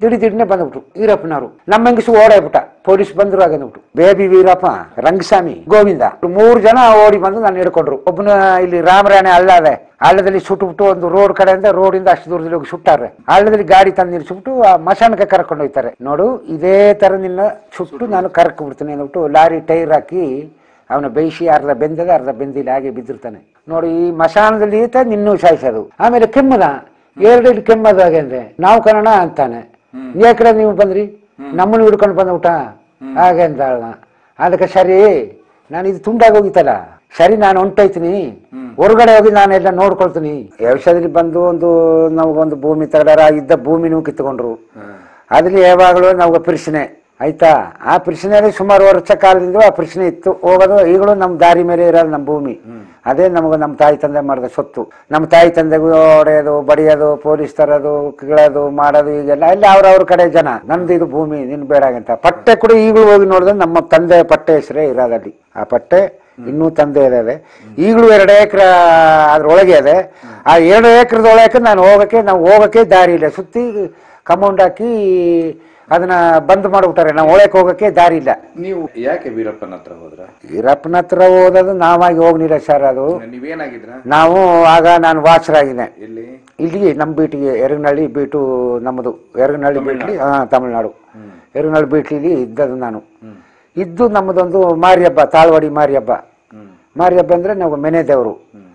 ಹಿಡಿದಿಡ್ನೆ ಬಂದ್ಬಿಟ್ರು ಈರಪ್ಪನವರು ನಮ್ಮ ಹೆಂಗಸು ಓಡಾಡ್ಬಿಟ್ಟ ಪೊಲೀಸ್ ಬಂದ್ರು ಆಗಂದ್ಬಿಟ್ಟು ಬೇಬಿ ವೀರಪ್ಪ ರಂಗಸ್ವಾಮಿ ಗೋವಿಂದ ಮೂರು ಜನ ಓಡಿ ಬಂದು ನಾನು ಹಿಡ್ಕೊಂಡ್ರು ಒಬ್ಬನ ಇಲ್ಲಿ ರಾಮರಾಣೆ ಹಳ್ಳ ಅದೆ ಹಳ್ಳದಲ್ಲಿ ಸುಟ್ಬಿಟ್ಟು ಒಂದು ರೋಡ್ ಕಡೆಯಿಂದ ರೋಡಿಂದ ಅಷ್ಟು ದೂರದಲ್ಲಿ ಹೋಗಿ ಸುಟ್ಟಾರೆ ಹಳ್ಳದಲ್ಲಿ ಗಾಡಿ ತಂದು ನಿಲ್ಸ್ಬಿಟ್ಟು ಆ ಮಶಾನಕ್ಕೆ ಕರ್ಕೊಂಡು ಹೋಗ್ತಾರೆ ನೋಡು ಇದೇ ತರ ನಿನ್ನ ಸುಟ್ಟು ನಾನು ಕರ್ಕ್ ಬಿಡ್ತೀನಿ ಅಂದ್ಬಿಟ್ಟು ಲಾರಿ ಟೈರ್ ಹಾಕಿ ಅವನ ಬೇಯಿಸಿ ಅರ್ಧ ಬೆಂದದ ಅರ್ಧ ಬೆಂದಿಲ್ಲ ಹಾಗೆ ಬಿದ್ದಿರ್ತಾನೆ ನೋಡಿ ಈ ಮಶಾನದಲ್ಲಿ ಈತ ನಿನ್ನೂ ಸಾಯಿಸೋದು ಆಮೇಲೆ ಕೆಮ್ಮದ ಎರಡು ಕೆಮ್ಮದ ಹಾಗೆ ಅಂದ್ರೆ ನಾವು ಕನ್ನಡ ಅಂತಾನೆ ಯಾಕಡೆ ನೀವು ಬಂದ್ರಿ ನಮ್ಮನ್ನು ಹಿಡ್ಕೊಂಡು ಬಂದ್ಬಿಟ್ಟ ಹಾಗೆ ಅಂತ ಹೇಳ್ದ. ಅದಕ್ಕೆ ಸರಿ ನಾನು ಇದು ತುಂಡಾಗಿ ಹೋಗಿತ್ತಲ್ಲ ಸರಿ ನಾನು ಹೊಂಟೋಯ್ತೀನಿ ಹೊರಗಡೆ ಹೋಗಿ ನಾನೆಲ್ಲ ನೋಡ್ಕೊಳ್ತೀನಿ ವ್ಯವಸಾಯದಲ್ಲಿ ಬಂದು ಒಂದು ನಮಗೊಂದು ಭೂಮಿ ತಗಡಾರ ಇದ್ದ ಭೂಮಿನೂ ಕಿತ್ಕೊಂಡ್ರು ಅದ್ರಲ್ಲಿ ಯಾವಾಗಲೂ ನಮ್ಗೆ ಪ್ರಶ್ನೆ ಆಯ್ತಾ ಆ ಪ್ರಶ್ನೆಯಲ್ಲಿ ಸುಮಾರು ವರ್ಷ ಕಾಲದಿಂದ ಆ ಪ್ರಶ್ನೆ ಇತ್ತು ಹೋಗೋದು ಈಗಲೂ ನಮ್ಮ ದಾರಿ ಮೇಲೆ ಇರೋದು ನಮ್ಮ ಭೂಮಿ ಅದೇ ನಮಗೆ ನಮ್ಮ ತಾಯಿ ತಂದೆ ಮಾಡಿದ ಸೊತ್ತು ನಮ್ಮ ತಾಯಿ ತಂದೆಗೂ ಹೊಡೆಯೋದು ಬಡಿಯೋದು ಪೊಲೀಸ್ ತರೋದು ಕೀಳೋದು ಮಾಡೋದು ಈಗೆಲ್ಲ ಎಲ್ಲ ಅವ್ರವ್ರ ಕಡೆ ಜನ ನಂದು ಇದು ಭೂಮಿ ನಿನ್ ಬೇಡ ಅಂತ ಪಟ್ಟೆ ಕೂಡ ಈಗಲೂ ಹೋಗಿ ನೋಡಿದ್ರೆ ನಮ್ಮ ತಂದೆ ಪಟ್ಟೆ ಹೆಸರೇ ಇರೋದಲ್ಲಿ ಆ ಪಟ್ಟೆ ಇನ್ನೂ ತಂದೆ ಇದೆ ಈಗಲೂ ಎರಡು ಎಕರೆ ಅದ್ರೊಳಗೆ ಇದೆ ಆ ಎರಡು ಎಕರೆದೊಳಗೆ ನಾನು ಹೋಗಕ್ಕೆ ನಾವು ಹೋಗಕ್ಕೆ ದಾರಿ ಇಲ್ಲ ಸುತ್ತಿ ಕಮೌಂಡ್ ಹಾಕಿ ಅದನ್ನ ಬಂದ್ ಮಾಡ್ಬಿಟ್ಟಾರೆ ನಾವು ಒಳಕ್ಕೆ ಹೋಗಕ್ಕೆ ದಾರಿ ಇಲ್ಲ ನೀವು ಯಾಕೆ ವೀರಪ್ಪನ ಹತ್ರ ಹೋದ್ರ ಈರಪ್ಪನ ಹತ್ರ ಓದೋದು ನಾವಾಗಿ ಹೋಗ್ಲಿಲ್ಲ ಸರ್ ಅದು ನೀವೇನಾಗಿದ್ರ ನಾವು ಆಗ ನಾನು ವಾಚರಾಗಿದ್ದೆ ಎಲ್ಲಿ ಇಲ್ಲಿ ನಮ್ಮ ಬೀಟಿಗೆ ಎರಗನಹಳ್ಳಿ ಬೀಟು ನಮ್ಮದು ಎರಗನಹಳ್ಳಿ ಬೀಟ್ಲಿ ಹಾ ತಮಿಳ್ನಾಡು ಎರಗನಹಳ್ಳಿ ಬೀಟ್ಲಿಲಿ ಇದ್ದದ್ದು ನಾನು ಇದ್ದು ನಮ್ಮದೊಂದು ಮಾರಿ ಹಬ್ಬ ತಾಳ್ವಾಡಿ ಮಾರಿ ಹಬ್ಬ ಮಾರಿ ಹಬ್ಬ ಅಂದ್ರೆ ನಾವು ಮೆನೆ ದೇವರು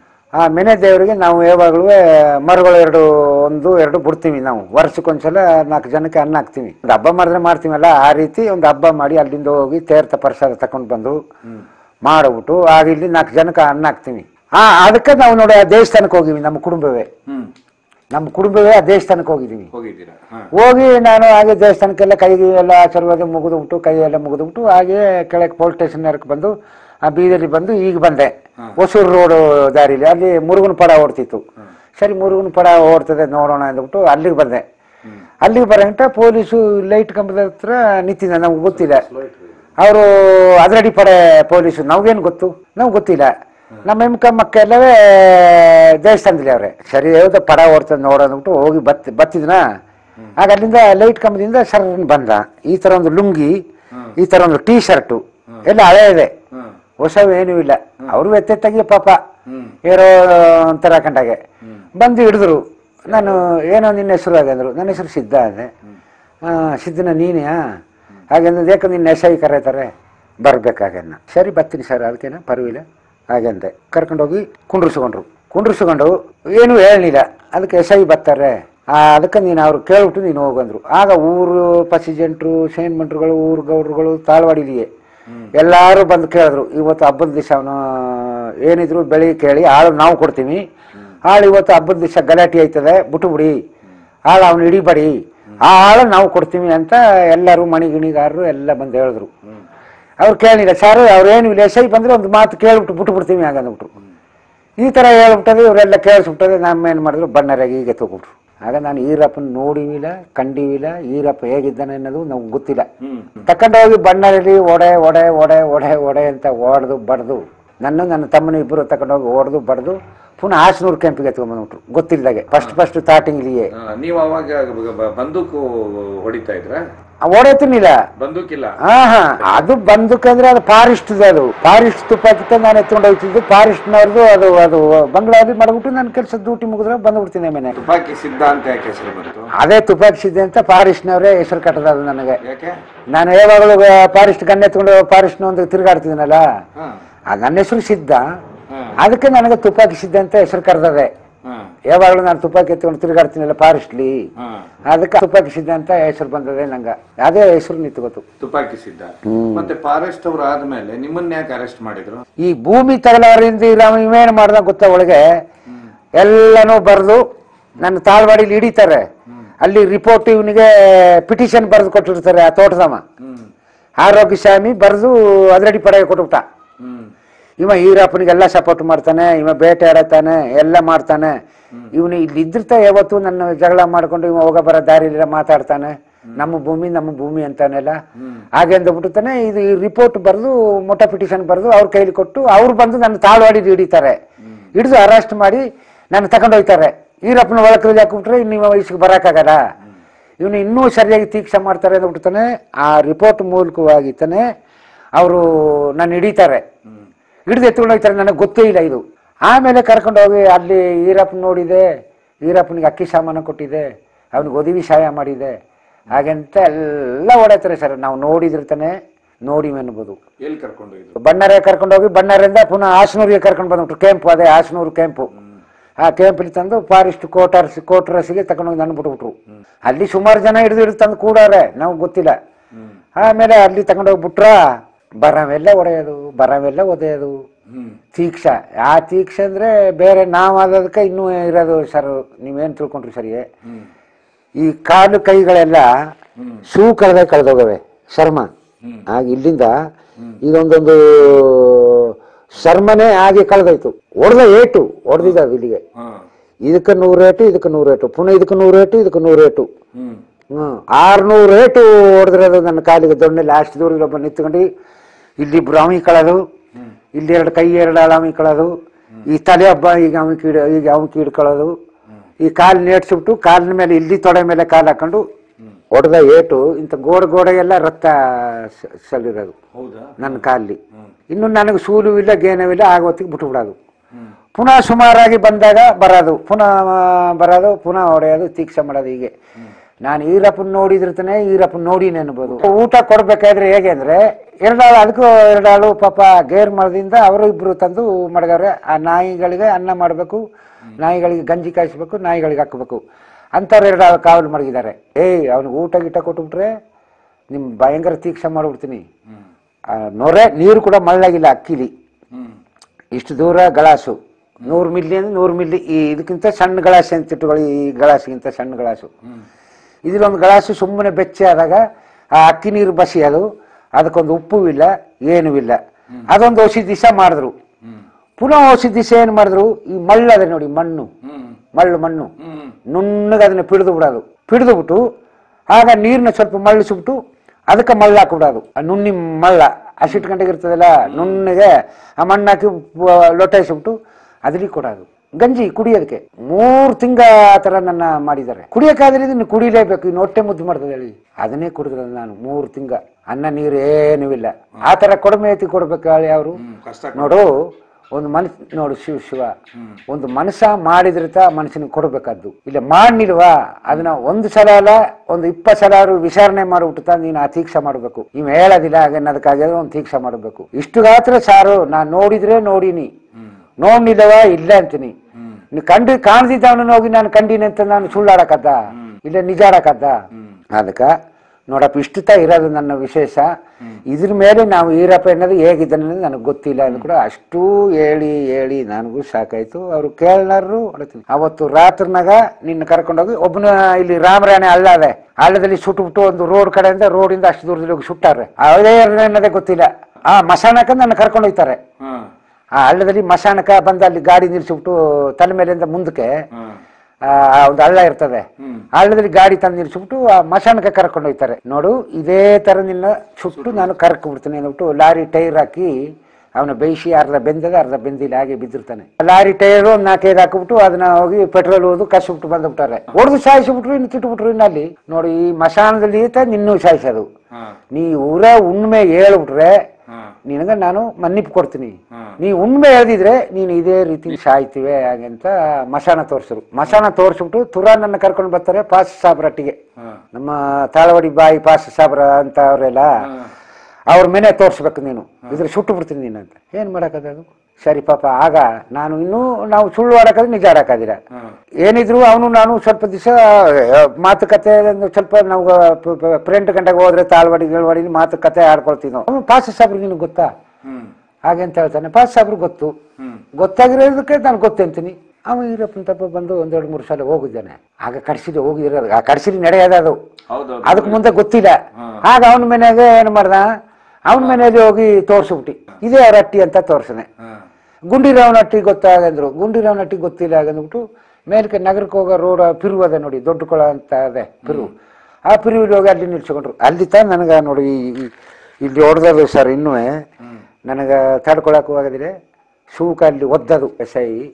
ಆ ಮೆನೆ ದೇವರಿಗೆ ನಾವು ಯಾವಾಗಲೂ ಮರಗಳು ಎರಡು ಒಂದು ಎರಡು ಬಿಡ್ತೀವಿ ನಾವು ವರ್ಷಕ್ಕೊಂದ್ಸಲ ನಾಲ್ಕು ಜನಕ್ಕೆ ಅನ್ನ ಹಾಕ್ತೀವಿ ಒಂದು ಹಬ್ಬ ಮಾಡಿದ್ರೆ ಮಾಡ್ತೀವಲ್ಲ ಆ ರೀತಿ ಒಂದು ಹಬ್ಬ ಮಾಡಿ ಅಲ್ಲಿಂದ ಹೋಗಿ ತೀರ್ಥ ಪ್ರಸಾದ ತಗೊಂಡು ಬಂದು ಮಾಡ್ಬಿಟ್ಟು ಆಗ ಇಲ್ಲಿ ನಾಲ್ಕು ಜನಕ್ಕೆ ಅನ್ನ ಹಾಕ್ತೀವಿ ಆ ಅದಕ್ಕೆ ನಾವು ನೋಡಿ ಆ ದೇವಸ್ಥಾನಕ್ಕೆ ಹೋಗಿವಿ ನಮ್ಮ ಕುಟುಂಬವೇ ಹ್ಮ್ ನಮ್ಮ ಕುಟುಂಬವೇ ಆ ದೇವಸ್ಥಾನಕ್ಕೆ ಹೋಗಿದ್ದೀವಿ ಹೋಗಿದ್ದೀರಾ ಹಾ ಹೋಗಿ ನಾನು ಹಾಗೆ ದೇವಸ್ಥಾನಕ್ಕೆಲ್ಲ ಕೈಗೆ ಎಲ್ಲ ಆಶೀರ್ವಾದ ಮುಗಿದುಬಿಟ್ಟು ಕೈ ಎಲ್ಲ ಮುಗಿದುಬಿಟ್ಟು ಹಾಗೆ ಕೆಳಗೆ ಪೊಲೀಸ್ ಸ್ಟೇಷನ್ ಬಂದು ಆ ಬೀದಿಯಲ್ಲಿ ಬಂದು ಈಗ ಬಂದೆ ಹೊಸೂರು ರೋಡ್ ದಾರಿಲಿ ಅಲ್ಲಿ ಮುರುಗನ ಪಡ ಓಡ್ತಿತ್ತು ಸರಿ ಮುರುಗನ ಪಡ ಓಡ್ತದೆ ನೋಡೋಣ ಅಂದ್ಬಿಟ್ಟು ಅಲ್ಲಿಗೆ ಬಂದೆ ಅಲ್ಲಿಗೆ ಬರೋಂಟ ಪೊಲೀಸು ಲೈಟ್ ಕಂಬದ ಹತ್ರ ನಿಂತಿದ್ದ ನಮ್ಗೆ ಗೊತ್ತಿಲ್ಲ ಅವರು ಅದರಡಿ ಪಡೆ ಪೊಲೀಸು ನಮ್ಗೇನು ಗೊತ್ತು ನಮ್ಗೆ ಗೊತ್ತಿಲ್ಲ ನಮ್ಮ ಎಮ್ಕ ಮಕ್ಕ ಎಲ್ಲವೇ ದೇವಸ್ಥಾನದಲ್ಲಿ ಅವ್ರೆ ಸರಿ ಯಾವ್ದು ಪಡ ಓಡ್ತದೆ ನೋಡೋದ್ಬಿಟ್ಟು ಹೋಗಿ ಬತ್ ಬತ್ತಿದ್ನ ಆಗ ಅಲ್ಲಿಂದ ಲೈಟ್ ಕಂಬದಿಂದ ಸರ್ ಬಂದ ಈ ತರ ಒಂದು ಲುಂಗಿ ಈ ತರ ಒಂದು ಟೀ ಶರ್ಟು ಎಲ್ಲ ಹಳೆ ಇದೆ ಹ್ಮ್ ಹೊಸವೇನೂ ಇಲ್ಲ ಅವರು ಎತ್ತೆತ್ತಾಗಿ ಪಾಪ ಏನೋ ಒಂಥರ ಕಂಡಾಗೆ ಬಂದು ಹಿಡಿದ್ರು ನಾನು ಏನೋ ನಿನ್ನ ಹೆಸರು ಹಾಗೆ ಅಂದ್ರು ನನ್ನ ಹೆಸರು ಸಿದ್ಧ ಅಂದೆ ಆ, ಸಿದ್ಧನ ನೀನೇ ಹಾಗೆ ಅಂದ್ರೆ ಯಾಕೆ ನಿನ್ನ ಹೆಸರು ಕರೀತಾರೆ ಬರ್ಬೇಕಾಗನ್ನ ಸರಿ ಬರ್ತೀನಿ ಸರ್ ಅದಕ್ಕೇನ ಪರವಿಲ್ಲ ಹಾಗೆ ಅಂದೆ ಕರ್ಕೊಂಡೋಗಿ ಕುಂಡ್ರಿಸ್ಕೊಂಡ್ರು ಕುಂಡ್ರಿಸ್ಕೊಂಡು ಏನು ಹೇಳಲಿಲ್ಲ ಅದಕ್ಕೆ ಎಸ್ ಐ ಬರ್ತಾರೆ ಆ, ಅದಕ್ಕೆ ನೀನು ಅವ್ರು ಕೇಳ್ಬಿಟ್ಟು ನೀನು ಹೋಗಂದ್ರು ಆಗ ಊರು ಪ್ರೆಸಿಡೆಂಟ್ರು ಶೈನ್ ಮಂಟ್ರುಗಳು ಊರು ಗೌಡ್ರುಗಳು ತಾಳ್ವಾಡಿಲಿಯೇ ಎಲ್ಲಾರು ಬಂದು ಕೇಳಿದ್ರು ಇವತ್ತು ಹಬ್ಬದ ದಿವಸ ಅವನು ಏನಿದ್ರು ಬೆಳಿಗ್ಗೆ ಕೇಳಿ ಆಳು ನಾವು ಕೊಡ್ತೀವಿ ಆಳು ಇವತ್ತು ಹಬ್ಬದ ದಿವಸ ಗಲಾಟೆ ಆಯ್ತದೆ ಬಿಟ್ಟು ಬಿಡಿ ಆಳು ಅವ್ನು ಹಿಡಿಬೇಡಿ ಆ ಆಳು ನಾವು ಕೊಡ್ತೀವಿ ಅಂತ ಎಲ್ಲರೂ ಮಣಿಗಿಣಿಗಾರರು ಎಲ್ಲ ಬಂದು ಹೇಳಿದ್ರು ಅವ್ರು ಕೇಳಿಲ್ಲ ಸರ್ ಅವ್ರೇನು ಇಲ್ಲ ಎಸ್ ಐ ಬಂದ್ರೆ ಒಂದು ಮಾತು ಕೇಳ್ಬಿಟ್ಟು ಬಿಟ್ಟು ಬಿಡ್ತೀವಿ ಹಾಗಂದ್ಬಿಟ್ರು ಈ ಥರ ಹೇಳ್ಬಿಟ್ಟದೆ ಇವರೆಲ್ಲ ಕೇಳಿಸ್ಬಿಟ್ಟದೆ ನಮ್ಮ ಏನು ಮಾಡಿದ್ರು ಬಣ್ಣರಾಗಿ ಈಗ ತಗೊಬಿಟ್ರು ಆಗ ನಾನು ಈರಪ್ಪನ ನೋಡಿವಿಲ್ಲ ಕಂಡಿವಿಲ್ಲ ಈರಪ್ಪ ಹೇಗಿದ್ದಾನೆ ಅನ್ನೋದು ನಮ್ಗೆ ಗೊತ್ತಿಲ್ಲ ತಕೊಂಡೋಗಿ ಬಣ್ಣರಲ್ಲಿ ಒಡೆ ಒಡೆ ಒಡೆ ಒಡೆ ಒಡೆ ಅಂತ ಓಡ್ದು ಬಡ್ದು ನನ್ನ ನನ್ನ ತಮ್ಮನ ಇಬ್ಬರು ತಕೊಂಡೋಗಿ ಓಡ್ದು ಬಡ್ದು ಪುನಃ ಹಾಸನೂರು ಕ್ಯಾಂಪಿಗೆ ಎತ್ಕೊಂಡ್ಬಂದ್ಬಿಟ್ರು ಗೊತ್ತಿಲ್ಲದಾಗೆ ಫಸ್ಟ್ ಫಸ್ಟ್ ಸ್ಟಾರ್ಟಿಂಗ್ಲಿಯೇ ಆ, ನೀವು ಅವಾಗ ಬ- ಬ- ಬಂದೂಕು ಹೊಡಿತಾ ಇದ್ರ ಓಡೇತಿನಿಲ್ಲ ಬಂದೂಕಿಲ್ಲ ಹಾ ಹಾ ಅದು ಬಂದಕ್ಕಂದ್ರೆ ಅದು ಫಾರೆಸ್ಟ್ ಅದು ಫಾರೆಸ್ಟ್ ತುಪ್ಪಾಕಿತ್ತ ನಾನು ಎತ್ಕೊಂಡು ಹೋಗ್ತಿದ್ದು ಫಾರೆಸ್ಟ್ನವ್ರದ್ದು ಅದು ಅದು ಬಂಗ್ಲಾದಲ್ಲಿ ಮಾಡ್ಬಿಟ್ಟು ನನ್ನ ಕೆಲಸ ಡ್ಯೂಟಿ ಮುಗಿದ್ರೆ ಬಂದ್ಬಿಡ್ತೀನಿ ಆಮೇಲೆ ತುಪಾಕಿ ಸಿದ್ಧ ಅಂತ ಯಾಕೆ ಹೆಸರು ಬಂತು ಅದೇ ತುಪ್ಪಾಕಿಸಿದ್ದೆ ಅಂತ ಫಾರೆಸ್ಟ್ನವರೇ ಹೆಸರು ಕಟ್ಟದ ಅದು ನನಗೆ ಯಾಕೆ ನಾನು ಯಾವಾಗಲೂ ಫಾರೆಸ್ಟ್ ಗನ್ ಎತ್ಕೊಂಡು ಫಾರೆಸ್ಟ್ನ ಒಂದು ತಿರುಗಾಡ್ತಿದ್ದೀನಲ್ಲ ಹಾ ಆ ನನ್ನ ಹೆಸರು ಸಿದ್ಧ ಹಾ ಅದಕ್ಕೆ ನನಗೆ ತುಪ್ಪಾಕಿ ಸಿದ್ಧ ಅಂತ ಹೆಸರು ಕರೆದದೆ ಹಾ ಯಾವಾಗಲೂ ನಾನು ತುಪ್ಪಾಕಿ ಎತ್ಕೊಂಡು ತಿರುಗಾಡ್ತೀನಲ್ಲ ಫಾರೆಸ್ಟ್ಲಿ ಹಾ ಅದಕ್ಕೆ ತುಪ್ಪಾಕಿ ಸಿದ್ಧ ಅಂತ ಹೆಸರು ಬಂದದೆ ನಂಗೆ ಅದೇ ಹೆಸರು ನಿಂತು ಗೊತ್ತು ತುಪಾಕಿ ಸಿದ್ಧ ಮತ್ತೆ ಫಾರೆಸ್ಟ್ ಅವ್ರು ಆದ್ಮೇಲೆ ನಿಮ್ಮನ್ನ ಯಾಕೆ ಅರೆಸ್ಟ್ ಮಾಡಿದ್ರು ಈ ಭೂಮಿ ತಗಲವರಿಂದ ರಾಮ ಇವೇನು ಮಾಡ್ದ ಗೊತ್ತಾ ಒಳಗೆ ಎಲ್ಲನೂ ಬರೆದು ನನ್ನ ತಾಳ್ವಾಡಿಲಿ ಹಿಡಿತಾರೆ ಅಲ್ಲಿ ರಿಪೋರ್ಟ್ ಇವನಿಗೆ ಪಿಟಿಷನ್ ಬರೆದು ಕೊಟ್ಟಿರ್ತಾರೆ ಆ ತೋಟದಮ್ಮ ಆರೋಗ್ಯ ಸ್ವಾಮಿ ಬರೆದು ಅದರಡಿ ಪಡೆಗೆ ಕೊಟ್ಬಿಟ್ಟ ಹ್ಮ್ ಇವ ಈರಪ್ಪನಿಗೆಲ್ಲ ಸಪೋರ್ಟ್ ಮಾಡ್ತಾನೆ ಇವ ಬೇಟೆ ಆಡತಾನೆ ಎಲ್ಲ ಮಾಡ್ತಾನೆ ಇವನು ಇಲ್ಲಿ ಇದ್ದಿರ್ತಾ ಯಾವತ್ತು ನನ್ನ ಜಗಳ ಮಾಡ್ಕೊಂಡು ಇವ ಹೋಗ ಬರೋ ದಾರಿಲಿಲ್ಲ ಮಾತಾಡ್ತಾನೆ ನಮ್ಮ ಭೂಮಿ ನಮ್ಮ ಭೂಮಿ ಅಂತಾನೆಲ್ಲ ಹಾಗೆ ಅಂದ್ಬಿಡ್ತಾನೆ ಇದು ಈ ರಿಪೋರ್ಟ್ ಬರೆದು ಮೊಟ್ಟ ಪಿಟಿಷನ್ ಬರೆದು ಅವ್ರ ಕೈಲಿ ಕೊಟ್ಟು ಅವ್ರು ಬಂದು ನನ್ನ ತಾಳ್ವಾಡಿದು ಹಿಡಿತಾರೆ ಹಿಡಿದು ಅರೆಸ್ಟ್ ಮಾಡಿ ನನ್ನ ತಗೊಂಡು ಹೋಗ್ತಾರೆ ಈರಪ್ಪನ ಒಳಕಲ್ಲಿ ಹಾಕ್ಬಿಟ್ರೆ ನೀವು ವಯಸ್ಸಿಗೆ ಬರೋಕ್ಕಾಗಲ್ಲ ಇವನು ಇನ್ನೂ ಸರಿಯಾಗಿ ತೀಕ್ಷೆ ಮಾಡ್ತಾರೆ ಅಂತ ಬಿಡ್ತಾನೆ ಆ ರಿಪೋರ್ಟ್ ಮೂಲಕವಾಗಿ ತಾನೆ ಅವರು ನನ್ನ ಹಿಡಿತಾರೆ ಹಿಡಿದು ಎತ್ಕೊಂಡು ಹೋಗ್ತಾರೆ ನನಗೆ ಗೊತ್ತೇ ಇಲ್ಲ ಇದು ಆಮೇಲೆ ಕರ್ಕೊಂಡು ಹೋಗಿ ಅಲ್ಲಿ ಈರಪ್ಪ ನೋಡಿದೆ ಈರಪ್ಪನಿಗೆ ಅಕ್ಕಿ ಸಾಮಾನು ಕೊಟ್ಟಿದೆ ಅವನಿಗೆ ಒದವಿ ಸಹಾಯ ಮಾಡಿದೆ ಹಾಗಂತ ಎಲ್ಲ ಓಡಾಯ್ತಾರೆ ಸರ್ ನಾವು ನೋಡಿದಿರ್ತಾನೆ ನೋಡಿ ಅನ್ಬೋದು ಎಲ್ಲಿ ಕರ್ಕೊಂಡು ಹೋಗಿದ್ರು ಬಣ್ಣಾರೆ ಕರ್ಕೊಂಡು ಹೋಗಿ ಬಣ್ಣಾರಿಂದ ಪುನಃ ಹಾಸನೂರಿಗೆ ಕರ್ಕೊಂಡು ಬಂದ್ಬಿಟ್ರು ಕೆಂಪು ಅದೇ ಹಾಸನೂರು ಕೆಂಪು ಆ ಕೆಂಪಲ್ಲಿ ತಂದು ಫಾರೆಸ್ಟ್ ಕೋಟರ್ಸ್ ಕೋಟರಸ್ಗೆ ತಗೊಂಡೋಗಿ ನನ್ನ ಬಿಟ್ಬಿಟ್ರು ಅಲ್ಲಿ ಸುಮಾರು ಜನ ಹಿಡಿದು ಹಿಡಿದು ತಂದು ಕೂಡಾರೆ ನಾವು ಗೊತ್ತಿಲ್ಲ ಆಮೇಲೆ ಅಲ್ಲಿ ತಗೊಂಡೋಗಿ ಬಿಟ್ರ ಬರವೆಲ್ಲ ಹೊಡೆಯೋದು ಬರವೆಲ್ಲ ಒದೆಯೋದು ಹ್ಮ್ ತೀಕ್ಷ ಆ ತೀಕ್ಷ ಅಂದ್ರೆ ಬೇರೆ ನಾವು ಆದದಕ್ಕೆ ಇನ್ನೂ ಇರೋದು ಸರ್ ನೀವೇನು ತಿಳ್ಕೊಂಡ್ರಿ ಸರಿ ಹ್ಮ್ ಈ ಕಾಲು ಕೈಗಳೆಲ್ಲ ಶೂ ಕಳೆದ ಕಳೆದೋಗವೆ ಶರ್ಮ ಹ್ಮ್. ಆಗ ಇಲ್ಲಿಂದ ಇದೊಂದೊಂದು ಶರ್ಮನೆ ಆಗಿ ಕಳೆದೋಯ್ತು ಹೊಡೆದ ಏಟು ಹೊಡೆದಿದ್ದ ಇಲ್ಲಿಗೆ ಹಾ ಇದಕ್ಕೆ ನೂರು ರೇಟು ಇದಕ್ಕೆ ನೂರು ರೇಟು ಪುನಃ ಇದಕ್ಕೆ ನೂರು ರೇಟು ಇದಕ್ಕೆ ನೂರು ರೇಟು ಹ್ಮ್ ಹ್ಮ್ ಆರ್ನೂರು ರೇಟು ಹೊಡೆದಿರೋದು ನನ್ನ ಕಾಲಿಗೆ ದೊಣ್ಣೆ ಲಾಸ್ಟ್ ದೂರ ಒಬ್ಬ ನಿಂತ್ಕೊಂಡು ಇಲ್ಲಿಬ್ರು ಅಮಿ ಕಳೋದು ಇಲ್ಲಿ ಎರಡು ಕೈ ಎರಡು ಅಳಮಿ ಕಳೋದು ಈ ತಲೆ ಹಬ್ಬ ಈಗ ಅವನ್ ಕೀಡ ಈಗ ಅವನ್ ಕೀಡ್ಕೊಳ್ಳೋದು ಈ ಕಾಲು ನೇಟ್ಸ್ಬಿಟ್ಟು ಕಾಲಿನ ಮೇಲೆ ಇಲ್ಲಿ ತೊಡೆ ಮೇಲೆ ಕಾಲು ಹಾಕೊಂಡು ಹೊಡೆದ ಏಟು ಇಂಥ ಗೋಡೆ ಗೋಡೆಗೆಲ್ಲ ರಕ್ತ ಸ- ಸಲ್ಲಿರೋದು ಹೌದಾ ನನ್ನ ಕಾಲಲ್ಲಿ ಇನ್ನು ನನಗೆ ಸೂಲು ಇಲ್ಲ ಗೇನವಿಲ್ಲ ಆಗ ಹೊತ್ತಿಗೆ ಬಿಟ್ಟು ಬಿಡೋದು ಹ್ಮ್ ಪುನಃ ಸುಮಾರಾಗಿ ಬಂದಾಗ ಬರೋದು ಪುನಃ ಆ, ಬರೋದು ಪುನಃ ಹೊಡೆಯೋದು ತೀಕ್ಷೆ ಮಾಡೋದು ಹೀಗೆ ನಾನು ಈರಪ್ಪನ ನೋಡಿದಿರ್ತಾನೆ ಈರಪ್ಪನ ನೋಡಿ ನೆನ್ಬೋದು ಊಟ ಕೊಡ್ಬೇಕಾದ್ರೆ ಹೇಗೆ ಅಂದ್ರೆ ಎರಡಾಳು ಅದಕ್ಕೂ ಎರಡಾಳು ಪಾಪ ಗೇರ್ ಮರದಿಂದ ಅವರು ಇಬ್ರು ತಂದು ಮಡಗವ್ರೆ ಆ ನಾಯಿಗಳಿಗೆ ಅನ್ನ ಮಾಡಬೇಕು ನಾಯಿಗಳಿಗೆ ಗಂಜಿ ಕಾಯಿಸ್ಬೇಕು ನಾಯಿಗಳಿಗೆ ಹಾಕಬೇಕು ಅಂಥವ್ರು ಎರಡಾಳು ಕಾವಲು ಮಡಗಿದ್ದಾರೆ ಏಯ್ ಅವ್ನಿಗೆ ಊಟ ಗೀಟ ಕೊಟ್ಬಿಟ್ರೆ ನಿಮ್ ಭಯಂಕರ ತೀಕ್ಷೆ ಮಾಡ್ಬಿಡ್ತೀನಿ ಹ್ಮ್ ಆ, ನೊರೆ ನೀರು ಕೂಡ ಮಳ್ಳಾಗಿಲ್ಲ ಅಕ್ಕಿಲಿ ಹ್ಮ್ ಇಷ್ಟು ದೂರ ಗಳಾಸು ನೂರು ಮಿಲ್ಲಿ ಅಂದ್ರೆ ನೂರು ಮಿಲ್ಲಿ ಈ ಇದಕ್ಕಿಂತ ಸಣ್ಣ ಗಳಾಸು ಅಂತ ಇಟ್ಟುಕೊಳ್ಳಿ ಈ ಗಳಾಸಿಗಿಂತ ಸಣ್ಣ ಗಳಾಸು ಹ್ಮ್ ಇದ್ರೊಂದು ಗಳಾಸು ಸುಮ್ಮನೆ ಬೆಚ್ಚಿ ಆದಾಗ ಆ ಅಕ್ಕಿ ನೀರು ಬಸಿಯೋದು ಅದಕ್ಕೊಂದು ಉಪ್ಪು ಇಲ್ಲ ಏನೂ ಇಲ್ಲ ಅದೊಂದು ಔಷಧಿ ದಿವಸ ಮಾಡಿದ್ರು ಹ್ಮ್ ಪುನಃ ಔಷಧಿ ದಿವಸ ಏನು ಮಾಡಿದ್ರು ಈ ಮಳ್ಳದೆ ನೋಡಿ ಮಣ್ಣು ಹ್ಮ್ ಮಳ್ಳು ಮಣ್ಣು ಹ್ಮ್ ನುಣ್ಣಗೆ ಅದನ್ನ ಪಿಡಿದು ಬಿಡೋದು ಪಿಡಿದು ಬಿಟ್ಟು ಆಗ ನೀರನ್ನ ಸ್ವಲ್ಪ ಮಳ್ಳಿಸ್ಬಿಟ್ಟು ಅದಕ್ಕೆ ಮಳ್ಳು ಹಾಕ್ಬಿಡೋದು ಆ ನುಣ್ಣಿ ಮಳ್ಳ ಹಸಿಟ್ಟು ಗಂಟೆಗೆ ಇರ್ತದಲ್ಲ ನುಣ್ಣಗೆ ಆ ಮಣ್ಣು ಹಾಕಿ ಬ- ಲೊಟಾಯಿಸ್ಬಿಟ್ಟು ಅದ್ರಿಗೆ ಕೊಡೋದು ಗಂಜಿ ಕುಡಿಯೋದಕ್ಕೆ ಮೂರು ತಿಂಗ ಆ ಥರ ನನ್ನ ಮಾಡಿದ್ದಾರೆ ಕುಡಿಯೋಕ್ಕಾದ್ರೆ ಇದನ್ನು ಕುಡಿಲೇಬೇಕು ಇನ್ನು ಹೊಟ್ಟೆ ಮುದ್ದು ಮಾಡ್ತದೆ ಹೇಳಿ ಅದನ್ನೇ ಕುಡಿದ್ರೆ ನಾನು ಮೂರು ತಿಂಗ ಅನ್ನ ನೀರು ಏನೂ ಇಲ್ಲ ಆ ಥರ ಕೊಡಮೆ ಎತ್ತಿ ಕೊಡ್ಬೇಕು ಹೇಳಿ ಅವರು ಹ್ಮ್ ಕಷ್ಟ ನೋಡು ಒಂದು ಮನಸ್ ನೋಡು ಶಿವ ಶಿವ ಒಂದು ಮನಸ ಮಾಡಿದ್ರತ ಮನುಷ್ಯನಿಗೆ ಕೊಡ್ಬೇಕಾದ್ದು ಇಲ್ಲ ಮಾಡ್ನಿಲ್ವಾ ಅದನ್ನ ಒಂದು ಸಲ ಅಲ್ಲ ಒಂದು ಇಪ್ಪತ್ತು ಸಲ ಆದ್ರೂ ವಿಚಾರಣೆ ಮಾಡ್ಬಿಟ್ಟು ನೀನು ಆ ತೀಕ್ಷೆ ಮಾಡ್ಬೇಕು ಇವ್ ಹೇಳೋದಿಲ್ಲ ಹಾಗನ್ನದಕ್ಕಾಗಿದ್ರೆ ಒಂದು ತೀಕ್ಷೆ ಮಾಡ್ಬೇಕು ಇಷ್ಟು ಗಾತ್ರ ಸಾರು ನಾನ್ ನೋಡಿದ್ರೆ ನೋಡಿನಿ ಹ್ಮ್ ನೋಡ್ನಿಲ್ಲವ ಇಲ್ಲ ಅಂತೀನಿ ಹ್ಮ್ ನೀ ಕಂಡು ಕಾಣ್ದಿದ್ದವನನ್ನ ಹೋಗಿ ನಾನು ಕಂಡಿನಿ ಅಂತ ನಾನು ಸುಳ್ಳಾಡಕದ್ದ ಇಲ್ಲ ನಿಜ ಆಡಕದ್ದ ಅದಕ್ಕ ನೋಡಪ್ಪ ಇಷ್ಟು ತ ಇರೋದು ನನ್ನ ವಿಶೇಷ ಇದ್ರ ಮೇಲೆ ನಾವು ಈರಪ್ಪ ಅನ್ನೋದು ಹೇಗಿದ್ದಾನೆ ಅನ್ನೋದು ನನಗೆ ಗೊತ್ತಿಲ್ಲ ಅದು ಕೂಡ ಅಷ್ಟು ಹೇಳಿ ಹೇಳಿ ನನಗೂ ಸಾಕಾಯ್ತು ಅವ್ರು ಕೇಳಲಾರರು ಹೊಡಿತೀನಿ ಅವತ್ತು ರಾತ್ರಿನಾಗ ನಿನ್ನ ಕರ್ಕೊಂಡೋಗಿ ಒಬ್ಬನ ಇಲ್ಲಿ ರಾಮರಾಣೆ ಹಳ್ಳ ಅದೆ ಹಳ್ಳದಲ್ಲಿ ಸುಟ್ಬಿಟ್ಟು ಒಂದು ರೋಡ್ ಕಡೆಯಿಂದ ರೋಡಿಂದ ಅಷ್ಟು ದೂರದಲ್ಲಿ ಹೋಗಿ ಸುಟ್ಟಾರೆ ಅದೇ ಅನ್ನೋದೇ ಗೊತ್ತಿಲ್ಲ ಆ ಮಸಾಣಕ್ಕೆ ನನ್ನ ಕರ್ಕೊಂಡು ಹೋಗ್ತಾರೆ ಹಾ ಆ ಹಳ್ಳದಲ್ಲಿ ಮಶಾನಕ ಬಂದು ಅಲ್ಲಿ ಗಾಡಿ ನಿಲ್ಸಿಬಿಟ್ಟು ತಲೆ ಮೇಲಿಂದ ಮುಂದಕ್ಕೆ ಹಾ ಆ, ಆ ಒಂದು ಹಳ್ಳ ಇರ್ತದೆ ಹ್ಮ್. ಆ ಹಳ್ಳದಲ್ಲಿ ಗಾಡಿ ತಂದು ನಿಲ್ಸಿಬಿಟ್ಟು ಆ ಮಶಾನಕ ಕರ್ಕೊಂಡು ಹೋಗ್ತಾರೆ ನೋಡು ಇದೇ ತರ ನಿನ್ನ ಸುಟ್ಟು ನಾನು ಕರ್ಕ ಬಿಡ್ತೀನಿ ಅಂದ್ಬಿಟ್ಟು ಲಾರಿ ಟೈರ್ ಹಾಕಿ ಅವನ ಬೇಯಿಸಿ ಅರ್ಧ ಬೆಂದದ ಅರ್ಧ ಬೆಂದಿಲ್ಲ ಹಾಗೆ ಬಿದ್ದಿರ್ತಾನೆ ಲಾರಿ ಟೈರ್ ಒಂದ್ ನಾಲ್ಕೈದು ಹಾಕಿಬಿಟ್ಟು ಅದನ್ನ ಹೋಗಿ ಪೆಟ್ರೋಲ್ ಹೋದು ಕಸಿಬಿಟ್ಟು ಬಂದ್ಬಿಟ್ಟಾರೆ ಹೊಡೆದು ಸಾಯಿಸಿಬಿಟ್ರು ಇನ್ನು ತಿಟ್ಬಿಟ್ರು ಇನ್ನು ಅಲ್ಲಿ ನೋಡಿ ಈ ಮಶಾನದಲ್ಲಿ ಈತ ನಿನ್ನೂ ಸಾಯಿಸೋದು ಹಾ ನೀ ಊರ ಉಣ್ಮೆ ಹೇಳ್ಬಿಟ್ರೆ ಹಾ ನಿನಗ ನಾನು ಮನ್ನಿಪ್ ಕೊಡ್ತೀನಿ ಹಾ. ನೀ ಉಣ್ಮೆ ಹೇಳ್ದಿದ್ರೆ ನೀನು ಇದೇ ರೀತಿ ಸಾಯ್ತಿವೆ ಹಾಗಂತ ಮಶಾನ ತೋರ್ಸರು ಮಶಾನ ತೋರ್ಸ್ಬಿಟ್ಟು ತುರಾ ನನ್ನ ಕರ್ಕೊಂಡು ಬರ್ತಾರೆ ಪಾಸ್ ಸಾಬ್ರಟ್ಟಿಗೆ ಹಾ ನಮ್ಮ ತಾಳವಾಡಿ ಬಾಯಿ ಪಾಸ್ ಸಾಬ್ರ ಅಂತ ಅವರೆಲ್ಲ ಅವ್ರ ಮನೆ ತೋರ್ಸ್ಬೇಕು ನೀನು ಇದ್ರ ಸುಟ್ಟು ಬಿಡ್ತೀನಿ ನೀನು ಅಂತ ಏನ್ ಮಾಡಕ್ಕದು ಸರಿ ಪಾಪ ಆಗ ನಾನು ಇನ್ನೂ ನಾವು ಸುಳ್ಳು ಆಡಕ್ಕಾದ್ರೆ ನಿಜ ಆಡಕ್ಕಾದಿಲ್ಲ ಹಾ ಏನಿದ್ರು ಅವನು ನಾನು ಸ್ವಲ್ಪ ದಿವಸ ಮಾತುಕತೆ ಒಂದು ಸ್ವಲ್ಪ ನಾವು ಫ್ರೆಂಡ್ ಗಂಟೆಗೆ ಹೋದ್ರೆ ತಾಳ್ವಾಡಿ ಗೀಳ್ವಾಡಿ ಮಾತುಕತೆ ಆಡ್ಕೊಳ್ತೀವಿ ನಾವು ಅವನು ಪಾಸ್ ಸಾಬ್ರು ನಿನಗೆ ಗೊತ್ತಾ ಹ್ಮ್ ಹಾಗೆ ಅಂತ ಹೇಳ್ತಾನೆ ಪಾಸ್ ಸಾಬ್ರು ಗೊತ್ತು ಹ್ಮ್ ಗೊತ್ತಾಗಿರೋದಕ್ಕೆ ನಾನು ಗೊತ್ತಂತೀನಿ ಅವ ಈರಪ್ಪನ ತಪ್ಪ ಬಂದು ಒಂದೆರಡು ಮೂರು ಸಲ ಹೋಗಿದ್ದಾನೆ ಆಗ ಕಡ್ಸಿಲಿ ಹೋಗಿರೋದು ಆ ಕಡ್ಸಿಲಿ ನಡೆಯೋದು ಅದು ಹೌದೌದು ಅದಕ್ಕೆ ಮುಂದೆ ಗೊತ್ತಿಲ್ಲ ಹಾ. ಆಗ ಅವನ ಮನೆಗೆ ಏನು ಮಾಡ್ದ ಅವನ ಮನೆಯಲ್ಲಿ ಹೋಗಿ ತೋರ್ಸ್ಬಿಟ್ಟು ಇದೇ ಅವ್ರ ಅಟ್ಟಿ ಅಂತ ತೋರ್ಸನೆ ಹಾ ಗುಂಡಿರಾವನ ಹಟ್ಟಿ ಗೊತ್ತಾಗಂದ್ರು ಗುಂಡಿರಾವನ ಹಟ್ಟಿ ಗೊತ್ತಿಲ್ಲ ಆಗಂದ್ಬಿಟ್ಟು ಮೇಲ್ಕೆ ನಗರಕ್ಕೆ ಹೋಗೋ ರೋಡ್ ಪಿರು ಅದ ನೋಡಿ ದೊಡ್ಡ ಕೊಳ ಅಂತ ಅದೆ ಪಿರು ಆ ಪಿರುವಿಗೆ ಹೋಗಿ ಅಲ್ಲಿ ನಿಲ್ಸ್ಕೊಂಡ್ರು ಅಲ್ಲಿ ತ ನನಗೆ ನೋಡಿ ಈ- ಈ- ಇಲ್ಲಿ ಹೊಡೆದದು ಸರ್ ಇನ್ನೂ ನನಗೆ ತಡ್ಕೊಳಕ್ಕೂ ಆಗದಿಲ್ಲ ಶೂಕ ಅಲ್ಲಿ ಒದ್ದದು ಎಸ್ ಐ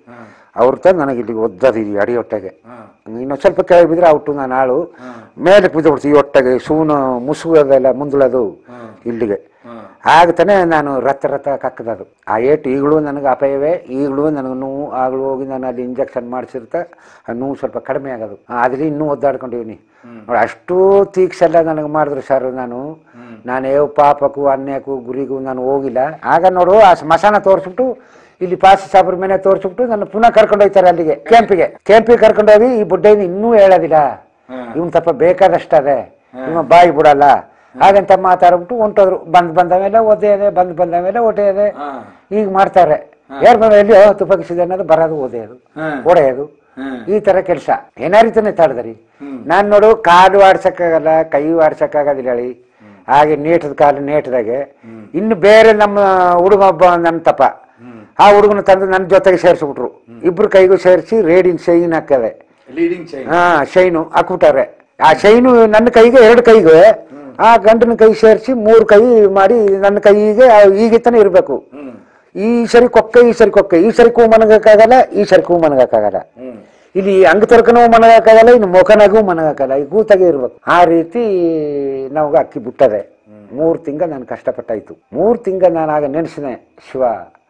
ಅವ್ರ ತಂದು ನನಗೆ ಇಲ್ಲಿಗೆ ಒದ್ದದು ಈ ಅಡಿ ಹೊಟ್ಟೆಗೆ ಹಾ ಇನ್ನೊಂದು ಸ್ವಲ್ಪ ಕೆಳಗೆ ಬಿದ್ರೆ ಔಟು ನಾನು ಆಳು ಹಾ ಮೇಲಕ್ಕೆ ಬಿದ್ದು ಈ ಹೊಟ್ಟೆಗೆ ಸೂನು ಮುಸುಗದೆಲ್ಲ ಮುಂದುಳದು ಹಾ ಇಲ್ಲಿಗೆ ಹಾ ಆಗ ತಾನೇ ನಾನು ರಥ ರಥ ಕಕ್ಕದದು ಆ ಏಟು ಈಗಲೂ ನನಗೆ ಅಪಾಯವೇ ಈಗಲೂ ನನಗೆ ನೋವು ಆಗಲೂ ಹೋಗಿ ನಾನು ಅಲ್ಲಿ ಇಂಜೆಕ್ಷನ್ ಮಾಡಿಸಿರ್ತೆ ಆ ನೋವು ಸ್ವಲ್ಪ ಕಡಿಮೆ ಆಗೋದು ಅದ್ರಲ್ಲಿ ಇನ್ನೂ ಒದ್ದಾಡ್ಕೊಂಡಿವ್ನಿ ನೋಡಿ ಅಷ್ಟು ತೀಕ್ಸೆಲ್ಲ ನನಗೆ ಮಾಡಿದ್ರು ಸರ್ ನಾನು ನಾನು ಯಾವ ಪಾಪಕ್ಕೂ ಅನ್ಯಕ್ಕೂ ಗುರಿಗೂ ನಾನು ಹೋಗಿಲ್ಲ ಆಗ ನೋಡು ಆ ಸ್ಮಶಾನ ತೋರಿಸ್ಬಿಟ್ಟು ಇಲ್ಲಿ ಪಾಸಿ ಸಾಬ್ರ ಮನೆ ತೋರಿಸ್ಬಿಟ್ಟು ನನ್ನ ಪುನಃ ಕರ್ಕೊಂಡು ಹೋಗ್ತಾರೆ ಅಲ್ಲಿಗೆ ಕ್ಯಾಂಪಿಗೆ ಕ್ಯಾಂಪಿಗೆ ಕರ್ಕೊಂಡು ಹೋಗಿ ಈ ಬುಡ್ಡೆಯನ್ನು ಇನ್ನೂ ಹೇಳೋದಿಲ್ಲ ಹಾ. ಇವನ್ ತಪ್ಪ ಬೇಕಾದಷ್ಟದೆ ಇವ ಬಾಯಿ ಬಿಡಲ್ಲ ಹಾಗಂತ ಮಾತಾಡ್ಬಿಟ್ಟು ಹೊಂಟೋದ್ರು ಬಂದ್ ಬಂದ ಮೇಲೆ ಒದೆಯದೆ ಬಂದ್ ಬಂದ ಮೇಲೆ ಒಡೆಯದೆ ಹಾ ಈಗ ಮಾಡ್ತಾರೆ ಯಾರು ಬಂದ ಎಲ್ಲಿ ತುಪ್ಪಗಿಸಿದೆ ಅನ್ನೋದು ಬರೋದು ಒದೆಯೋದು ಹಾ. ಒಡೆಯೋದು ಹ್ಮ್. ಈ ತರ ಕೆಲಸ ಏನಾರಿತಾನೆ ತಾಡ್ದರಿ ನಾನ್ ನೋಡು ಕಾಲು ಆಡ್ಸಕ್ಕಾಗಲ್ಲ ಕೈ ಆಡ್ಸಕ್ಕಾಗೋದಿಲ್ಲ ಹೇಳಿ ಹಾಗೆ ನೇಟದ ಕಾಲು ನೇಟದಾಗೆ ಇನ್ನು ಬೇರೆ ನಮ್ಮ ಹುಡುಗ ಒಬ್ಬ ನನ್ನ ತಪ್ಪ ಆ ಹುಡುಗನ ತಂದು ನನ್ನ ಜೊತೆಗೆ ಸೇರಿಸ್ಬಿಟ್ರು ಇಬ್ರು ಕೈಗೂ ಸೇರಿಸಿ ರೇಡಿನ ಶೈನ್ ಹಾಕದೆ ಲೀಡಿಂಗ್ ಚೈನ್ ಹಾ ಶೈನು ಹಾಕ್ಬಿಟ್ಟಾರೆ ಆ ಶೈನು ನನ್ನ ಕೈಗೆ ಎರಡು ಕೈಗೆ ಆ ಗಂಡನ ಕೈ ಸೇರಿಸಿ ಮೂರು ಕೈ ಮಾಡಿ ನನ್ನ ಕೈಗೆ ಆ ಈಗಿತ್ತಾನೆ ಇರಬೇಕು ಹ್ಮ್ ಈ ಸರಿ ಕೊಕ್ಕೆ ಈ ಸರಿ ಕೊಕ್ಕೆ ಈ ಸರಿ ಕೂ ಮನಗಕ್ಕಾಗಲ್ಲ ಈ ಸರಿ ಕೂ ಮನಗಕ್ಕಾಗಲ್ಲ ಹ್ಮ್ ಇಲ್ಲಿ ಅಂಗ ತರ್ಕನೂ ಮನಗಕ್ಕಾಗಲ್ಲ ಇನ್ನು ಮೊಖನಾಗೂ ಮನಗಕ್ಕಾಗಲ್ಲ ಈ ಕೂತಾಗೆ ಇರ್ಬೇಕು ಆ ರೀತಿ ನಮ್ಗೆ ಅಕ್ಕಿ ಬಿಟ್ಟದೆ ಮೂರು ತಿಂಗ ನಾನು ಕಷ್ಟಪಟ್ಟಾಯ್ತು ಮೂರು ತಿಂಗ ನಾನು ಆಗ ನೆನೆಸಿದೆ ಶಿವ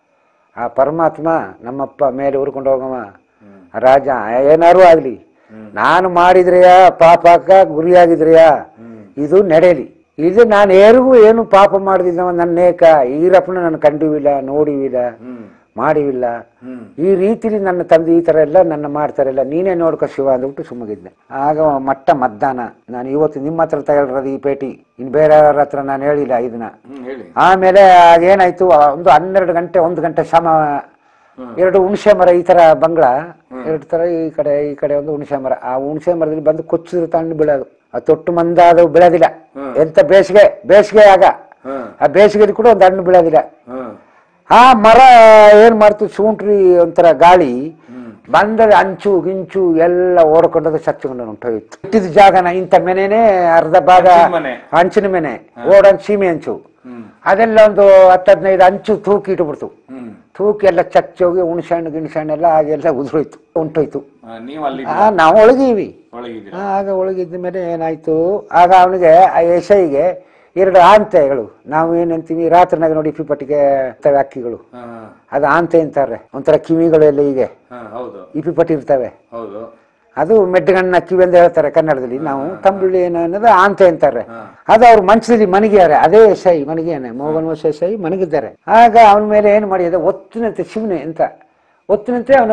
ಆ ಪರಮಾತ್ಮ ನಮ್ಮಪ್ಪ ಮೇಲೆ ಉರ್ಕೊಂಡು ಹೋಗಮ್ಮ ರಾಜ ಏನಾರು ಆಗ್ಲಿ ನಾನು ಮಾಡಿದ್ರೆಯಾ ಪಾಪಕ್ಕ ಗುರಿಯಾಗಿದ್ರೆಯಾ ಇದು ನಡೆಯಲಿ ಇದು ನಾನು ಯಾರಿಗೂ ಏನು ಪಾಪ ಮಾಡಿದಿದ್ದವ ನನ್ನೇಕ ಈರಪ್ಪನ ನಾನು ಕಂಡಿವಿಲ್ಲ ನೋಡಿವಿಲ್ಲ ಹ್ಮ್ ಮಾಡಿವಿಲ್ಲ ಹ್ಮ್ ಈ ರೀತಿಲಿ ನನ್ನ ತಂದೆ ಈ ತರ ಎಲ್ಲ ನನ್ನ ಮಾಡ್ತಾರಲ್ಲ ನೀನೇ ನೋಡ್ಕೊ ಶಿವ ಅಂದ್ಬಿಟ್ಟು ಸುಮ್ಮಗಿದ್ದೆ ಆಗ ಮಟ್ಟ ಮಧ್ಯಾಹ್ನ ನಾನು ಇವತ್ತು ನಿಮ್ಮ ಹತ್ರ ತಗೊಳ್றது ಈ ಪೇಟಿ ಇನ್ನು ಬೇರೆಯವ್ರ ಹತ್ರ ನಾನು ಹೇಳಿಲ್ಲ ಇದನ್ನ ಹ್ಮ್ ಹೇಳಿ ಆಮೇಲೆ ಆಗೇನಾಯ್ತು ಆ ಒಂದು ಹನ್ನೆರಡು ಗಂಟೆ ಒಂದು ಗಂಟೆ ಸಮ ಎರಡು ಹುಣಸೆ ಮರ ಈ ತರ ಬಂಗ್ಲ ಎರಡು ತರ ಈ ಕಡೆ ಈ ಕಡೆ ಒಂದು ಹುಣಸೆ ಮರ ಆ ಹುಣಸೆ ಮರದಲ್ಲಿ ಬಂದು ಕೊಚ್ಚಿದ್ರೆ ತಣ್ಣು ಬೀಳೋದು ಆ ತೊಟ್ಟು ಮಂದಾದ ಬೀಳೋದಿಲ್ಲ ಎಂತ ಬೇಸಿಗೆ ಬೇಸಿಗೆ ಆಗ ಹ್ಮ್ ಆ ಬೇಸಿಗೆಯಲ್ಲಿ ಕೂಡ ಒಂದು ಹಣ್ಣು ಬೀಳೋದಿಲ್ಲ ಹ್ಮ್ ಆ ಮರ ಏನ್ ಮಾಡ್ತು ಸುಂಟ್ರಿ ಒಂಥರ ಗಾಳಿ ಹ್ಮ್ ಬಂದರೆ ಅಂಚು ಗಿಂಚು ಎಲ್ಲ ಓಡ್ಕೊಂಡದ ಸಚ್ಚುಕೊಂಡು ಹೊಂಟೋಯ್ತು ಇಟ್ಟಿದ ಜಾಗನ ಇಂಥ ಮೆನೆನೆ ಅರ್ಧ ಭಾಗ ಹಂಚಿನ ಮನೆ. ಹಂಚಿನ ಮೆನೆ ಓಡನ್ ಸೀಮೆ ಅಂಚು ಹ್ಮ್ ಅದೆಲ್ಲ ಒಂದು ಹತ್ತು ಹದಿನೈದು ಅಂಚು ತೂಕಿ ಇಟ್ಬಿಡ್ತು ಹ್ಮ್ ತೂಕಿ ಎಲ್ಲ ಚಚ್ಚೋಗಿ ಹುಣಸೆ ಹಣ್ಣು ಗಿಣಸೆ ಹಣ್ಣೆಲ್ಲ ಹಾಗೆಲ್ಲ ಉದುರೋಯ್ತು ಹೊಂಟೋಯ್ತು ಆ, ನೀವ್ ಅಲ್ಲಿ ಆ ನಾವು ಒಳಗೀವಿ ಒಳಗಿದ್ದೀರಾ ಆಗ ಒಳಗಿದ್ದ ಮೇಲೆ ಏನಾಯ್ತು ಆಗ ಅವನಿಗೆ ಆ ಎಸೈಗೆ ಎರಡು ಆಂತೆಗಳು ನಾವು ಏನಂತೀವಿ ರಾತ್ರಿನಾಗ ನೋಡಿ ಇಪಿಪಟ್ಟಿಗೆ ಇರ್ತವೆ ಅಕ್ಕಿಗಳು ಹಾ ಅದು ಆಂತೆ ಅಂತಾರೆ ಒಂಥರ ಕಿವಿಗಳು ಎಲ್ಲ ಹೀಗೆ ಹಾ ಹೌದು ಇಪಿಪಟ್ಟಿ ಇರ್ತವೆ ಹೌದು ಅದು ಮೆಡ್ಗಣ್ಣ ಕಿವಿ ಅಂತ ಹೇಳ್ತಾರೆ ಕನ್ನಡದಲ್ಲಿ ನಾವು ತಂಬುಳಿ ಏನು ಅನ್ನೋದು ಆಂತೆ ಅಂತಾರೆ ಹಾ. ಅದು ಅವ್ರು ಮಂಚದಲ್ಲಿ ಮನಗಿದ್ದಾರೆ ಅದೇ ಎಸೈ ಮನಗಿಯಾನೆ ಮೋಗನ್ ವರ್ಷ ಎಸೈ ಮನಗಿದ್ದಾರೆ ಆಗ ಅವನ ಮೇಲೆ ಏನು ಮಾಡಿದೆ ಒತ್ತಿನಂತೆ ಶಿವನೆ ಅಂತ ಒತ್ತಿನಂತೆ ಅವನ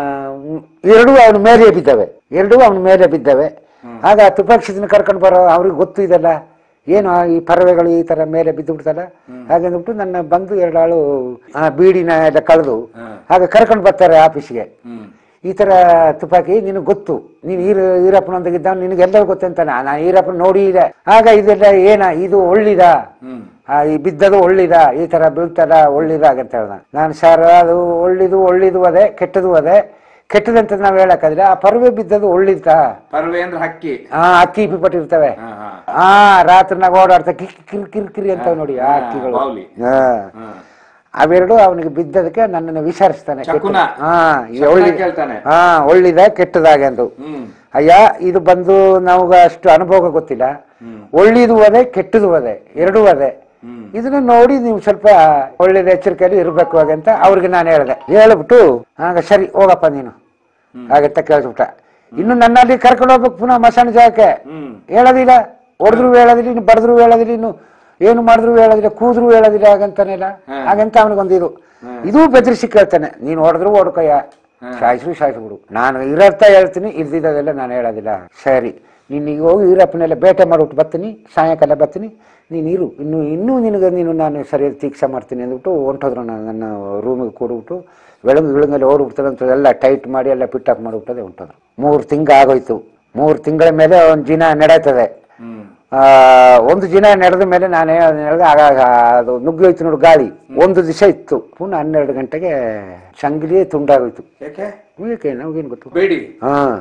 ಎರಡೂ ಅವನ ಮೇಲೆ ಬಿದ್ದವೆ ಎರಡೂ ಅವನ ಮೇಲೆ ಬಿದ್ದವೆ ಆಗ ತುಪಾಕ್ಷಿತನ ಕರ್ಕೊಂಡು ಬರೋ ಅವ್ರಿಗೆ ಗೊತ್ತು ಇದೆಲ್ಲ ಏನು ಆ ಈ ಪறವೆಗಳು ಈ ತರ ಮೇಲೆ ಬಿದ್ದು ಬಿಡ್ತಲ್ಲ ಹಾಗಂದ್ಬಿಟ್ಟು ನನ್ನ ಬಂದು ಎರಡಾಳು ಆ ಬೀಡಿನ ಎಲ್ಲ ಕಳೆದು ಹ್ಮ್. ಆಗ ಕರ್ಕೊಂಡು ಬರ್ತಾರೆ ಆಫೀಸ್ಗೆ ಹ್ಮ್ ಈ ತರ ತುಪಾಕಿ ನಿನಗೆ ಗೊತ್ತು ನೀನು ಈರ ಈರಪ್ಪನೊಂದಿಗಿದ್ದ ನಿನಗೆಲ್ಲರೂ ಗೊತ್ತಂತಾನೆ ನಾನು ಈರಪ್ಪನ ನೋಡಿ ಇದೆ ಆಗ ಇದೆಲ್ಲ ಏನ ಇದು ಒಳ್ಳಿದ ಹ್ಮ್ ಆ, ಈ ಬಿದ್ದದು ಒಳ್ಳಿದ ಈ ತರ ಬೀಳ್ತದ ಒಳ್ಳಿದ ಅಂತ ಹೇಳ್ದ ನಾನು ಸರ್ ಅದು ಒಳ್ಳಿದು ಒಳ್ಳಿದು ಅದೇ ಕೆಟ್ಟದು ಅದೇ ಕೆಟ್ಟದಂತ ನಾವ್ ಹೇಳಕ್ಕಾದ್ರೆ ಆ ಪರ್ವೆ ಬಿದ್ದದು ಒಳ್ಳಿದ ಪರ್ವೆ ಅಂದ್ರೆ ಹಕ್ಕಿ ಆ ಅಕ್ಕಿ ಇಪ್ಪಿಪಟ್ಟಿರ್ತವೆ ಹಾ ಹಾ ಆ ರಾತ್ರಿನಾಗ ಓಡಾಡ್ತಾ ಕಿರ್ ಕಿರ್ ಕಿರ್ ಕಿರಿ ಅಂತ ನೋಡಿ ಆ ಹಾ, ಅಕ್ಕಿಗಳು ಬಾವ್ಲಿ. ಹಾ. ಹಾ ಅವೆರಡು ಅವನಿಗೆ ಬಿದ್ದದಕ್ಕೆ ನನ್ನನ್ನು ವಿಚಾರಿಸ್ತಾನೆ ಚಕುನ. ಹಾ ಇದು ಚಕುನ ಒಳ್ಳಿ ಕೇಳ್ತಾನೆ. ಹಾ ಒಳ್ಳಿದ ಕೆಟ್ಟದಾಗೆ ಅಂದು ಹ್ಮ್ ಅಯ್ಯ ಇದು ಬಂದು ನಮಗ ಅಷ್ಟು ಅನುಭವ ಗೊತ್ತಿಲ್ಲ ಹ್ಮ್. ಒಳ್ಳಿದು ಅದೇ ಕೆಟ್ಟದು ಅದೇ ಎರಡೂ ಅದೇ ಹ್ಮ್ ಇದನ್ನ ನೋಡಿ ನೀವು ಸ್ವಲ್ಪ ಒಳ್ಳೇದು ಎಚ್ಚರಿಕೆಯಲ್ಲಿ ಇರ್ಬೇಕು ಹಾಗೆ ಅಂತ ಅವ್ರಿಗೆ ನಾನು ಹೇಳಿದೆ ಹೇಳ್ಬಿಟ್ಟು ಆಗ ಸರಿ ಹೋಗಪ್ಪ ನೀನು ಹಾಗಂತ ಕೇಳ್ಬಿಟ್ಟ ಇನ್ನು ನನ್ನಲ್ಲಿ ಕರ್ಕೊಂಡು ಹೋಗ್ಬೇಕು ಪುನಃ ಮಸಾಣ ಜಾಗಕ್ಕೆ ಹ್ಮ್ ಹೇಳೋದಿಲ್ಲ ಹೊಡೆದ್ರು ಹೇಳೋದಿಲ್ಲ ಇನ್ನು ಬಡದ್ರು ಹೇಳೋದಿಲ್ಲ ಇನ್ನು ಏನು ಮಾಡಿದ್ರು ಹೇಳೋದಿಲ್ಲ ಕೂದ್ರು ಹೇಳೋದಿಲ್ಲ ಹಾಗಂತಾನೆಲ್ಲ ಹಾಗಂತ ಅವನಿಗೊಂದು ಇದು ಇದು ಬೆದರಿಸಿ ಕೇಳ್ತಾನೆ ನೀನು ಹೊಡೆದ್ರು ಹೊಡ್ಕೊಯ್ಯ ಸಾಯಿಸ್ರು ಸಾಯಿಸ್ಬಿಡು ನಾನು ಇರರ್ಥ ಹೇಳ್ತೀನಿ ಇಲ್ದಿದ್ದದೆಲ್ಲ ನಾನು ಹೇಳೋದಿಲ್ಲ ಸರಿ ನೀನು ಈಗ ಹೋಗಿ ಈರಪ್ಪನೆಲ್ಲ ಬೇಟೆ ಮಾಡ್ಬಿಟ್ಟು ಬರ್ತೀನಿ ಸಾಯಂಕಾಲ ಬರ್ತೀನಿ ನೀನು ಇರು ಇನ್ನು ಇನ್ನೂ ನಿನಗೆ ನೀನು ನಾನು ಸರಿಯಾಗಿ ತೀಕ್ಷೆ ಮಾಡ್ತೀನಿ ಅಂದ್ಬಿಟ್ಟು ಹೊಂಟೋದ್ರು ನಾನು ನನ್ನ ರೂಮಿಗೆ ಕೂಡ್ಬಿಟ್ಟು ಬೆಳಗ್ಗೆ ಗಿಳಂಗೆಲ್ಲ ಓಡ್ಬಿಡ್ತದೆ ಅಂತ ಎಲ್ಲ ಟೈಟ್ ಮಾಡಿ ಎಲ್ಲ ಪಿಟ್ಟಪ್ ಮಾಡಿಬಿಟ್ಟದೆ ಹೊಂಟೋದ್ರು ಮೂರು ತಿಂಗ ಆಗೋಯ್ತು ಮೂರು ತಿಂಗಳ ಮೇಲೆ ಒಂದು ದಿನ ನಡೀತದೆ ಹ್ಮ್ ಆ, ಒಂದು ದಿನ ನಡೆದ ಮೇಲೆ ನಾನು ಹೇಳಿದೆ ಆಗ ಅದು ನುಗ್ಗೋಯ್ತು ನೋಡು ಗಾಳಿ ಒಂದು ದಿವಸ ಇತ್ತು ಪುನಃ ಹನ್ನೆರಡು ಗಂಟೆಗೆ ಚಂಗಿಲಿಯೇ ತುಂಡಾಗೋಯ್ತು ಯಾಕೆ ಯಾಕೆ ನಮಗೇನು ಗೊತ್ತು ಬೇಡಿ ಹಾ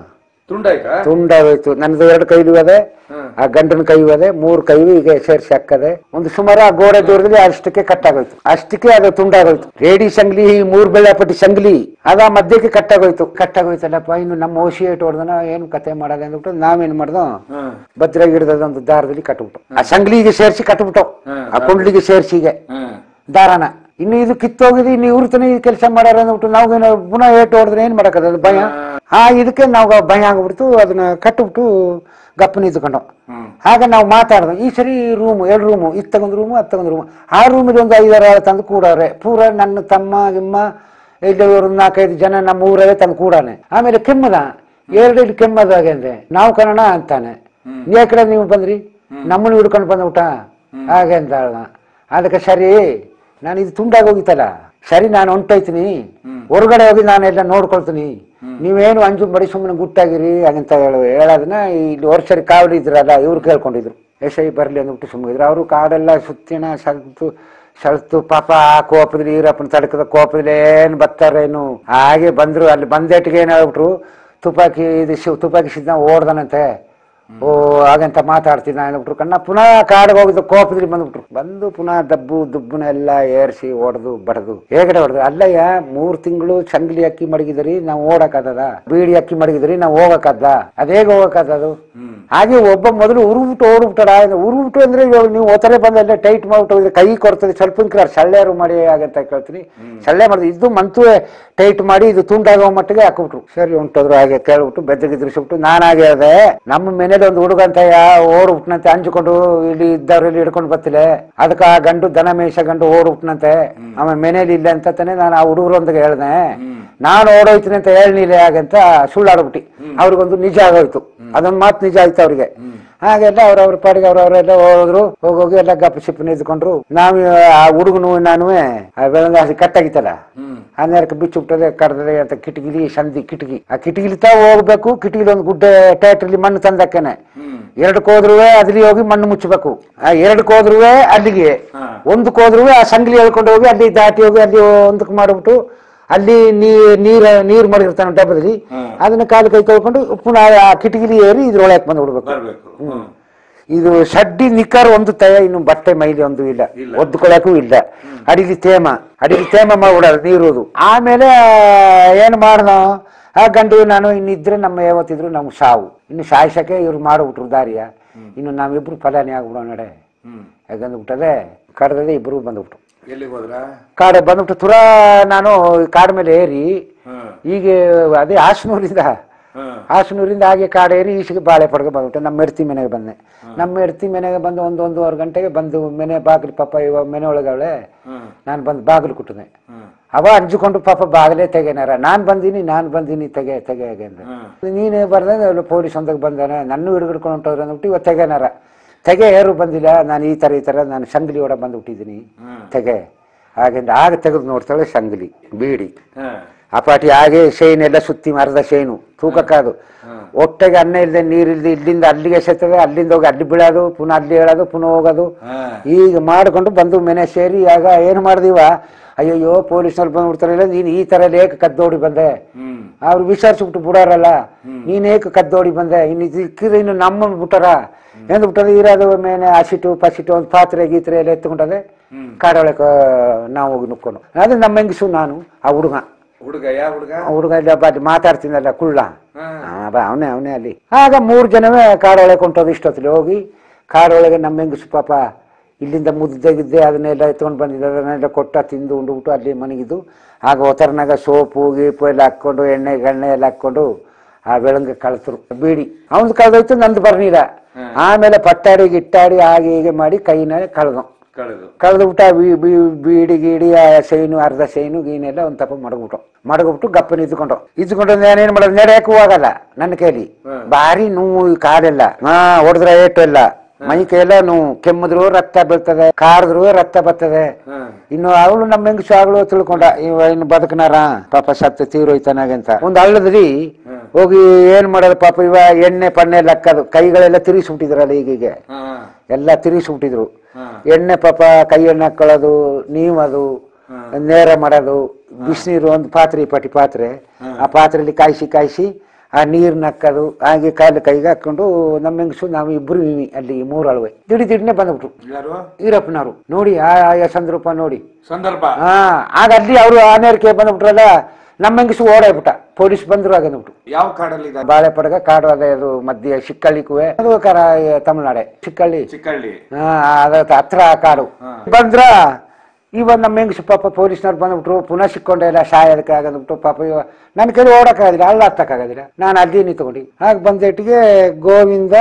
ತುಂಡಾಯ್ತಾ ತುಂಡಾಗೋಯ್ತು ನನ್ನದು ಎರಡು ಕೈಲು ಅದೆ ಹ್ಮ್. ಆ ಗಂಡನ ಕೈ ಅದೆ ಮೂರು ಕೈ ಈಗ ಸೇರಿಸಿ ಹಾಕದೆ ಒಂದು ಸುಮಾರು ಆ ಗೋಡೆ ದೂರದಲ್ಲಿ ಅಷ್ಟಕ್ಕೆ ಕಟ್ಟಾಗೋಯ್ತು ಅಷ್ಟಕ್ಕೆ ಅದು ತುಂಡಾಗೋಯ್ತು ರೇಡಿ ಸಂಗ್ಲಿ ಮೂರ್ ಬೆಳ್ಳಪಟ್ಟಿ ಸಂಗ್ಲಿ ಅದ ಮಧ್ಯಕ್ಕೆ ಕಟ್ಟಾಗೋಯ್ತು ಕಟ್ಟಾಗೋಯ್ತಲ್ಲಪ್ಪ ಇನ್ನು ನಮ್ಮ ಓಸಿ ಏಟ್ ಹೊಡೆದನ ಏನು ಕತೆ ಮಾಡೋದು ಅಂದ್ಬಿಟ್ಟು ನಾವೇನ್ ಮಾಡ್ದೋ ಹ್ಮ್ ಭದ್ರ ಗಿಡದ ಒಂದು ದಾರದಲ್ಲಿ ಕಟ್ಬಿಟ್ಟು ಆ ಸಂಗ್ಲಿಗೆ ಸೇರಿಸಿ ಕಟ್ಬಿಟ್ಟು ಹ್ಮ್. ಆ ಕುಂಡ್ಲಿಗೆ ಸೇರಿಸಿಗೆ ಹ್ಮ್ ದಾರನ ಇನ್ನು ಇದು ಕಿತ್ತೋಗಿದೆ ಇನ್ನು ಇವ್ರ ತನ ಈ ಕೆಲಸ ಮಾಡ್ಯಾರ ಅಂದ್ಬಿಟ್ಟು ನಾವೇನು ಪುನಃ ಏಟು ಹೊಡೆದ್ರೆ ಏನ್ ಮಾಡಕ್ಕದ ಭಯ ಆ ಇದಕ್ಕೆ ನಾವು ಭಯ ಆಗ್ಬಿಡ್ತು ಅದನ್ನ ಕಟ್ಬಿಟ್ಟು ಗಪ್ಪನ ಇದ್ಕೊಂಡು ಹ್ಮ್ ಆಗ ನಾವು ಮಾತಾಡ್ದು ಈ ಸರಿ ರೂಮ್ ಎರಡು ರೂಮು ಇದು ತಗೊಂಡ್ ರೂಮು ಅದು ತಗೊಂಡ್ ರೂಮು ಆ ರೂಮಿಗೆ ಒಂದು ಐದಾರು ಆಳು ತಂದು ಕೂಡವ್ರೆ ಪೂರ ನನ್ನ ತಮ್ಮ ಗಿಮ್ಮ ಇಲ್ಲಿ ಒಂದು ನಾಲ್ಕೈದು ಜನ ನಮ್ಮ ಊರಲ್ಲೇ ತಂದು ಕೂಡಾನೆ ಆಮೇಲೆ ಕೆಮ್ಮದ ಎರಡು ಇಲ್ಲಿ ಕೆಮ್ಮದಾಗೆ ಅಂದ್ರೆ ನಾವು ಕನ್ನಡ ಅಂತಾನೆ ಈ ಕಡೆ ನೀವು ಬಂದ್ರಿ ನಮ್ಮನ್ನು ಹಿಡ್ಕೊಂಡು ಬಂದ್ಬಿಟ್ಟ ಹಾಗೆ ಅಂತ ಹೇಳ್ದ. ಅದಕ್ಕೆ ಸರಿ ನಾನು ಇದು ತುಂಡಾಗಿ ಹೋಗಿತ್ತಲ್ಲ ಸರಿ ನಾನು ಹೊಂಟೋಯ್ತೀನಿ ಹೊರಗಡೆ ಹೋಗಿ ನಾನೆಲ್ಲ ನೋಡ್ಕೊಳ್ತೀನಿ ನೀವೇನು ಅಂಜು ಬಡಿ ಸುಮ್ಮನೆ ಗುಟ್ಟಾಗಿರಿ ಹಾಗಂತ ಹೇಳು ಹೇಳೋದನ್ನ ಇಲ್ಲಿ ವರ್ಷರಿ ಕಾವಲಿ ಇದ್ರಲ್ಲ ಇವ್ರು ಕೇಳ್ಕೊಂಡಿದ್ರು ಎಸ್ ಐ ಬರ್ಲಿ ಅಂದ್ಬಿಟ್ಟು ಸುಮ್ಮನಿದ್ರು ಅವರು ಕಾಡೆಲ್ಲ ಸುತ್ತಿನ ಸಲ್ತು ಸಲ್ತು ಪಾಪ ಆ ಕೋಪದಲ್ಲಿ ಈರಪ್ಪನ ತಡಕದ ಕೋಪದಲ್ಲಿ ಏನ್ ಬರ್ತಾರೇನು ಹಾಗೆ ಬಂದ್ರು ಅಲ್ಲಿ ಬಂದೇಟಿಗೆ ಏನ್ ಹೇಳ್ಬಿಟ್ರು ತುಪಾಕಿ ಇದು ಶಿವ್ ತುಪಾಕಿ ಸಿದ್ಧ ಓಡ್ದನಂತೆ ಓ ಹಾಗಂತ ಮಾತಾಡ್ತಿದ್ದ ಅಂದ್ಬಿಟ್ರು ಕಣ್ಣ ಪುನಃ ಕಾಡಿಗೆ ಹೋಗಿದ್ದು ಕೋಪದಲ್ಲಿ ಬಂದ್ಬಿಟ್ರು ಬಂದು ಪುನಃ ದಬ್ಬು ದುಬ್ಬನ ಎಲ್ಲ ಏರ್ಸಿ ಹೊಡೆದು ಬಡದು ಹೇಗಡೆ ಹೊಡೆದು ಅಲ್ಲಯ್ಯ ಮೂರ್ ತಿಂಗಳು ಚಂಗ್ಲಿ ಅಕ್ಕಿ ಮಡಗಿದ್ರಿ ನಾವು ಓಡಕ್ಕಾದದ ಬೀಡಿ ಅಕ್ಕಿ ಮಡಗಿದ್ರಿ ನಾವು ಹೋಗಕ್ಕಾದ ಅದೇಗ ಹೋಗಕ್ಕಾದದು ಹಾಗೆ ಒಬ್ಬ ಮೊದಲು ಉರುಬಿಟ್ಟು ಓಡ್ಬಿಟ್ಟಡ ಉರುಬಿಟ್ಟು ಅಂದ್ರೆ ಇವಾಗ ನೀವು ಒತ್ತರೆ ಬಂದಲ್ಲೇ ಟೈಟ್ ಮಾಡ್ಬಿಟ್ಟು ಹೋಗಿದ್ರೆ ಕೈ ಕೊಡ್ತದೆ ಸ್ವಲ್ಪ ಕ್ರಾರ್ ಸಳ್ಳೆರು ಮಾಡಿ ಆಗಂತ ಕೇಳ್ತೀನಿ ಸಳ್ಳೆ ಮಾಡಿದ್ರು ಇದು ಮಂತು ಟೈಟ್ ಮಾಡಿ ಇದು ತುಂಡಾಗೋ ಮಟ್ಟಿಗೆ ಹಾಕ್ಬಿಟ್ರು ಸರಿ ಉಂಟೋದ್ರು ಹಾಗೆ ಕೇಳ್ಬಿಟ್ಟು ಬೆದ್ದಗಿದ್ರಿಸ್ಬಿಟ್ಟು ನಾನಾಗೆ ಹೇಳ್ದೆ ನಮ್ಮ ಮನೇಲಿ ಒಂದು ಹುಡುಗ ಅಂತ ಓಡ್ಬಿಟ್ನಂತೆ ಅಂಜಿಕೊಂಡು ಇಲ್ಲಿ ಇದ್ದವ್ರಲ್ಲಿ ಹಿಡ್ಕೊಂಡು ಬರ್ತಿಲ್ಲ ಅದಕ್ಕೆ ಆ ಗಂಡು ದನ ಮೇಷ ಗಂಡು ಓಡ್ಬಿಟ್ನಂತೆ ಆಮೇಲೆ ಮನೇಲಿ ಇಲ್ಲ ಅಂತ ತಾನೆ ನಾನು ಆ ಹುಡುಗರೊಂದಿಗೆ ಹೇಳ್ದೆ ನಾನು ಓಡೋಯ್ತೀನಿ ಅಂತ ಹೇಳಿಲ್ಲ ಹಾಗಂತ ಸುಳ್ಳಾಡ್ಬಿಟ್ಟು ಅವ್ರಿಗೊಂದು ನಿಜ ಆಗೋಯ್ತು ಅದೊಂದು ಮಾತು ನಿಜ ಆಯ್ತು ಅವ್ರಿಗೆ ಹಾಗೆಲ್ಲ ಅವ್ರವ್ರ ಪಾಡಿಗೆ ಅವ್ರವ್ರೆಲ್ಲ ಹೋದ್ರು ಹೋಗೋಗಿ ಎಲ್ಲ ಗಪ್ಪ ಸಿಪ್ಪು ನಿಂತ್ಕೊಂಡ್ರು ನಾವು ಆ ಹುಡುಗನು ನಾನು ಆ ಬೆಳಗಾಸಿ ಕಟ್ಟಾಗಿತ್ತಲ್ಲ ಹ್ಮ್ ಆ ನೇರಕ್ಕೆ ಬಿಚ್ಚಿಬಿಟ್ಟದೆ ಕಡ್ದರೆ ಅಂತ ಕಿಟಕಿಲಿ ಸಂದಿ ಕಿಟಕಿ ಆ ಕಿಟಕಿಲಿ ತಾ ಹೋಗ್ಬೇಕು ಕಿಟಕಿಲಿ ಒಂದು ಗುಡ್ಡೆ ಟ್ಯಾಟ್ರಲ್ಲಿ ಮಣ್ಣು ತಂದಕ್ಕೇನೆ ಹ್ಮ್ ಎರಡಕ್ಕೆ ಹೋದ್ರುವೆ ಅದ್ರಲ್ಲಿ ಹೋಗಿ ಮಣ್ಣು ಮುಚ್ಚಬೇಕು ಆ ಎರಡಕ್ಕೆ ಹೋದ್ರುವೆ ಅಲ್ಲಿಗೆ ಹಾ. ಒಂದಕ್ಕೆ ಹೋದ್ರುವೆ ಆ ಸಂಗ್ಲಿ ಹೇಳ್ಕೊಂಡು ಹೋಗಿ ಅಲ್ಲಿ ದಾಟಿ ಹೋಗಿ ಅಲ್ಲಿ ಒಂದಕ್ಕೆ ಮಾಡ್ಬಿಟ್ಟು ಅಲ್ಲಿ ನೀರ್ ನೀರ್ ನೀರ್ ಮಾಡಿರ್ತಾನೆ ಡಬ್ಬದಲ್ಲಿ ಹ್ಮ್. ಅದನ್ನ ಕಾಲು ಕೈ ತೊಳ್ಕೊಂಡು ಪುನಃ ಆ ಕಿಟಕಿಲಿ ಏರಿ ಇದ್ರೊಳಗೆ ಬಂದು ಬಿಡ್ಬೇಕು ಬರ್ಬೇಕು ಹ್ಮ್ ಇದು ಸಡ್ಡಿ ನಿಕ್ಕರ್ ಒಂದು ತಯ ಇನ್ನು ಬಟ್ಟೆ ಮೈಲಿ ಒಂದು ಇಲ್ಲ ಇಲ್ಲ. ಒದ್ಕೊಳಕ್ಕೂ ಇಲ್ಲ ಅಡಿಲಿ ತೇಮ ಅಡಿಲಿ ತೇಮ ಮಾಡ್ಬಿಡೋದು ನೀರುದು ಆಮೇಲೆ ಏನ್ ಮಾಡ್ದ ಆ ಗಂಡು ನಾನು ಇನ್ನಿದ್ರೆ ನಮ್ಮ ಯಾವತ್ತಿದ್ರು ನಮ್ಗೆ ಸಾವು ಇನ್ನು ಸಾಯಿಸಕ್ಕೆ ಇವ್ರು ಮಾಡ್ಬಿಟ್ರು ದಾರಿಯ ಇನ್ನು ನಾವಿಬ್ರು ಫಲಾನಿ ಆಗ್ಬಿಡೋ ನಡೆ ಹ್ಮ್ ಯಾಕಂದ್ಬಿಟ್ಟದೆ ಕಡ್ದದೆ ಇಬ್ರು ಬಂದ್ಬಿಟ್ರು ಎಲ್ಲಿಗೆ ಹೋದ್ರ ಕಾಡೆ ಬಂದ್ಬಿಟ್ಟು ತುರಾ ನಾನು ಕಾಡ ಮೇಲೆ ಏರಿ ಹ್ಮ್ ಈಗ ಅದೇ ಹಾಸನೂರಿಂದ ಹ್ಮ್ ಹಾಸನೂರಿಂದ ಹಾಗೆ ಕಾಡೇರಿ ಈಚೆಗೆ ಬಾಳೆ ಪಡ್ಗೆ ಬಂದ್ಬಿಟ್ಟೆ ನಮ್ಮ ಎಡ್ತಿ ಮನೆಗೆ ಬಂದೆ ನಮ್ಮ ಎಡ್ತಿ ಮನೆಗೆ ಬಂದು ಒಂದು ಒಂದೂವರೆ ಗಂಟೆಗೆ ಬಂದು ಮನೆ ಬಾಗಿಲು ಪಾಪ ಇವಾಗ ಮನೆ ಒಳಗವಳೆ ಹ್ಮ್ ನಾನು ಬಂದು ಬಾಗಿಲು ಕುಟ್ಟಿದೆ ಹ್ಮ್ ಅವ ಅಂಜಿಕೊಂಡು ಪಾಪ ಬಾಗಿಲೇ ತೆಗೆನಾರ ನಾನು ಬಂದೀನಿ ನಾನು ಬಂದೀನಿ ತೆಗೆ ತೆಗೆ ಹಾಗೆ ಅಂದ ಹ್ಮ್ ನೀನೇ ಬರ್ದೆ ಪೊಲೀಸ್ ಒಂದಾಗ ಬಂದಾನೆ ನನ್ನ ಹಿಡ್ಕೊಂಡು ಹೊಂಟವ್ರೆ ಅಂದ್ಬಿಟ್ಟು ಇವತ್ತು ತೆಗೆನಾರ ತೆಗೆ ಯಾರು ಬಂದಿಲ್ಲ ನಾನು ಈ ಥರ ಈ ಥರ ನಾನು ಸಂಗ್ಲಿ ಒಡ ಬಂದ್ಬಿಟ್ಟಿದ್ದೀನಿ ಹ್ಮ್ ತೆಗೆ ಹಾಗೆಂದ ಆಗ ತೆಗೆದು ನೋಡ್ತಾಳೆ ಸಂಗ್ಲಿ ಬೀಡಿ ಹ್ಮ್ ಆ ಪಾಟಿ ಹಾಗೆ ಶೈನ್ ಎಲ್ಲ ಸುತ್ತಿ ಮರದ ಶೈನು ತೂಕಕ್ಕಾದು ಹ್ಮ್. ಒಟ್ಟಿಗೆ ಅನ್ನ ಇಲ್ಲದೆ ನೀರಿಲ್ದೆ ಇಲ್ಲಿಂದ ಅಲ್ಲಿಗೆ ಎಸೆತದೆ ಅಲ್ಲಿಂದ ಹೋಗಿ ಅಲ್ಲಿ ಬೀಳೋದು ಪುನಃ ಅಲ್ಲಿ ಹೇಳೋದು ಪುನಃ ಹೋಗೋದು ಹ್ಮ್ ಈಗ ಮಾಡ್ಕೊಂಡು ಬಂದು ಮನೆ ಸೇರಿ ಆಗ ಏನು ಮಾಡ್ದೀವ ಅಯ್ಯಯ್ಯೋ ಪೊಲೀಸ್ನವ್ರು ಬಂದ್ಬಿಡ್ತಾರಲ್ಲ ನೀನು ಈ ಥರ ಏಕ ಕದ್ದೋಡಿ ಬಂದೆ ಹ್ಮ್ ಅವ್ರು ವಿಚಾರಿಸ್ಬಿಟ್ಟು ಬಿಡೋರಲ್ಲ ನೀನ್ ಏಕ ಕದ್ದೋಡಿ ಬಂದೆ ಇನ್ನು ಸಿಕ್ಕಿದ್ರೆ ಇನ್ನು ನಮ್ಮನ್ನು ಬಿಟ್ಟಾರ ಎಂದು ಬಿಟ್ಟರೆ ಇರೋದು ಮೇಲೆ ಹಸಿಟ್ಟು ಪಸಿಟ್ಟು ಒಂದು ಪಾತ್ರೆ ಗೀತ್ರೆ ಎಲ್ಲ ಎತ್ಕೊಂಡದೆ ಹ್ಮ್ ಕಾಡೊಳಗೆ ನಾವು ಹೋಗಿ ನುಕ್ಕೊಂಡು ಅದು ನಮ್ಮ ಹೆಂಗಸು ನಾನು ಆ ಹುಡುಗ ಹುಡುಗ ಯಾವ ಹುಡುಗ ಆ ಹುಡುಗ ಇಲ್ಲಿ ಬಾ ಮಾತಾಡ್ತೀನಲ್ಲ ಕುಳ್ಳ ಹ್ಮ್ ಅವನೇ ಅವನೇ ಅಲ್ಲಿ ಆಗ ಮೂರು ಜನವೇ ಕಾಡೊಳಗೆ ಕೊಂಟೋದು ಇಷ್ಟೊತ್ತಲ್ಲಿ ಹೋಗಿ ಕಾಡೊಳಗೆ ನಮ್ಮ ಹೆಂಗಸು ಪಾಪ ಇಲ್ಲಿಂದ ಮುದ್ದೆ ಗಿದ್ದೆ ಅದನ್ನೆಲ್ಲ ಎತ್ಕೊಂಡು ಬಂದಿದ್ದ ಅದನ್ನೆಲ್ಲ ಕೊಟ್ಟ ತಿಂದು ಉಂಡುಬಿಟ್ಟು ಅಲ್ಲಿ ಮನಗಿದ್ದು ಆಗ ಒತ್ತರನಾಗ ಸೋಪು ಗೀಪು ಎಲ್ಲ ಹಾಕ್ಕೊಂಡು ಎಣ್ಣೆ ಗಣ್ಣೆ ಎಲ್ಲ ಹಾಕ್ಕೊಂಡು ಆ ಬೆಳಂಗೆ ಕಳ್ತರು ಬೀಡಿ ಅವನ್ದು ಕಳೆದೋಯ್ತು ನಂದು ಬರ್ನಿಲ್ಲ ಆಮೇಲೆ ಪಟ್ಟಾಡಿ ಗಿಟ್ಟಾಡಿ ಹಾಗೆ ಹೀಗೆ ಮಾಡಿ ಕೈನ ಕಳೆದು ಕಳೆದು ಕಳೆದ್ಬಿಟ್ಟು ಆ ಬೀ- ಬೀ- ಬೀಡಿ ಗೀಡಿ ಆ ಸೈನು ಅರ್ಧ ಸೈನು ಗೀನೆಲ್ಲ ಒಂದ್ ತಪ್ಪ ಮಡಗ್ಬಿಟ್ಟು ಮಡಗ್ಬಿಟ್ಟು ಗಪ್ಪನ ಇದ್ಕೊಂಡು ಇದ್ಕೊಂಡು ನಾನೇನ್ ಮಾಡೋದು ನಡೆಯಕ್ಕೂ ಆಗಲ್ಲ ನನ್ನ ಕೈಲಿ ಹ್ಮ್. ಭಾರಿ ನೋವು ಈ ಕಾಲೆಲ್ಲ ಹಾ ಹೊಡೆದ್ರೆ ಏಟು ಎಲ್ಲ ಮೈ ಕೈಯೆಲ್ಲ ನೋವು ಕೆಮ್ಮಿದ್ರು ರಕ್ತ ಬೀಳ್ತದೆ ಕಾರ್ದ್ರು ರಕ್ತ ಬರ್ತದೆ ಹ್ಮ್ ಇನ್ನು ಅವಳು ನಮ್ಮ ಹೆಂಗಸು ಆಗಲು ತಿಳ್ಕೊಂಡ ಇವ ಇನ್ನು ಬದುಕನಾರ ಪಾಪ ಸತ್ತು ತೀರೋಯ್ತಾನಾಗೆ ಅಂತ ಒಂದು ಹಳ್ಳದಲ್ಲಿ ಹ್ಮ್. ಹೋಗಿ ಏನ್ ಮಾಡೋದು ಪಾಪ ಇವ ಎಣ್ಣೆ ಪಣ್ಣೆ ಎಲ್ಲ ಹಾಕೋದು ಕೈಗಳೆಲ್ಲ ತಿರುಗಿಸ್ಬಿಟ್ಟಿದ್ರಲ್ಲ ಈಗೀಗೆ ಹ್ಮ್ ಎಲ್ಲ ತಿರುಗಿಸ್ಬಿಟ್ಟಿದ್ರು ಹ್ಮ್ ಎಣ್ಣೆ ಪಾಪ ಕೈ ಎಣ್ಣೆ ಹಾಕೊಳ್ಳೋದು ನೀವದು ನೇರ ಮಾಡೋದು ಬಿಸಿನೀರು ಒಂದು ಪಾತ್ರೆ ಈ ಪಟಿ ಪಾತ್ರೆ ಆ ಪಾತ್ರೆಯಲ್ಲಿ ಕಾಯಿಸಿ ಕಾಯಿಸಿ ಆ ನೀರು ನಕ್ಕದು ಹಾಗೆ ಕಾಲು ಕೈಗೆ ಹಾಕೊಂಡು ನಮ್ಮ ಹೆಂಗಸು ನಾವು ಇಬ್ರು ಇವಿ ಅಲ್ಲಿ ಮೂರಳವೆ ದಿಡಿ ದಿಡಿನೇ ಬಂದ್ಬಿಟ್ರು ಯಾರು ಈರಪ್ಪನವರು ನೋಡಿ ಆ ಆ ಸಂದರ್ಭ ನೋಡಿ ಸಂದರ್ಭ ಹಾ ಆಗ ಅಲ್ಲಿ ಅವರು ಆನೇರಿಕೆ ಬಂದ್ಬಿಟ್ರಲ್ಲ ನಮ್ಮ ಹೆಂಗಸು ಓಡಾಯ್ಬಿಟ್ಟ ಪೊಲೀಸ್ ಬಂದ್ರು ಆಗಂದ್ಬಿಟ್ಟು ಯಾವ ಕಾಡಲ್ಲಿ ಇದೆ ಬಾಳೆ ಪಡಗ ಕಾಡು ಅದೇ ಅದು ಮಧ್ಯ ಶಿಕ್ಕಳ್ಳಿ ಕುವೆ ಅದು ಕರ ತಮಿಳ್ನಾಡೆ ಶಿಕ್ಕಳ್ಳಿ ಚಿಕ್ಕಳ್ಳಿ ಹಾ ಅದ ಹತ್ರ ಆ ಕಾಡು ಹಾ. ಬಂದ್ರ ಇವಾಗ ನಮ್ಮ ಹೆಂಗಸು ಪಾಪ ಪೊಲೀಸ್ನವ್ರು ಬಂದ್ಬಿಟ್ರು ಪುನಃ ಸಿಕ್ಕೊಂಡೆ ಇಲ್ಲ ಸಾಯೋದಕ್ಕೆ ಆಗಂದ್ಬಿಟ್ಟು ಪಾಪ ಇವ ನನ್ನ ಕೈಲಿ ಓಡಕ್ಕಾಗದಿಲ್ಲ ಅಲ್ಲ ಹತ್ತಕ್ಕಾಗದಿಲ್ಲ ನಾನು ಅಲ್ಲಿ ನಿಂತ್ಕೊಂಡು ಆಗ ಬಂದೇಟಿಗೆ ಗೋವಿಂದ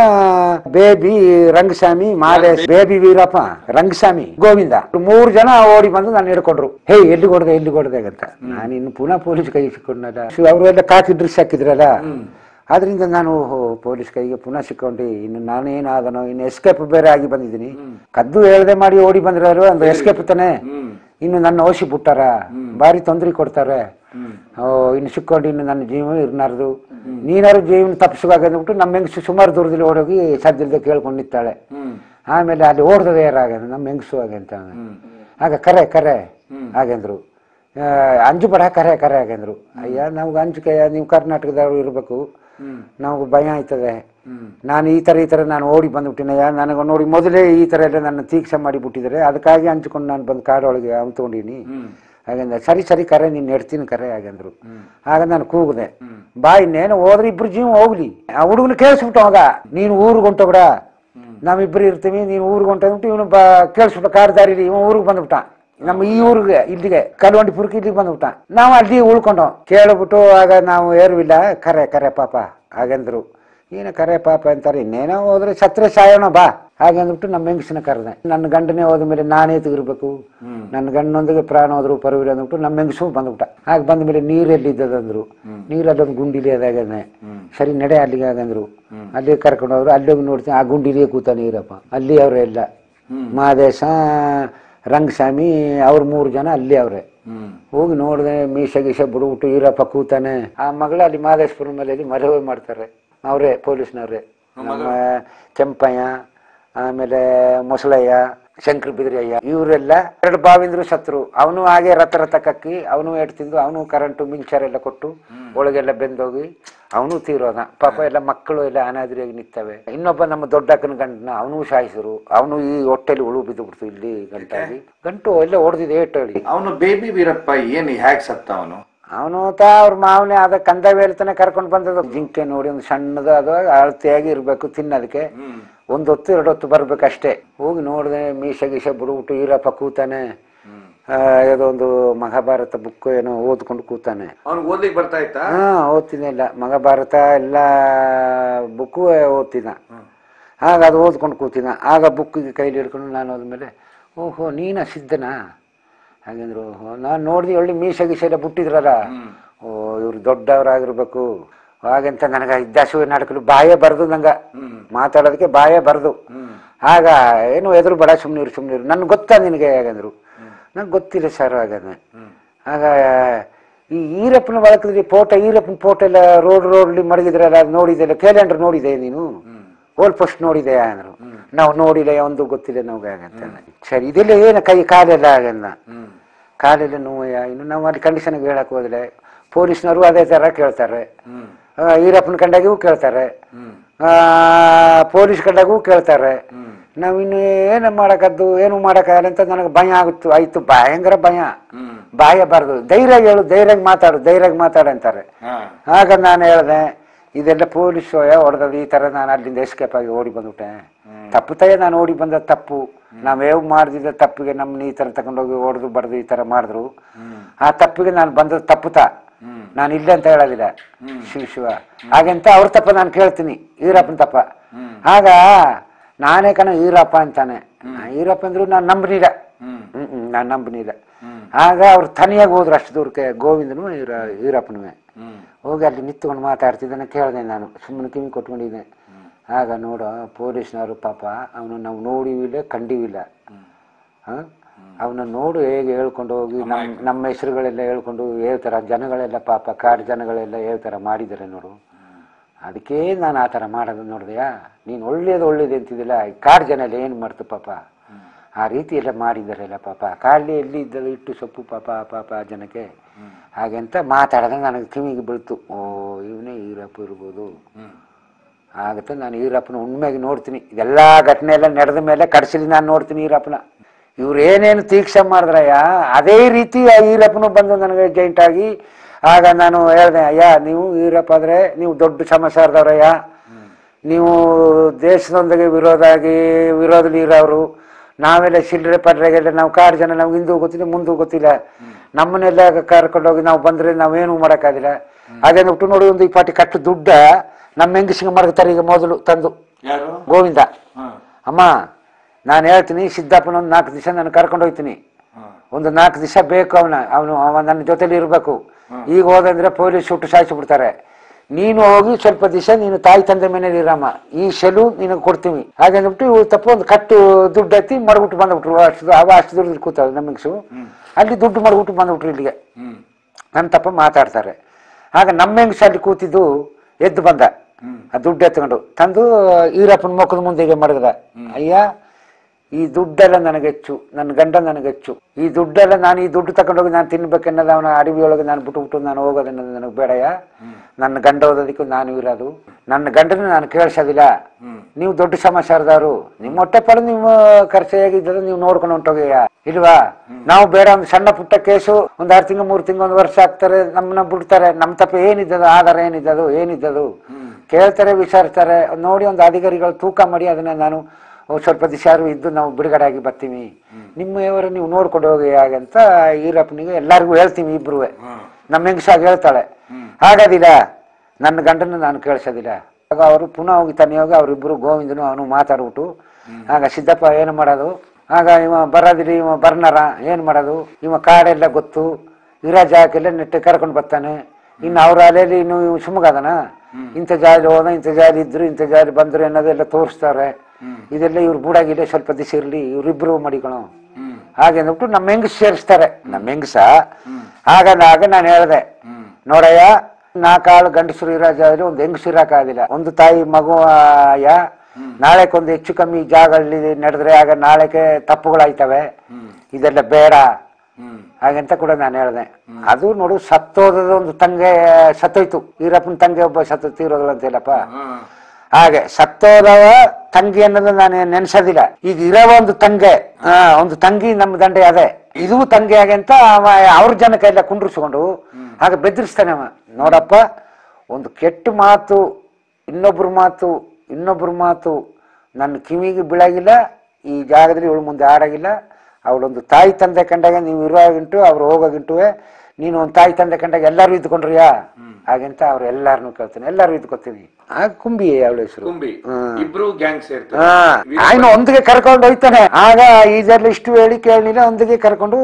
ಬೇಬಿ ರಂಗಸ್ವಾಮಿ ಮಾದೇಶ್ ಬೇಬಿ ವೀರಪ್ಪ ರಂಗಸ್ವಾಮಿ ಗೋವಿಂದ ಮೂರು ಜನ ಓಡಿ ಬಂದು ನಾನು ಹಿಡ್ಕೊಂಡ್ರು ಹೇ ಎಲ್ಲಿ ಹೊಡೆದೆ ಎಲ್ಲಿ ಹೊಡೆದೆ ಅಂತ ನಾನು ಇನ್ನು ಪುನಃ ಪೊಲೀಸ್ ಕೈ ಸಿಕ್ಕೊಂಡಲ್ಲ ಅವರು ಎಲ್ಲ ಕಾಕಿ ಡ್ರೆಸ್ ಹಾಕಿದ್ರಲ್ಲ ಆದ್ರಿಂದ ನಾನು ಓಹೋ, ಪೊಲೀಸ್ ಕೈಗೆ ಪುನಃ ಸಿಕ್ಕೊಂಡು ಇನ್ನು ನಾನೇನಾದನೋ ಇನ್ನು ಎಸ್ಕೇಪ್ ಬೇರೆ ಆಗಿ ಬಂದಿದ್ದೀನಿ ಕದ್ದು ಹೇಳ್ದೆ ಮಾಡಿ ಓಡಿ ಬಂದ್ರವರು ಒಂದು ಎಸ್ಕೇಪ್ ತಾನೆ ಹ್ಮ್ ಇನ್ನು ನನ್ನ ಓಸಿ ಬಿಟ್ಟಾರ ಭಾರಿ ತೊಂದರೆ ಕೊಡ್ತಾರೆ ಹ್ಮ್ ಓ ಇನ್ನು ಸಿಕ್ಕೊಂಡು ಇನ್ನು ನನ್ನ ಜೀವ ಇರ್ನಾರ್ದು ನೀನಾರು ಜೀವನ ತಪ್ಪಿಸುವಾಗ ಅಂದ್ಬಿಟ್ಟು ನಮ್ಮ ಹೆಂಗಸು ಸುಮಾರು ದೂರದಲ್ಲಿ ಓಡೋಗಿ ಸದ್ಯದ ಕೇಳ್ಕೊಂಡು ನಿಂತಾಳೆ ಹ್ಮ್ ಆಮೇಲೆ ಅಲ್ಲಿ ಓಡ್ದದೆ ಯಾರಾಗ ನಮ್ಮ ಹೆಂಗಸು ಹಾಗೆ ಅಂತ ಹ್ಮ್ ಆಗ ಕರೆ ಕರೆ ಹ್ಮ್. ಹಾಗೆಂದ್ರು ಆ, ಅಂಜು ಬಡ ಕರೆ ಕರೆ ಹಾಗೆಂದ್ರು ಅಯ್ಯ ನಮ್ಗೆ ಅಂಜಿಕೆ ನೀವು ಕರ್ನಾಟಕದವ್ರು ಇರಬೇಕು ಹ್ಮ್ ನಮಗೆ ಭಯ ಆಯ್ತದೆ ಹ್ಮ್ ನಾನು ಈ ಥರ ಈ ಥರ ನಾನು ಓಡಿ ಬಂದ್ಬಿಟ್ಟಿನಯ್ಯ ನನಗೆ ನೋಡಿ ಮೊದಲೇ ಈ ಥರ ಎಲ್ಲ ನನ್ನ ತೀಕ್ಷೆ ಮಾಡಿ ಬಿಟ್ಟಿದ್ದಾರೆ ಅದಕ್ಕಾಗಿ ಹಂಚ್ಕೊಂಡು ನಾನು ಬಂದು ಕಾಡೊಳಗೆ ಅಂತ್ಕೊಂಡಿನಿ ಹ್ಮ್ ಹಾಗಂದ ಸರಿ ಸರಿ ಕರೆ ನೀನು ನೆಡ್ತೀನಿ ಕರೆ ಹಾಗಂದ್ರು ಹ್ಮ್ ಆಗ ನಾನು ಕೂಗಿದೆ ಹ್ಮ್ ಬಾ ಇನ್ನೇನು ಹೋದ್ರೆ ಇಬ್ರು ಜೀವ ಹೋಗ್ಲಿ ಆ ಹುಡುಗನ ಕೇಳಿಸ್ಬಿಟ್ಟು ಆಗ ನೀನು ಊರಿಗೆ ಹೊಂಟೋಗ್ರ ಹ್ಮ್ ನಾವಿಬ್ರು ಇರ್ತೀವಿ ನೀನು ಊರಿಗೆ ಹೊಂಟೋಗ್ಬಿಟ್ಟು ಇವನು ಬಾ ಕೇಳಿಸ್ಬಿಟ್ಟು ಕಾರ್ ದಾರಿಲಿ ಇವ ಊರಿಗೆ ಬಂದ್ಬಿಟ್ಟ ನಮ್ಮ ಈ ಊರಿಗೆ ಇಲ್ಲಿಗೆ ಕಲ್ವಂಡಿಪುರಕ್ಕೆ ಇಲ್ಲಿಗೆ ಬಂದ್ಬಿಟ್ಟ ನಾವು ಅಲ್ಲಿ ಉಳ್ಕೊಂಡು ಕೇಳ್ಬಿಟ್ಟು ಆಗ ನಾವು ಏರುವಿಲ್ಲ ಕರೆ ಕರೆ ಪಾಪ ಹಾಗಂದ್ರು ಏನು ಕರೆ ಪಾಪ ಅಂತಾರೆ ಇನ್ನೇನೋ ಹೋದ್ರೆ ಸತ್ರೆ ಸಾಯೋಣ ಬಾ ಹಾಗೆ ಅಂದ್ಬಿಟ್ಟು ನಮ್ಮ ಹೆಂಗಸಿನ ಕರೆದೆ ನನ್ನ ಗಂಡನೇ ಹೋದ ಮೇಲೆ ನಾನೇ ತೆಗಿರ್ಬೇಕು ಹ್ಮ್ ನನ್ನ ಗಂಡನೊಂದಿಗೆ ಪ್ರಾಣ ಹೋದ್ರು ಪರವಿಲ್ಲ ಅಂದ್ಬಿಟ್ಟು ನಮ್ಮ ಹೆಂಗಸು ಬಂದ್ಬಿಟ್ಟ ಆಗ ಬಂದ ಮೇಲೆ ನೀರೆಲ್ಲಿದ್ದದಂದ್ರು ನೀರಲ್ಲಿ ಒಂದು ಗುಂಡಿಲಿ ಅದಾಗನೆ ಹ್ಮ್ ಸರಿ ನಡೆ ಅಲ್ಲಿಗೆ ಆಗಂದ್ರು ಹ್ಮ್. ಅಲ್ಲಿ ಕರ್ಕೊಂಡು ಹೋದ್ರು ಅಲ್ಲಿ ಹೋಗಿ ನೋಡ್ತೀನಿ ಆ ಗುಂಡಿಲಿಯೇ ಕೂತ ನೀರಪ್ಪ ಅಲ್ಲಿ ಅವರೆಲ್ಲ ಹ್ಮ್ ಮಹದೇಶ ರಂಗಸ್ವಾಮಿ ಅವ್ರು ಮೂರು ಜನ ಅಲ್ಲಿ ಅವ್ರೆ ಹ್ಮ್ ಹೋಗಿ ನೋಡಿದೆ ಮೀಸೆ ಗೀಸೆ ಬಿಡ್ಬಿಟ್ಟು ಈರಪ್ಪ ಕೂತಾನೆ ಆ ಮಗಳ ಅಲ್ಲಿ ಮಹದೇಶ್ವರ ಮೇಲೆ ಮದುವೆ ಮಾಡ್ತಾರೆ ಅವರೇ ಪೊಲೀಸ್ನವ್ರೆ ನಮ್ಮ ಕೆಂಪಯ್ಯ ಆಮೇಲೆ ಮೊಸಳಯ್ಯ ಶಂಕರ ಬಿದ್ರಯ್ಯ ಇವರೆಲ್ಲ ಎರಡು ಬಾವಿಂದ್ರು ಸತ್ರು ಅವನು ಹಾಗೆ ರಥ ರಥ ಕಕ್ಕಿ ಅವನು ಏಟ್ ತಿಂದು ಅವನು ಕರೆಂಟು ಮಿಂಚರೆಲ್ಲ ಕೊಟ್ಟು ಒಳಗೆಲ್ಲ ಬೆಂದೋಗಿ ಅವನು ತೀರೋದ ಪಾಪ ಎಲ್ಲ ಮಕ್ಕಳು ಎಲ್ಲ ಅನಾದ್ರಿಯಾಗಿ ನಿಂತವೆ ಇನ್ನೊಬ್ಬ ನಮ್ಮ ದೊಡ್ಡ ಅಕ್ಕನ ಗಂಟನ ಅವನು ಸಾಯಿಸಿರು ಅವನು ಈ ಹೊಟ್ಟೆಲಿ ಹುಳು ಬಿದ್ದು ಬಿಡ್ತು ಇಲ್ಲಿ ಗಂಟಾಗಿ ಗಂಟು ಎಲ್ಲ ಹೊಡೆದಿದೆ ಏಟ್ ಹೇಳಿ ಅವನು ಬೇಬಿ ವೀರಪ್ಪ ಏನ್ ಹ್ಯಾಕ್ ಸತ್ತ ಅವನು ಅವನು ತಾ ಅವ್ರ ಮಾವನೇ ಅದ ಕಂದ ವೇಲ್ತಾನೆ ಕರ್ಕೊಂಡು ಬಂದದ ಜಿಂಕೆ ನೋಡಿ ಒಂದು ಸಣ್ಣದು ಅದು ಅಳತೆಯಾಗಿ ಇರ್ಬೇಕು ತಿನ್ನೋದಕ್ಕೆ ಹ್ಮ್ ಒಂದ್ ಹೊತ್ತು ಎರಡು ಹೊತ್ತು ಬರ್ಬೇಕಷ್ಟೇ ಹೋಗಿ ನೋಡಿದೆ ಮೀಸೆ ಗೀಸೆ ಬಿಡ್ಬಿಟ್ಟು ಈರಪ್ಪ ಕೂತಾನೆ ಹ್ಮ್ ಆ, ಯಾವುದೋ ಒಂದು ಮಹಾಭಾರತ ಬುಕ್ ಏನೋ ಓದ್ಕೊಂಡು ಕೂತಾನೆ ಅವ್ನು ಓದ್ಲಿಕ್ಕೆ ಬರ್ತಾ ಇತ್ತಾ ಹಾ ಓದ್ತಿದ್ದೆ ಇಲ್ಲ ಮಹಾಭಾರತ ಎಲ್ಲ ಬುಕ್ಕು ಓದ್ತಿದ್ದ ಹ್ಮ್. ಆಗ ಅದು ಓದ್ಕೊಂಡು ಕೂತಿದ್ದ ಆಗ ಬುಕ್ಕಿಗೆ ಕೈಲಿ ಹಿಡ್ಕೊಂಡು ನಾನು ಹೋದ್ಮೇಲೆ ಓಹೋ ನೀನ ಸಿದ್ಧನಾ ಹಾಗಂದ್ರು ನಾನು ನೋಡಿದೆ ಒಳ್ಳೆ ಮೀಸೆ ಗೀಸೆ ಎಲ್ಲ ಬಿಟ್ಟಿದ್ರಲ್ಲ ಹ್ಮ್ ಓ ಇವ್ರು ದೊಡ್ಡವರಾಗಿರ್ಬೇಕು ಹಾಗಂತ ನನಗೆ ಇದ್ದಾಸುವೆ ನಾಟಕಲು ಬಾಯೇ ಬರ್ದು ನಂಗ ಹ್ಮ್ ಮಾತಾಡೋದಕ್ಕೆ ಬಾಯೇ ಬರ್ದು ಹ್ಮ್ ಆಗ ಏನು ಎದುರು ಬೇಡ ಸುಮ್ಮನಿರು ಸುಮ್ಮನಿರು ನನ್ಗೆ ಗೊತ್ತಾ ನಿನಗೆ ಹಾಗಂದ್ರು ನಂಗೆ ಗೊತ್ತಿಲ್ಲ ಸರ್ ಹಾಗಂದ್ರೆ ಹ್ಮ್ ಆಗ ಈ ಈರಪ್ಪನ ಬಳಕಿದ್ರಿ ಫೋಟೋ ಈರಪ್ಪನ ಫೋಟೋ ಎಲ್ಲ ರೋಡ್ ರೋಡ್ಲಿ ಮಡಗಿದ್ರಲ್ಲ ಅದು ನೋಡಿದೆಲ್ಲ ಕ್ಯಾಲೆಂಡರ್ ನೋಡಿದೆ ನೀನು ಹ್ಮ್ ಓಲ್ ಪೋಸ್ಟ್ ನೋಡಿದೆ ಅಂದ್ರು ನಾವು ನೋಡಿಲ್ಲ ಒಂದು ಗೊತ್ತಿಲ್ಲ ನಮ್ಗೆ ಹಾಗಂತ ಸರಿ ಇದೆಲ್ಲ ಏನು ಕೈ ಕಾಲೆಲ್ಲ ಆಗಲ್ಲ ಹ್ಮ್ ಕಾಲೆಲ್ಲ ನೋಯ ಇನ್ನು ನಾವು ಅಲ್ಲಿ ಕಂಡೀಷನ್ಗೆ ಹೇಳಕ್ ಹೋದ್ರೆ ಪೊಲೀಸ್ನವರು ಅದೇ ಥರ ಕೇಳ್ತಾರೆ ಹ್ಮ್ ಆ, ಈರಪ್ಪನ ಕಂಡಾಗೂ ಕೇಳ್ತಾರೆ ಹ್ಮ್ ಆ, ಪೊಲೀಸ್ ಕಂಡಾಗೂ ಕೇಳ್ತಾರೆ ಹ್ಮ್ ನಾವು ಇನ್ನು ಏನು ಮಾಡಕದ್ದು ಏನು ಮಾಡಕ್ಕಾಗಲ್ಲ ಅಂತ ನನಗೆ ಭಯ ಆಗುತ್ತು ಆಯ್ತು ಭಯಂಕರ ಭಯ ಹ್ಮ್ ಬಾಯ ಬಾರ್ದು ಧೈರ್ಯ ಹೇಳು ಧೈರ್ಯವಾಗಿ ಮಾತಾಡು ಧೈರ್ಯವಾಗಿ ಮಾತಾಡು ಅಂತಾರೆ ಹಾ ಆಗ ನಾನು ಹೇಳ್ದೆ ಇದೆಲ್ಲ ಪೊಲೀಸ್ ಹೊಡೆದದ್ದು ಈ ತರ ನಾನು ಅಲ್ಲಿಂದ ಎಸ್ಕೇಪ್ ಆಗಿ ಓಡಿ ಬಂದ್ಬಿಟ್ಟೆ ತಪ್ಪು ತಯ ನಾನು ಓಡಿ ಬಂದ ತಪ್ಪು ನಾವು ಹೇಗ್ ಮಾಡ್ದಿದ್ದ ತಪ್ಪಿಗೆ ನಮ್ಮನ್ನ ಈ ತರ ತಗೊಂಡೋಗಿ ಹೊಡೆದು ಬಡ್ದು ಈ ತರ ಮಾಡಿದ್ರು ಹ್ಮ್ ಆ ತಪ್ಪಿಗೆ ನಾನು ಬಂದದ್ದು ತಪ್ಪುತ ಹ್ಮ್ ನಾನು ಇಲ್ಲ ಅಂತ ಹೇಳೋದಿಲ್ಲ ಹ್ಮ್. ಶಿವ ಶಿವ ಹಾಗಂತ ಅವ್ರ ತಪ್ಪ ನಾನು ಕೇಳ್ತೀನಿ ಈರಪ್ಪನ ತಪ್ಪ ಹ್ಮ್ ಆಗ ನಾನೇ ಕಣ ಈರಪ್ಪ ಅಂತಾನೆ ಆ ಈರಪ್ಪ ಅಂದ್ರು ನಾನು ನಂಬನಿಲ್ಲ ಹ್ಮ್ ಹ್ಮ್ ಹ್ಮ್ ನಾನು ನಂಬನಿಲ್ಲ ಹ್ಮ್ ಆಗ ಅವ್ರು ತನಿಯಾಗಿ ಹೋದ್ರು ಅಷ್ಟು ದೂರಕ್ಕೆ ಗೋವಿಂದನು ಈರ ಈರಪ್ಪನೂ ಹ್ಮ್ ಹೋಗಿ ಅಲ್ಲಿ ನಿಂತ್ಕೊಂಡು ಮಾತಾಡ್ತಿದ್ದಾನೆ ಕೇಳಿದೆ ನಾನು ಸುಮ್ಮನೆ ಕಿವಿ ಕೊಟ್ಕೊಂಡಿದ್ದೆ ಆಗ ನೋಡು ಪೊಲೀಸ್ನವರು ಪಾಪ ಅವನು ನಾವು ನೋಡಿವಿಲ್ಲ ಕಂಡಿವಿಲ್ಲ ಹ್ಮ್ ಅವನ ನೋಡು ಹೇಗೆ ಹೇಳ್ಕೊಂಡು ಹೋಗಿ ನಮ್ಮ ನಮ್ಮ ಹೆಸರುಗಳೆಲ್ಲ ಹೇಳ್ಕೊಂಡು ಹೇಳ್ತಾರ ಜನಗಳೆಲ್ಲ ಪಾಪ ಕಾಡು ಜನಗಳೆಲ್ಲ ಹೇಳ್ತಾರ ಮಾಡಿದ್ದಾರೆ ನೋಡು ಅದಕ್ಕೆ ನಾನು ಆ ಥರ ಮಾಡೋದು ನೋಡಿದೆಯಾ ನೀನು ಒಳ್ಳೇದು ಒಳ್ಳೇದು ಅಂತಿದ್ದಿಲ್ಲ ಈ ಕಾಡು ಜನ ಎಲ್ಲ ಏನು ಮಾಡ್ತು ಪಾಪ ಆ ರೀತಿ ಎಲ್ಲ ಮಾಡಿದ್ದಾರಲ್ಲ ಪಾಪ ಕಾಲಿ ಎಲ್ಲಿ ಇದ್ದದ್ದು ಇಟ್ಟು ಸೊಪ್ಪು ಪಾಪ ಪಾಪ ಆ ಜನಕ್ಕೆ ಹಾಗೆಂತ ಮಾತಾಡಿದ್ರೆ ನನಗೆ ಕಿವಿಗೆ ಬೀಳ್ತು ಓ ಇವನೇ ಈರಪ್ಪ ಇರ್ಬೋದು ಆಗುತ್ತೆ ನಾನು ಈರಪ್ಪನ ಉಣ್ಮೆಗೆ ನೋಡ್ತೀನಿ ಇದೆಲ್ಲ ಘಟನೆ ಎಲ್ಲ ನಡೆದ ಮೇಲೆ ಕಡ್ಸಲಿ ನಾನು ನೋಡ್ತೀನಿ ಈರಪ್ಪನ ಇವ್ರು ಏನೇನು ತೀಕ್ಷೆ ಮಾಡಿದ್ರಯ್ಯ ಅದೇ ರೀತಿ ಆ ಈರಪ್ಪನು ಬಂದು ನನಗೆ ಜೈಂಟ್ ಆಗಿ ಆಗ ನಾನು ಹೇಳಿದೆ ಅಯ್ಯ ನೀವು ಈರಪ್ಪ ಆದ್ರೆ ನೀವು ದೊಡ್ಡ ಸಮಸ್ಯಾರ್ದವ್ರಯ್ಯ ನೀವು ದೇಶದೊಂದಿಗೆ ವಿರೋಧ ಆಗಿ ವಿರೋಧದಲ್ಲಿ ಇರೋರು ನಾವೆಲ್ಲ ಚಿಲ್ಲರೆ ಪಡ್ರೆಗೆಲ್ಲ ನಾವು ಕಾರು ಜನ ನಮ್ಗೆ ಹಿಂದೂ ಗೊತ್ತಿಲ್ಲ ಮುಂದೂ ಗೊತ್ತಿಲ್ಲ ನಮ್ಮನ್ನೆಲ್ಲ ಕರ್ಕೊಂಡೋಗಿ ನಾವು ಬಂದ್ರೆ ನಾವೇನು ಮಾಡೋಕ್ಕಾಗಿಲ್ಲ ಅದೇ ಬಿಟ್ಟು ನೋಡಿ ಒಂದು ಇಪ್ಪತ್ತು ಕಟ್ಟು ದುಡ್ಡ ನಮ್ಮ ಹೆಂಗಸಿಗೆ ಮಡಗ್ತಾರೆ ಈಗ ಮೊದಲು ತಂದು ಯಾರು ಗೋವಿಂದ ಹಾ ಅಮ್ಮ ನಾನು ಹೇಳ್ತೀನಿ ಸಿದ್ದಪ್ಪನ ಒಂದು ನಾಲ್ಕು ದಿವಸ ನಾನು ಕರ್ಕೊಂಡು ಹೋಗ್ತೀನಿ ಹಾ ಒಂದು ನಾಲ್ಕು ದಿವಸ ಬೇಕು ಅವನ ಅವನು ಅವ ನನ್ನ ಜೊತೆಲಿ ಇರಬೇಕು ಈಗ ಹೋದಂದ್ರೆ ಪೊಲೀಸ್ ಸುಟ್ಟು ಸಾಯಿಸಿ ಬಿಡ್ತಾರೆ ನೀನು ಹೋಗಿ ಸ್ವಲ್ಪ ದಿವಸ ನೀನು ತಾಯಿ ತಂದೆ ಮನೇಲಿ ಇರಮ್ಮ ಈ ಸೆಲು ನಿನಗೆ ಕೊಡ್ತೀವಿ ಹಾಗಂದ್ಬಿಟ್ಟು ಇವು ತಪ್ಪ ಒಂದು ಕಟ್ಟು ದುಡ್ಡು ಎತ್ತಿ ಮಡಗ್ಬಿಟ್ಟು ಬಂದ್ಬಿಟ್ರು ಅಷ್ಟು ಅವ ಅಷ್ಟು ದುಡ್ಡು ಕೂತಾವೆ ನಮ್ಮ ಹೆಂಗಸು ಅಲ್ಲಿ ದುಡ್ಡು ಮಡಗ್ಬಿಟ್ಟು ಬಂದ್ಬಿಟ್ರು ಇಲ್ಲಿಗೆ ಹ್ಮ್ ನನ್ನ ತಪ್ಪ ಮಾತಾಡ್ತಾರೆ ಆಗ ನಮ್ಮ ಹೆಂಗಸ ಅಲ್ಲಿ ಕೂತಿದ್ದು ಎದ್ದು ಬಂದ ಆ ದುಡ್ಡು ಎತ್ಕೊಂಡು ತಂದು ಈರಪ್ಪನ ಮುಖದ ಮುಂದೆಗೆ ಮಡಗದ ಅಯ್ಯ ಈ ದುಡ್ಡೆಲ್ಲ ನನಗೆ ಹೆಚ್ಚು ನನ್ನ ಗಂಡ ನನಗೆ ಹೆಚ್ಚು ಈ ದುಡ್ಡೆಲ್ಲ ನಾನು ಈ ದುಡ್ಡು ತಗೊಂಡೋಗಿ ನಾನು ತಿನ್ಬೇಕೆನ್ನೋದು ಅವನ ಅಡವಿಯೊಳಗೆ ನಾನು ಬಿಟ್ಟು ಬಿಟ್ಟು ನಾನು ಹೋಗೋದನ್ನೋದು ನನಗೆ ಬೇಡಯ್ಯ ನನ್ನ ಗಂಡ ಓದೋದಕ್ಕೂ ನಾನು ಇರೋದು ನನ್ನ ಗಂಡನ ನಾನು ಕೇಳಿಸೋದಿಲ್ಲ ನೀವು ದೊಡ್ಡ ಸಮಸ್ಯಾರದವರು ನಿಮ್ಮ ಹೊಟ್ಟೆ ಪಡ ನೀವು ಖರ್ಚಾಗಿದ್ದರೆ ನೀವು ನೋಡ್ಕೊಂಡು ಹೊಂಟೋಗಯ್ಯ ಇಲ್ವಾ ನಾವು ಬೇಡ ಒಂದು ಸಣ್ಣ ಪುಟ್ಟ ಕೇಸು ಒಂದು ಆರು ತಿಂಗಳು ಮೂರು ತಿಂಗಳು ಒಂದು ವರ್ಷ ಆಗ್ತಾರೆ ನಮ್ಮನ್ನ ಬಿಡ್ತಾರೆ ನಮ್ಮ ತಪ್ಪ ಏನಿದ್ದದು ಆಧಾರ ಏನಿದ್ದದು ಏನಿದ್ದದು ಕೇಳ್ತಾರೆ ವಿಚಾರಿಸ್ತಾರೆ ನೋಡಿ ಒಂದು ಅಧಿಕಾರಿಗಳು ತೂಕ ಮಾಡಿ ಅದನ್ನ ನಾನು ಓ, ಸ್ವಲ್ಪ ದಿವಸ ಯಾರು ಇದ್ದು ನಾವು ಬಿಡುಗಡೆ ಆಗಿ ಬರ್ತೀವಿ ನಿಮ್ಮವರು ನೀವು ನೋಡ್ಕೊಂಡು ಹೋಗಿ ಹಾಗಂತ ಈರಪ್ಪನಿಗೆ ಎಲ್ಲರಿಗೂ ಹೇಳ್ತೀವಿ ಇಬ್ರು ನಮ್ಮ ಹೆಂಗಸಾಗ ಹೇಳ್ತಾಳೆ ಹಾಗಾದಿಲ್ಲ ನನ್ನ ಗಂಡನ ನಾನು ಕೇಳಿಸೋದಿಲ್ಲ ಆಗ ಅವರು ಪುನಃ ಹೋಗಿ ತನ್ನಿ ಹೋಗಿ ಅವರಿಬ್ಬರು ಗೋವಿಂದನು ಅವನು ಮಾತಾಡ್ಬಿಟ್ಟು ಆಗ ಸಿದ್ದಪ್ಪ ಏನು ಮಾಡೋದು ಆಗ ಇವ ಬರೋದಿಲ್ಲ ಇವ ಬರ್ನಾರ ಏನು ಮಾಡೋದು ಇವ ಕಾಡೆಲ್ಲ ಗೊತ್ತು ಇರೋ ಜಾಗಕ್ಕೆಲ್ಲ ನೆಟ್ಟು ಕರ್ಕೊಂಡು ಬರ್ತಾನೆ ಇನ್ನು ಅವ್ರ ಅಲೆಯಲ್ಲಿ ಇನ್ನು ಇವ್ ಸುಮ್ಮಗಾದನ ಇಂಥ ಜಾಲಿ ಹೋದ ಇಂಥ ಜಾಲಿ ಇದ್ರು ಇಂಥ ಜಾಲಿ ಬಂದ್ರು ಅನ್ನೋದೆಲ್ಲ ತೋರಿಸ್ತಾರೆ ಇದೆಲ್ಲ ಇವ್ರು ಬೂಡಾಗಿಲ್ಲ ಸ್ವಲ್ಪ ದಿವಸ ಇರಲಿ ಇವ್ರಿಬ್ರು ಮಡಿಕೊಳು ಹ್ಮ್ ಹಾಗೆ ಅಂದ್ಬಿಟ್ಟು ನಮ್ಮ ಹೆಂಗಸ್ ಸೇರಿಸ್ತಾರೆ ನಮ್ಮ ಹೆಂಗಸ ಆಗ ಆಗ ನಾನು ಹೇಳ್ದೆ ಹ್ಮ್ ನೋಡಯ್ಯ ನಾಲ್ಕಾಳು ಗಂಡಸರು ಇರೋ ಜಾಗದಲ್ಲಿ ಒಂದು ಹೆಂಗಸು ಇರಕ್ಕಾಗಿಲ್ಲ ಒಂದು ತಾಯಿ ಮಗು ಅಯ್ಯ ನಾಳೆಕೊಂದು ಹೆಚ್ಚು ಕಮ್ಮಿ ಜಾಗಗಳಲ್ಲಿ ನಡೆದ್ರೆ ಆಗ ನಾಳೆಗೆ ತಪ್ಪುಗಳಾಯ್ತವೆ ಇದೆಲ್ಲ ಬೇಡ ಹ್ಮ್ ಹಾಗಂತ ಕೂಡ ನಾನು ಹೇಳ್ದೆ ಅದು ನೋಡು ಸತ್ತೋದದ ಒಂದು ತಂಗೆ ಸತ್ತೋಯ್ತು ಈರಪ್ಪನ ತಂಗೆ ಒಬ್ಬ ಸತ್ತು ತೀರೋದಲ್ಲ ಅಂತ ಹೇಳಪ್ಪ ಹಾ ಹಾಗೆ ಸತ್ತೋದವ ತಂಗಿ ಅನ್ನೋದು ನಾನು ನೆನ್ಸೋದಿಲ್ಲ ಈಗ ಇರೋ ಒಂದು ತಂಗೆ ಆ, ಒಂದು ತಂಗಿ ನಮ್ಮ ದಂಡೆ ಅದೇ ಇದು ತಂಗಿ ಹಾಗೆ ಅಂತ ಅವ ಅವ್ರ ಜನಕ್ಕೆ ಎಲ್ಲ ಕುಂಡ್ರಿಸ್ಕೊಂಡು ಹಾಗೆ ಬೆದರಿಸ್ತಾನೆ ಅವ ನೋಡಪ್ಪ ಒಂದು ಕೆಟ್ಟ ಮಾತು ಇನ್ನೊಬ್ರ ಮಾತು ಇನ್ನೊಬ್ರ ಮಾತು ನನ್ನ ಕಿವಿಗೆ ಬೀಳಾಗಿಲ್ಲ ಈ ಜಾಗದಲ್ಲಿ ಇವಳು ಮುಂದೆ ಆಡಾಗಿಲ್ಲ ಅವಳೊಂದು ತಾಯಿ ತಂದೆ ಕಂಡಾಗ ನೀವು ಇರುವಾಗಿಂಟು ಅವ್ರು ಹೋಗೋಗಿಂಟುವೆ ನೀನು ಒಂದು ತಾಯಿ ತಂದೆ ಕಂಡಾಗ ಎಲ್ಲರೂ ಇದ್ಕೊಂಡ್ರಿಯಾ ಹಾಗಂತ ಅವ್ರು ಎಲ್ಲಾರನು ಕೇಳ್ತಾನೆ ಎಲ್ಲರೂ ಇದ್ಕೊತೀವಿ ಆಗ ಕುಂಬಿ ಅವಳ ಹೆಸರು ಕುಂಬಿ ಹ್ಮ್. ಇಬ್ರು ಗ್ಯಾಂಗ್ ಸೇರ್ತಾರೆ ಹಾ ಆಯ್ನ ಒಂದಿಗೆ ಕರ್ಕೊಂಡು ಹೋಯ್ತಾನೆ ಆಗ ಇದೆಲ್ಲ ಇಷ್ಟು ಹೇಳಿ ಕೇಳಲಿಲ್ಲ ಒಂದಿಗೆ ಕರ್ಕೊಂಡು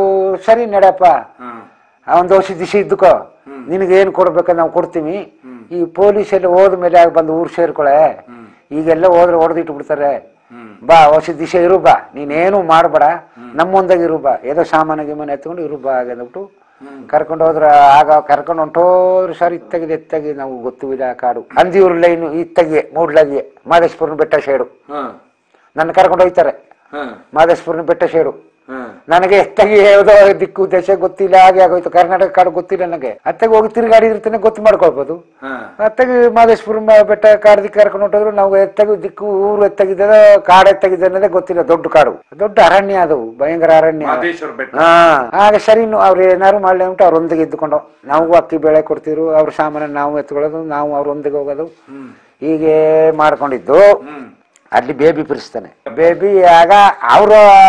ಸರಿ ನಡಪ್ಪ ಹ್ಮ್ ಆ ಒಂದು ವರ್ಷ ದಿವಸ ಇದ್ದುಕೋ ನಿನಗೆ ಏನು ಕೊಡ್ಬೇಕ ನಾವು ಕೊಡ್ತೀವಿ ಈ ಪೊಲೀಸ್ ಎಲ್ಲ ಹೋದ ಮೇಲೆ ಆಗ ಬಂದು ಊರು ಸೇರ್ಕೊಳೆ ಈಗೆಲ್ಲ ಹೋದ್ರೆ ಹೊಡೆದಿಟ್ಟು ಬಿಡ್ತಾರೆ ಹ್ಮ್ ಬಾ ವರ್ಷ ದಿವಸ ಇರು ಬಾ ನೀನೇನು ಮಾಡಬೇಡ ನಮ್ಮೊಂದಾಗ ಇರು ಬಾ ಏನೋ ಸಾಮಾನು ಗಿಮಾನು ಎತ್ಕೊಂಡು ಇರು ಬಾ ಹಾಗೆ ಅಂದ್ಬಿಟ್ಟು ಕರ್ಕೊಂಡು ಹೋದ್ರ ಆಗ ಕರ್ಕೊಂಡು ಹೊಂಟೋದ್ರು ಸರ್ ಇತ್ತಗಿದೆ ಎತ್ತಗಿ ನಾವು ಗೊತ್ತಿಲ್ಲ ಆ ಕಾಡು ಅಂದಿವ್ರ ಲೈನು ಇತ್ತಗೆ ಮೂಡ್ಲಗೆ ಮಾದೇಶ್ಪುರನ ಬೆಟ್ಟ ಸೈಡು ಹಾ ನನ್ನ ಕರ್ಕೊಂಡು ಹೋಯ್ತಾರೆ ಹಾ ಮಾದೇಶ್ಪುರನ ಬೆಟ್ಟ ಸೈಡು ಹಾ ನನಗೆ ಎತ್ತಾಗಿ ಯಾವುದೋ ದಿಕ್ಕು ದೇಶ ಗೊತ್ತಿಲ್ಲ ಹಾಗೆ ಆಗೋಯ್ತು ಕರ್ನಾಟಕ ಕಾಡು ಗೊತ್ತಿಲ್ಲ ನನಗೆ ಅತ್ತಾಗ ಹೋಗಿ ತಿರುಗಾಡಿದ್ರೆ ಗೊತ್ತು ಮಾಡ್ಕೊಳ್ಬೋದು ಹಾ ಅತ್ತಾಗ ಮಾದೇಶ್ಪುರ ಮ- ಬೆಟ್ಟ ಕಾಡು ದಿಕ್ಕು ಕರ್ಕೊಂಡು ಹೊಂಟೋದ್ರು ನಾವು ಎತ್ತಾಗ ದಿಕ್ಕು ಊರು ಎತ್ತಾಗಿದ್ದ ಕಾಡು ಎತ್ತಾಗಿದೆ ಅನ್ನೋದೇ ಗೊತ್ತಿಲ್ಲ ದೊಡ್ಡ ಕಾಡು ದೊಡ್ಡ ಅರಣ್ಯ ಅದು ಭಯಂಕರ ಅರಣ್ಯ ಮಾದೇಶ್ವರ ಬೆಟ್ಟ ಹಾ ಆಗ ಸರಿ ಇನ್ನು ಅವ್ರು ಏನಾರು ಮಾಡ್ಲಿ ಅಂದ್ಬಿಟ್ಟು ಅವ್ರೊಂದಿಗೆ ಇದ್ದುಕೊಂಡು ನಾವು ಅಕ್ಕಿ ಬೇಳೆ ಕೊಡ್ತಿರು ಅವ್ರ ಸಾಮಾನ ನಾವು ಎತ್ಕೊಳ್ಳೋದು ನಾವು ಅವ್ರೊಂದಿಗೆ ಹೋಗೋದು ಹ್ಮ್ ಹೀಗೆ ಮಾಡ್ಕೊಂಡಿದ್ದು ಹ್ಮ್ ಅಲ್ಲಿ ಬೇಬಿ ಬಿರಿಸ್ತಾನೆ ಬೇಬಿ ಆಗ ಅವರ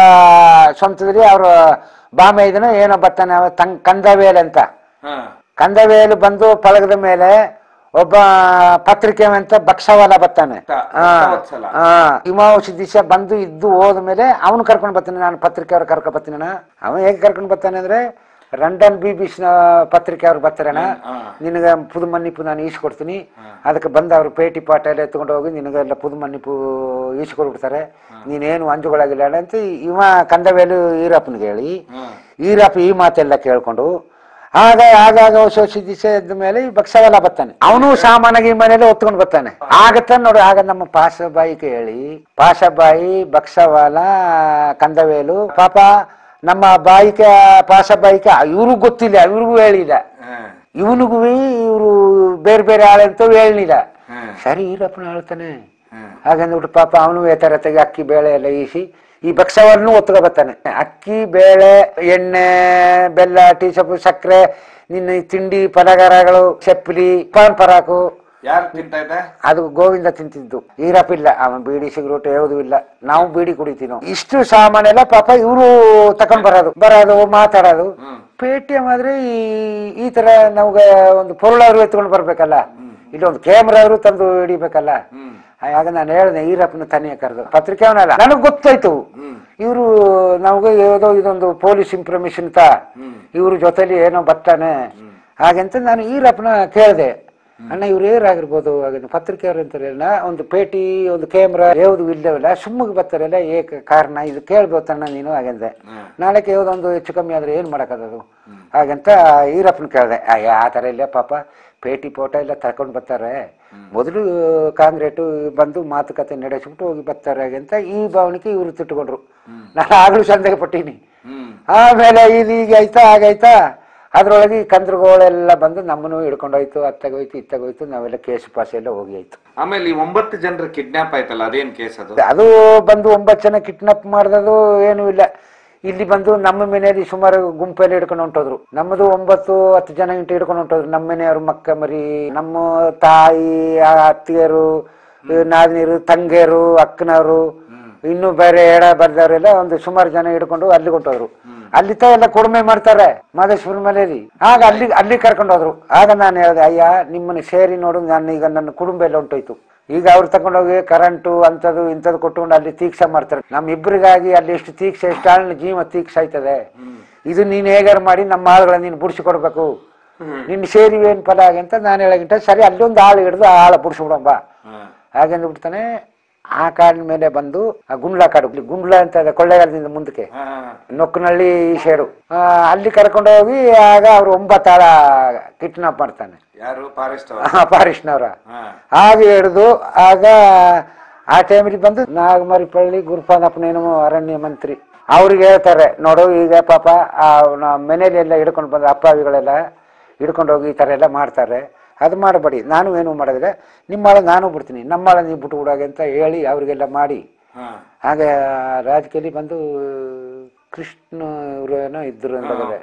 ಸ್ವಂತದಲ್ಲಿ ಅವ್ರ ಬಾಮ ಇದನ್ನ ಏನೋ ಬರ್ತಾನೆ ಅವ ತಂಗ್ ಕಂದವೇಲ್ ಅಂತ ಹಾ ಕಂದವೇಲು ಬಂದು ಪಳಗದ ಮೇಲೆ ಒಬ್ಬ ಪತ್ರಿಕೆ ಅಂತ ಬಕ್ಷವಾಲ ಬರ್ತಾನೆ ತ- ಆ, ಭಕ್ತವತ್ಸಲ. ಆ, ಹಿಮಾಂಶು ದಿವಸ ಬಂದು ಇದ್ದು ಹೋದ್ಮೇಲೆ ಅವನು ಕರ್ಕೊಂಡು ಬರ್ತಾನೆ ನಾನು ಪತ್ರಿಕೆ ಅವ್ರು ಕರ್ಕೊಂಡು ಬರ್ತೀನಿ ಅವ ಹೇಗೆ ಕರ್ಕೊಂಡು ಬರ್ತಾನೆ ಅಂದ್ರೆ ಲಂಡನ್ ಬಿ ಬಿ ಪತ್ರಿಕೆ ಅವ್ರು ಬರ್ತಾರಣ ಹಾ. ನಿನಗೆ ಪುದು ಮನ್ನಿಪು ನಾನು ಈಸ್ಕೊಡ್ತೀನಿ ಅದಕ್ಕೆ ಬಂದು ಅವ್ರು ಪೇಟಿ ಪಾಟ ಎಲ್ಲ ಎತ್ಕೊಂಡು ಹೋಗಿ ನಿನಗೆಲ್ಲ ಪುದು ಮನ್ನಿಪು ಈಸ್ಕೊಡ್ಬಿಡ್ತಾರೆ ನೀನೇನು ಅಂಜುಗಳಾಗಿಲ್ಲ ಅಂತ ಇವ ಕಂದವೇಲು ಈರಪ್ಪನಿಗೆ ಹೇಳಿ ಹಾ ಈರಪ್ಪ ಈ ಮಾತೆಲ್ಲ ಕೇಳ್ಕೊಂಡು ಆಗ ಆಗಾಗ ಹೊಸ ಹೊಸ ದಿವಸ ಎದ್ದ ಮೇಲೆ ಈ ಬಕ್ಸವೆಲ್ಲ ಬರ್ತಾನೆ ಅವನು ಸಾಮಾನಾಗಿ ಮನೇಲಿ ಹೊತ್ಕೊಂಡು ಬರ್ತಾನೆ ಆಗತ್ತ ನೋಡಿ ಆಗ ನಮ್ಮ ಪಾಸಬಾಯಿ ಕೇಳಿ ಪಾಸಬಾಯಿ ಬಕ್ಸವಾಲ ಕಂದವೇಲು ಪಾಪ ನಮ್ಮ ಬಾಯಿಕ ಪಾಸಬಾಯಿಕ ಇವ್ರಿಗೂ ಗೊತ್ತಿಲ್ಲ ಇವ್ರಿಗೂ ಹೇಳಿಲ್ಲ ಹಾ, ಇವನಿಗೂ ಇವರು ಬೇರೆ ಬೇರೆ ಆಳಂತ ಹೇಳಿಲ್ಲ ಹಾ, ಸರಿ ಈರಪ್ಪನ ಹೇಳ್ತಾನೆ ಹಾ. ಹಾಗಂದ್ಬಿಟ್ಟು ಪಾಪ ಅವನು ತರ ತೆಗೆ ಅಕ್ಕಿ ಬೇಳೆ ಎಲ್ಲ ಈಸಿ ಈ ಭಕ್ಸವನ್ನು ಒತ್ತುಗ ಬರ್ತಾನೆ ಅಕ್ಕಿ ಬೇಳೆ ಎಣ್ಣೆ ಬೆಲ್ಲ ಟೀ ಸೊಪ್ಪು ಸಕ್ಕರೆ ನಿನ್ನ ಈ ತಿಂಡಿ ಪಲಹಾರಗಳು ಚಪ್ಪಲಿ ಪಾನ್ ಪರಾಕು ಯಾರು ತಿಂತಾ ಇದ್ದ ಅದು ಗೋವಿಂದ ತಿಂತಿದ್ದು ಈರಪ್ಪ ಇಲ್ಲ ಅವನ್ ಬೀಡಿ ಸಿಗರೇಟ್ ಯಾವುದು ಇಲ್ಲ ನಾವು ಬೀಡಿ ಕುಡಿತೀವಿ ನಾವು ಇಷ್ಟು ಸಾಮಾನೆಲ್ಲ ಪಾಪ ಇವರು ತಕೊಂಡ್ ಬರೋದು ಬರೋದು ಮಾತಾಡೋದು ಹ್ಮ್. ಪೇಟಿಎಂ ಆದ್ರೆ ಈ ಈ ತರ ನಮ್ಗೆ ಒಂದು ಪೊರುಳಾದ್ರು ಎತ್ಕೊಂಡು ಬರ್ಬೇಕಲ್ಲ ಇಲ್ಲಿ ಒಂದು ಕ್ಯಾಮ್ರಾ ಅವರು ತಂದು ಹಿಡಿಬೇಕಲ್ಲ ಹ್ಮ್ ಆಗ ನಾನು ಹೇಳ್ದೆ ಈರಪ್ಪನ ತನಿಯ ಕರೆದು ಪತ್ರಿಕೆ ಅವನಲ್ಲ ನನಗೆ ಗೊತ್ತಾಯ್ತು ಹ್ಮ್ ಇವರು ನಮ್ಗೆ ಯಾವುದೋ ಇದೊಂದು ಪೊಲೀಸ್ ಇನ್ಫಾರ್ಮೇಶನ್ ತ ಹ್ಮ್ ಇವ್ರ ಜೊತೆಲಿ ಏನೋ ಬರ್ತಾನೆ ಹಾಗಂತ ನಾನು ಈರಪ್ಪನ ಕೇಳಿದೆ ಅಣ್ಣ ಇವ್ರು ಏರಾಗಿರ್ಬೋದು ಹಾಗೆ ಪತ್ರಿಕೆ ಅವ್ರು ಅಂತಾರೆ ನಾ ಒಂದು ಪೇಟಿ ಒಂದು ಕ್ಯಾಮ್ರಾ ಯಾವುದು ಇಲ್ಲವಲ್ಲ ಸುಮ್ಮಗೆ ಬರ್ತಾರಲ್ಲ ಏಕ ಕಾರಣ ಇದು ಕೇಳ್ಬೋತಣ್ಣ ನೀನು ಹಾಗಂದೆ ಹ್ಮ್. ನಾಳೆಗೆ ಯಾವುದೊಂದು ಹೆಚ್ಚು ಕಮ್ಮಿ ಆದ್ರೆ ಏನ್ ಮಾಡಕ್ಕದು ಹಾಗಂತ ಈರಪ್ಪನ ಕೇಳಿದೆ ಅಯ್ಯ ಆ ಥರ ಇಲ್ಲ ಪಾಪ ಪೇಟಿ ಫೋಟೋ ಎಲ್ಲ ತಗೊಂಡು ಬರ್ತಾರೆ ಮೊದಲು ಕಾಂಗ್ರೆಟು ಬಂದು ಮಾತುಕತೆ ನಡೆಸ್ಬಿಟ್ಟು ಹೋಗಿ ಬರ್ತಾರೆ ಹಾಗಂತ ಈ ಭಾವನೆಗೆ ಇವರು ತಿಟ್ಟುಕೊಂಡ್ರು ನಾನು ಆಗ್ಲೂ ಸಂದೇಹ ಪಟ್ಟೀನಿ ಹ್ಮ್ ಆಮೇಲೆ ಇದು ಈಗ ಆಯ್ತಾ ಹಾಗಾಯ್ತಾ ಅದ್ರೊಳಗೆ ಈ ಕಂದ್ರಗಳೆಲ್ಲ ಬಂದು ನಮ್ಮನ್ನು ಹಿಡ್ಕೊಂಡೋಯ್ತು ಅತ್ತಾಗೋಯ್ತು ಇತ್ತಾಗೋಯ್ತು ನಾವೆಲ್ಲ ಕೇಸು ಪಾಸ್ ಎಲ್ಲ ಹೋಗಿ ಆಯ್ತು ಆಮೇಲೆ ಈ ಒಂಬತ್ತು ಜನರ ಕಿಡ್ನಾಪ್ ಆಯ್ತಲ್ಲ ಅದೇನ್ ಕೇಸ್ ಅದು ಅದು ಬಂದು ಒಂಬತ್ತು ಜನ ಕಿಡ್ನಾಪ್ ಮಾಡ್ದದು ಏನೂ ಇಲ್ಲ ಇಲ್ಲಿ ಬಂದು ನಮ್ಮ ಮನೆಯಲ್ಲಿ ಸುಮಾರು ಗುಂಪೆಲ್ಲ ಹಿಡ್ಕೊಂಡು ಹೊಂಟೋದ್ರು ನಮ್ಮದು ಒಂಬತ್ತು ಹತ್ತು ಜನ ಇಂಟು ಹಿಡ್ಕೊಂಡು ಹೊಂಟೋದ್ರು ನಮ್ಮ ಮನೆಯವ್ರ ಮಕ್ಕ ಮರಿ ನಮ್ಮ ತಾಯಿ ಆ ಅತ್ತಿಗೆರು ನಾದಿನಿಯರು ತಂಗಿಯರು ಅಕ್ಕನವರು ಇನ್ನು ಬೇರೆ ಎಡ ಬರ್ದವರೆಲ್ಲ ಒಂದು ಸುಮಾರು ಜನ ಹಿಡ್ಕೊಂಡು ಅಲ್ಲಿ ಹೊಂಟೋದ್ರು ಅಲ್ಲಿ ತ ಎಲ್ಲ ಕೊಡುಮೆ ಮಾಡ್ತಾರೆ ಮಾದೇಶ್ವರ ಮಲೆಯಲ್ಲಿ ಆಗ ಅಲ್ಲಿ ಅಲ್ಲಿ ಕರ್ಕೊಂಡು ಹೋದ್ರು ಆಗ ನಾನು ಹೇಳಿದೆ ಅಯ್ಯ ನಿಮ್ಮನ್ನ ಸೇರಿ ನೋಡು ನಾನು ಈಗ ನನ್ನ ಕುಟುಂಬ ಎಲ್ಲ ಹೊಂಟೋಯ್ತು ಈಗ ಅವ್ರು ತಗೊಂಡೋಗಿ ಕರೆಂಟು ಅಂಥದ್ದು ಇಂಥದ್ದು ಕೊಟ್ಕೊಂಡು ಅಲ್ಲಿ ತೀಕ್ಷ ಮಾಡ್ತಾರೆ ನಮ್ಮ ಇಬ್ಬರಿಗಾಗಿ ಅಲ್ಲಿ ಎಷ್ಟು ತೀಕ್ಷ ಎಷ್ಟು ಆಳಿನ ಜೀವ ತೀಕ್ಷ ಆಯ್ತದೆ ಇದು ನೀನು ಹೇಗಾರು ಮಾಡಿ ನಮ್ಮ ಆಳುಗಳನ್ನ ನೀನು ಬುಡ್ಸಿ ಕೊಡ್ಬೇಕು ನಿನ್ನ ಸೇರಿ ಏನ್ ಫಲ ಹಾಗೆ ಅಂತ ನಾನು ಹೇಳಗಿಂಟ ಸರಿ ಅಲ್ಲೊಂದು ಆಳು ಹಿಡಿದು ಆ ಆಳ ಬುಡ್ಸ್ಬಿಡಂಬ ಹಾ. ಹಾಗೆಂದು ಬಿಡ್ತಾನೆ ಆ ಕಾಡಿನ ಮೇಲೆ ಬಂದು ಆ ಗುಂಡ್ಲ ಕಾಡು ಇಲ್ಲಿ ಗುಂಡ್ಲ ಅಂತ ಇದೆ ಕೊಳ್ಳೇಗಾಲದಿಂದ ಮುಂದಕ್ಕೆ ಹಾ, ನೊಕ್ಕನಹಳ್ಳಿ ಈ ಸೈಡು ಆ, ಅಲ್ಲಿ ಕರ್ಕೊಂಡು ಹೋಗಿ ಆಗ ಅವ್ರು ಒಂಬತ್ತಾಳ ಕಿಡ್ನಾಪ್ ಮಾಡ್ತಾನೆ ಯಾರು ಫಾರೆಸ್ಟ್ ಅವರು ಪಾರಿಶ್ನವ್ರ ಹಾ ಆಗ ಹಿಡಿದು ಆಗ ಆ ಟೈಮಲ್ಲಿ ಬಂದು ನಾಗಮರಿಪಳ್ಳಿ ಗುರುಪಾದಪ್ಪನೇನೋ ಅರಣ್ಯ ಮಂತ್ರಿ ಅವ್ರಿಗೆ ಹೇಳ್ತಾರೆ ನೋಡು ಈಗ ಪಾಪ ಆ ನ- ಮನೇಲಿ ಎಲ್ಲ ಹಿಡ್ಕೊಂಡು ಬಂದ ಅಪ್ಪಾವಿಗಳೆಲ್ಲ ಹಿಡ್ಕೊಂಡು ಹೋಗಿ ಈ ಥರ ಎಲ್ಲ ಮಾಡ್ತಾರೆ ಅದು ಮಾಡಬೇಡಿ ನಾನು ಏನೂ ಮಾಡೋದಿಲ್ಲ ನಿಮ್ಮಾಳ ನಾನು ಬಿಡ್ತೀನಿ ನಮ್ಮಾಳ ನೀವು ಬಿಟ್ಟು ಬಿಡೋಗೆ ಅಂತ ಹೇಳಿ ಅವ್ರಿಗೆಲ್ಲ ಮಾಡಿ ಹಾ ಹಾಗೆ ರಾಜಕೀಯದಲ್ಲಿ ಬಂದು ಕೃಷ್ಣ ಇವರು ಏನೋ ಇದ್ರು ಅಂದಾಗಲೇ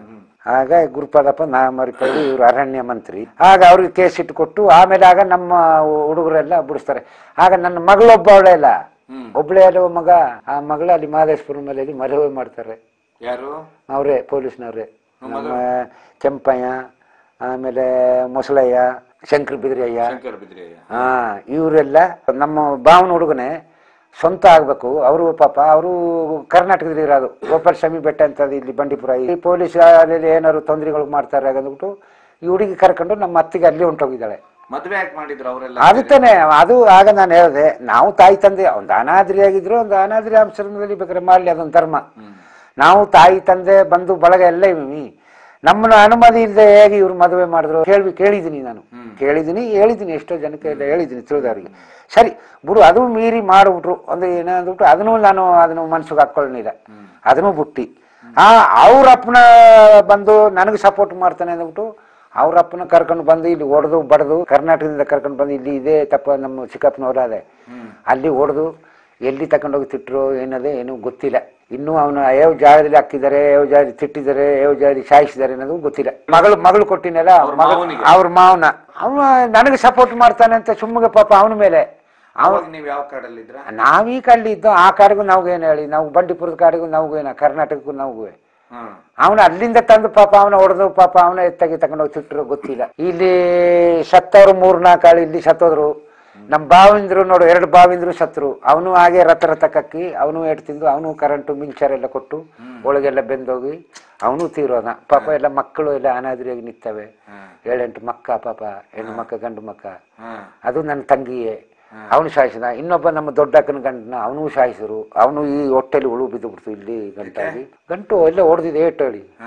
ಆಗ ಗುರುಪಾದಪ್ಪ ನಾಮರಿಪಳ್ಳಿ ಇವರು ಅರಣ್ಯ ಮಂತ್ರಿ ಆಗ ಅವ್ರಿಗೆ ಕೇಸ್ ಇಟ್ಟು ಕೊಟ್ಟು ಆಮೇಲೆ ಆಗ ನಮ್ಮ ಹುಡುಗರೆಲ್ಲ ಬಿಡಿಸ್ತಾರೆ ಆಗ ನನ್ನ ಮಗಳೊಬ್ಬ ಅವಳೆ ಇಲ್ಲ ಹ್ಮ್ ಒಬ್ಳೆ ಅಲ್ಲೋ ಮಗ ಆ ಮಗಳ ಅಲ್ಲಿ ಮಹದೇಶ್ವರ ಮಲೆಯಲ್ಲಿ ಮದುವೆ ಮಾಡ್ತಾರೆ ಯಾರು ಅವರೇ ಪೊಲೀಸ್ನವ್ರೆ ನಮ್ಮ ಕೆಂಪಯ್ಯ ಆಮೇಲೆ ಮೊಸಳಯ್ಯ ಶಂಕರ ಬಿದ್ರಯ್ಯ ಶಂಕರ್ ಬಿದ್ರಯ್ಯ ಹಾ ಇವರೆಲ್ಲ ನಮ್ಮ ಭಾವನ ಹುಡುಗನೇ ಸ್ವಂತ ಆಗ್ಬೇಕು ಅವರು ಪಾಪ ಅವರು ಕರ್ನಾಟಕದಲ್ಲಿ ಇರೋದು ಗೋಪಾಲ ಸ್ವಾಮಿ ಬೆಟ್ಟ ಅಂತ ಇಲ್ಲಿ ಬಂಡೀಪುರ ಈ ಪೊಲೀಸ್ ಅಲ್ಲಿ ಏನಾದ್ರು ತೊಂದರೆಗಳು ಮಾಡ್ತಾರೆ ಅಂದ್ಬಿಟ್ಟು ಈ ಹುಡುಗಿ ಕರ್ಕೊಂಡು ನಮ್ಮ ಅತ್ತಿಗೆ ಅಲ್ಲಿ ಹೊಂಟೋಗಿದ್ದಾಳೆ ಮದ್ವೆ ಯಾಕೆ ಮಾಡಿದ್ರು ಅವರೆಲ್ಲ ಅದು ತಾನೆ ಅದು ಆಗ ನಾನು ಹೇಳಿದೆ ನಾವು ತಾಯಿ ತಂದೆ ಒಂದು ಅನಾದ್ರಿ ಆಗಿದ್ರು ಒಂದು ಅನಾದ್ರಿ ಆಶ್ರಮದಲ್ಲಿ ಬೇಕಾದ್ರೆ ಮಾಡಲಿ ಅದೊಂದು ಧರ್ಮ ನಾವು ತಾಯಿ ತಂದೆ ಬಂಧು ಬಳಗ ಎಲ್ಲ ಇವಿ ನಮ್ಮನ್ನ ಅನುಮತಿ ಇಲ್ಲದೆ ಹೇಗೆ ಇವ್ರು ಮದುವೆ ಮಾಡಿದ್ರು ಕೇಳಿ ಕೇಳಿದ್ದೀನಿ ನಾನು ಕೇಳಿದ್ದೀನಿ ಹೇಳಿದ್ದೀನಿ ಎಷ್ಟೋ ಜನಕ್ಕೆ ಎಲ್ಲ ಹೇಳಿದ್ದೀನಿ ತಿಳಿದವರಿಗೆ ಸರಿ ಬಿಡು ಅದು ಮೀರಿ ಮಾಡಿಬಿಟ್ರು ಒಂದು ಏನಂದ್ಬಿಟ್ಟು ಅದನ್ನು ನಾನು ಅದನ್ನು ಮನ್ಸಿಗೆ ಹಾಕೊಳ್ಳಿಲ್ಲ ಅದನ್ನು ಬುಟ್ಟಿ ಆ ಅವ್ರ ಅಪ್ಪನ ಬಂದು ನನಗೆ ಸಪೋರ್ಟ್ ಮಾಡ್ತಾನೆ ಅಂದ್ಬಿಟ್ಟು ಅವ್ರ ಅಪ್ಪನ ಕರ್ಕೊಂಡು ಬಂದು ಇಲ್ಲಿ ಹೊಡೆದು ಬಡ್ದು ಕರ್ನಾಟಕದಿಂದ ಕರ್ಕೊಂಡು ಬಂದು ಇಲ್ಲಿ ಇದೇ ತಪ್ಪ ನಮ್ಮ ಚಿಕ್ಕಪ್ಪನವ್ರ ಅದೇ ಅಲ್ಲಿ ಹೊಡೆದು ಎಲ್ಲಿ ತಗೊಂಡೋಗಿ ತಿಟ್ಟರು ಏನದೇ ಏನೂ ಗೊತ್ತಿಲ್ಲ ಇನ್ನೂ ಅವನು ಯಾವ ಜಾಗದಲ್ಲಿ ಹಾಕಿದ್ದಾರೆ ಯಾವ ಜಾಗದಲ್ಲಿ ತಿಟ್ಟಿದ್ದಾರೆ ಯಾವ ಜಾಗದಲ್ಲಿ ಸಾಯಿಸಿದ್ದಾರೆ ಅನ್ನೋದು ಗೊತ್ತಿಲ್ಲ ಮಗಳು ಮಗಳು ಕೊಟ್ಟಿನಲ್ಲ ಅವ್ರ ಮಗಳು ಮಾವನಿಗೆ? ಅವ್ರ ಮಾವನ ಅವನು ನನಗೆ ಸಪೋರ್ಟ್ ಮಾಡ್ತಾನೆ ಅಂತ ಸುಮ್ಮಗೆ ಪಾಪ ಅವನ ಮೇಲೆ ಅವಾಗ ನೀವ್ ಯಾವ ಕಾಡಲ್ಲಿದ್ರ ನಾವ್ ಈ ಕಳ್ಳಿ ಇದ್ದು ಆ ಕಾಡಿಗೂ ನಾವು ಏನು ಹೇಳಿ ನಾವು ಬಂಡೀಪುರದ ಕಾಡಿಗೂ ನಾವು ಏನ ಕರ್ನಾಟಕಕ್ಕೂ ನಾವು ಹ್ಮ್ ಅವನು ಅಲ್ಲಿಂದ ತಂದು ಪಾಪ ಅವನ ಹೊಡೆದು ಪಾಪ ಅವನ ಎತ್ತಾಗಿ ತಗೊಂಡೋಗಿ ತಿಟ್ಟರು ಗೊತ್ತಿಲ್ಲ ಇಲ್ಲಿ ಸತ್ತವ್ರು ಮೂರ್ ನಾಲ್ಕು ಆಳು ಇಲ್ಲಿ ಸತ್ತೋದ್ರು ನಮ್ಮ ಬಾವಿಂದ್ರು ನೋಡು ಎರಡು ಬಾವಿಂದ್ರು ಸತ್ರು ಅವನು ಹಾಗೆ ರಥ ರಥ ಕಕ್ಕಿ ಅವನು ಏಟ್ ತಿಂದು ಅವನು ಕರೆಂಟು ಮಿಂಚರ್ ಎಲ್ಲ ಕೊಟ್ಟು ಒಳಗೆಲ್ಲ ಬೆಂದೋಗಿ ಅವನು ತೀರೋದ ಪಾಪ ಎಲ್ಲ ಮಕ್ಕಳು ಎಲ್ಲ ಅನಾದ್ರಿಯಾಗಿ ನಿಂತವೆ ಹ್ಮ್ ಏಳೆಂಟು ಮಕ್ಕ ಪಾಪ ಹೆಣ್ಣು ಮಕ್ಕ ಗಂಡು ಮಕ್ಕ ಹ್ಮ್ ಅದು ನನ್ನ ತಂಗಿಯೇ ಅವನು ಸಾಯಿಸಿದ ಇನ್ನೊಬ್ಬ ನಮ್ಮ ದೊಡ್ಡ ಅಕ್ಕನ ಗಂಡನ ಅವನು ಸಾಯಿಸಿದ್ರು ಅವನು ಈ ಹೊಟ್ಟೆಲಿ ಹುಳು ಬಿದ್ದು ಬಿಡ್ತು ಇಲ್ಲಿ ಗಂಟಾಗಿ ಗಂಟು ಎಲ್ಲ ಹೊಡೆದಿದೆ ಏಟು ಹೇಳಿ ಹ್ಮ್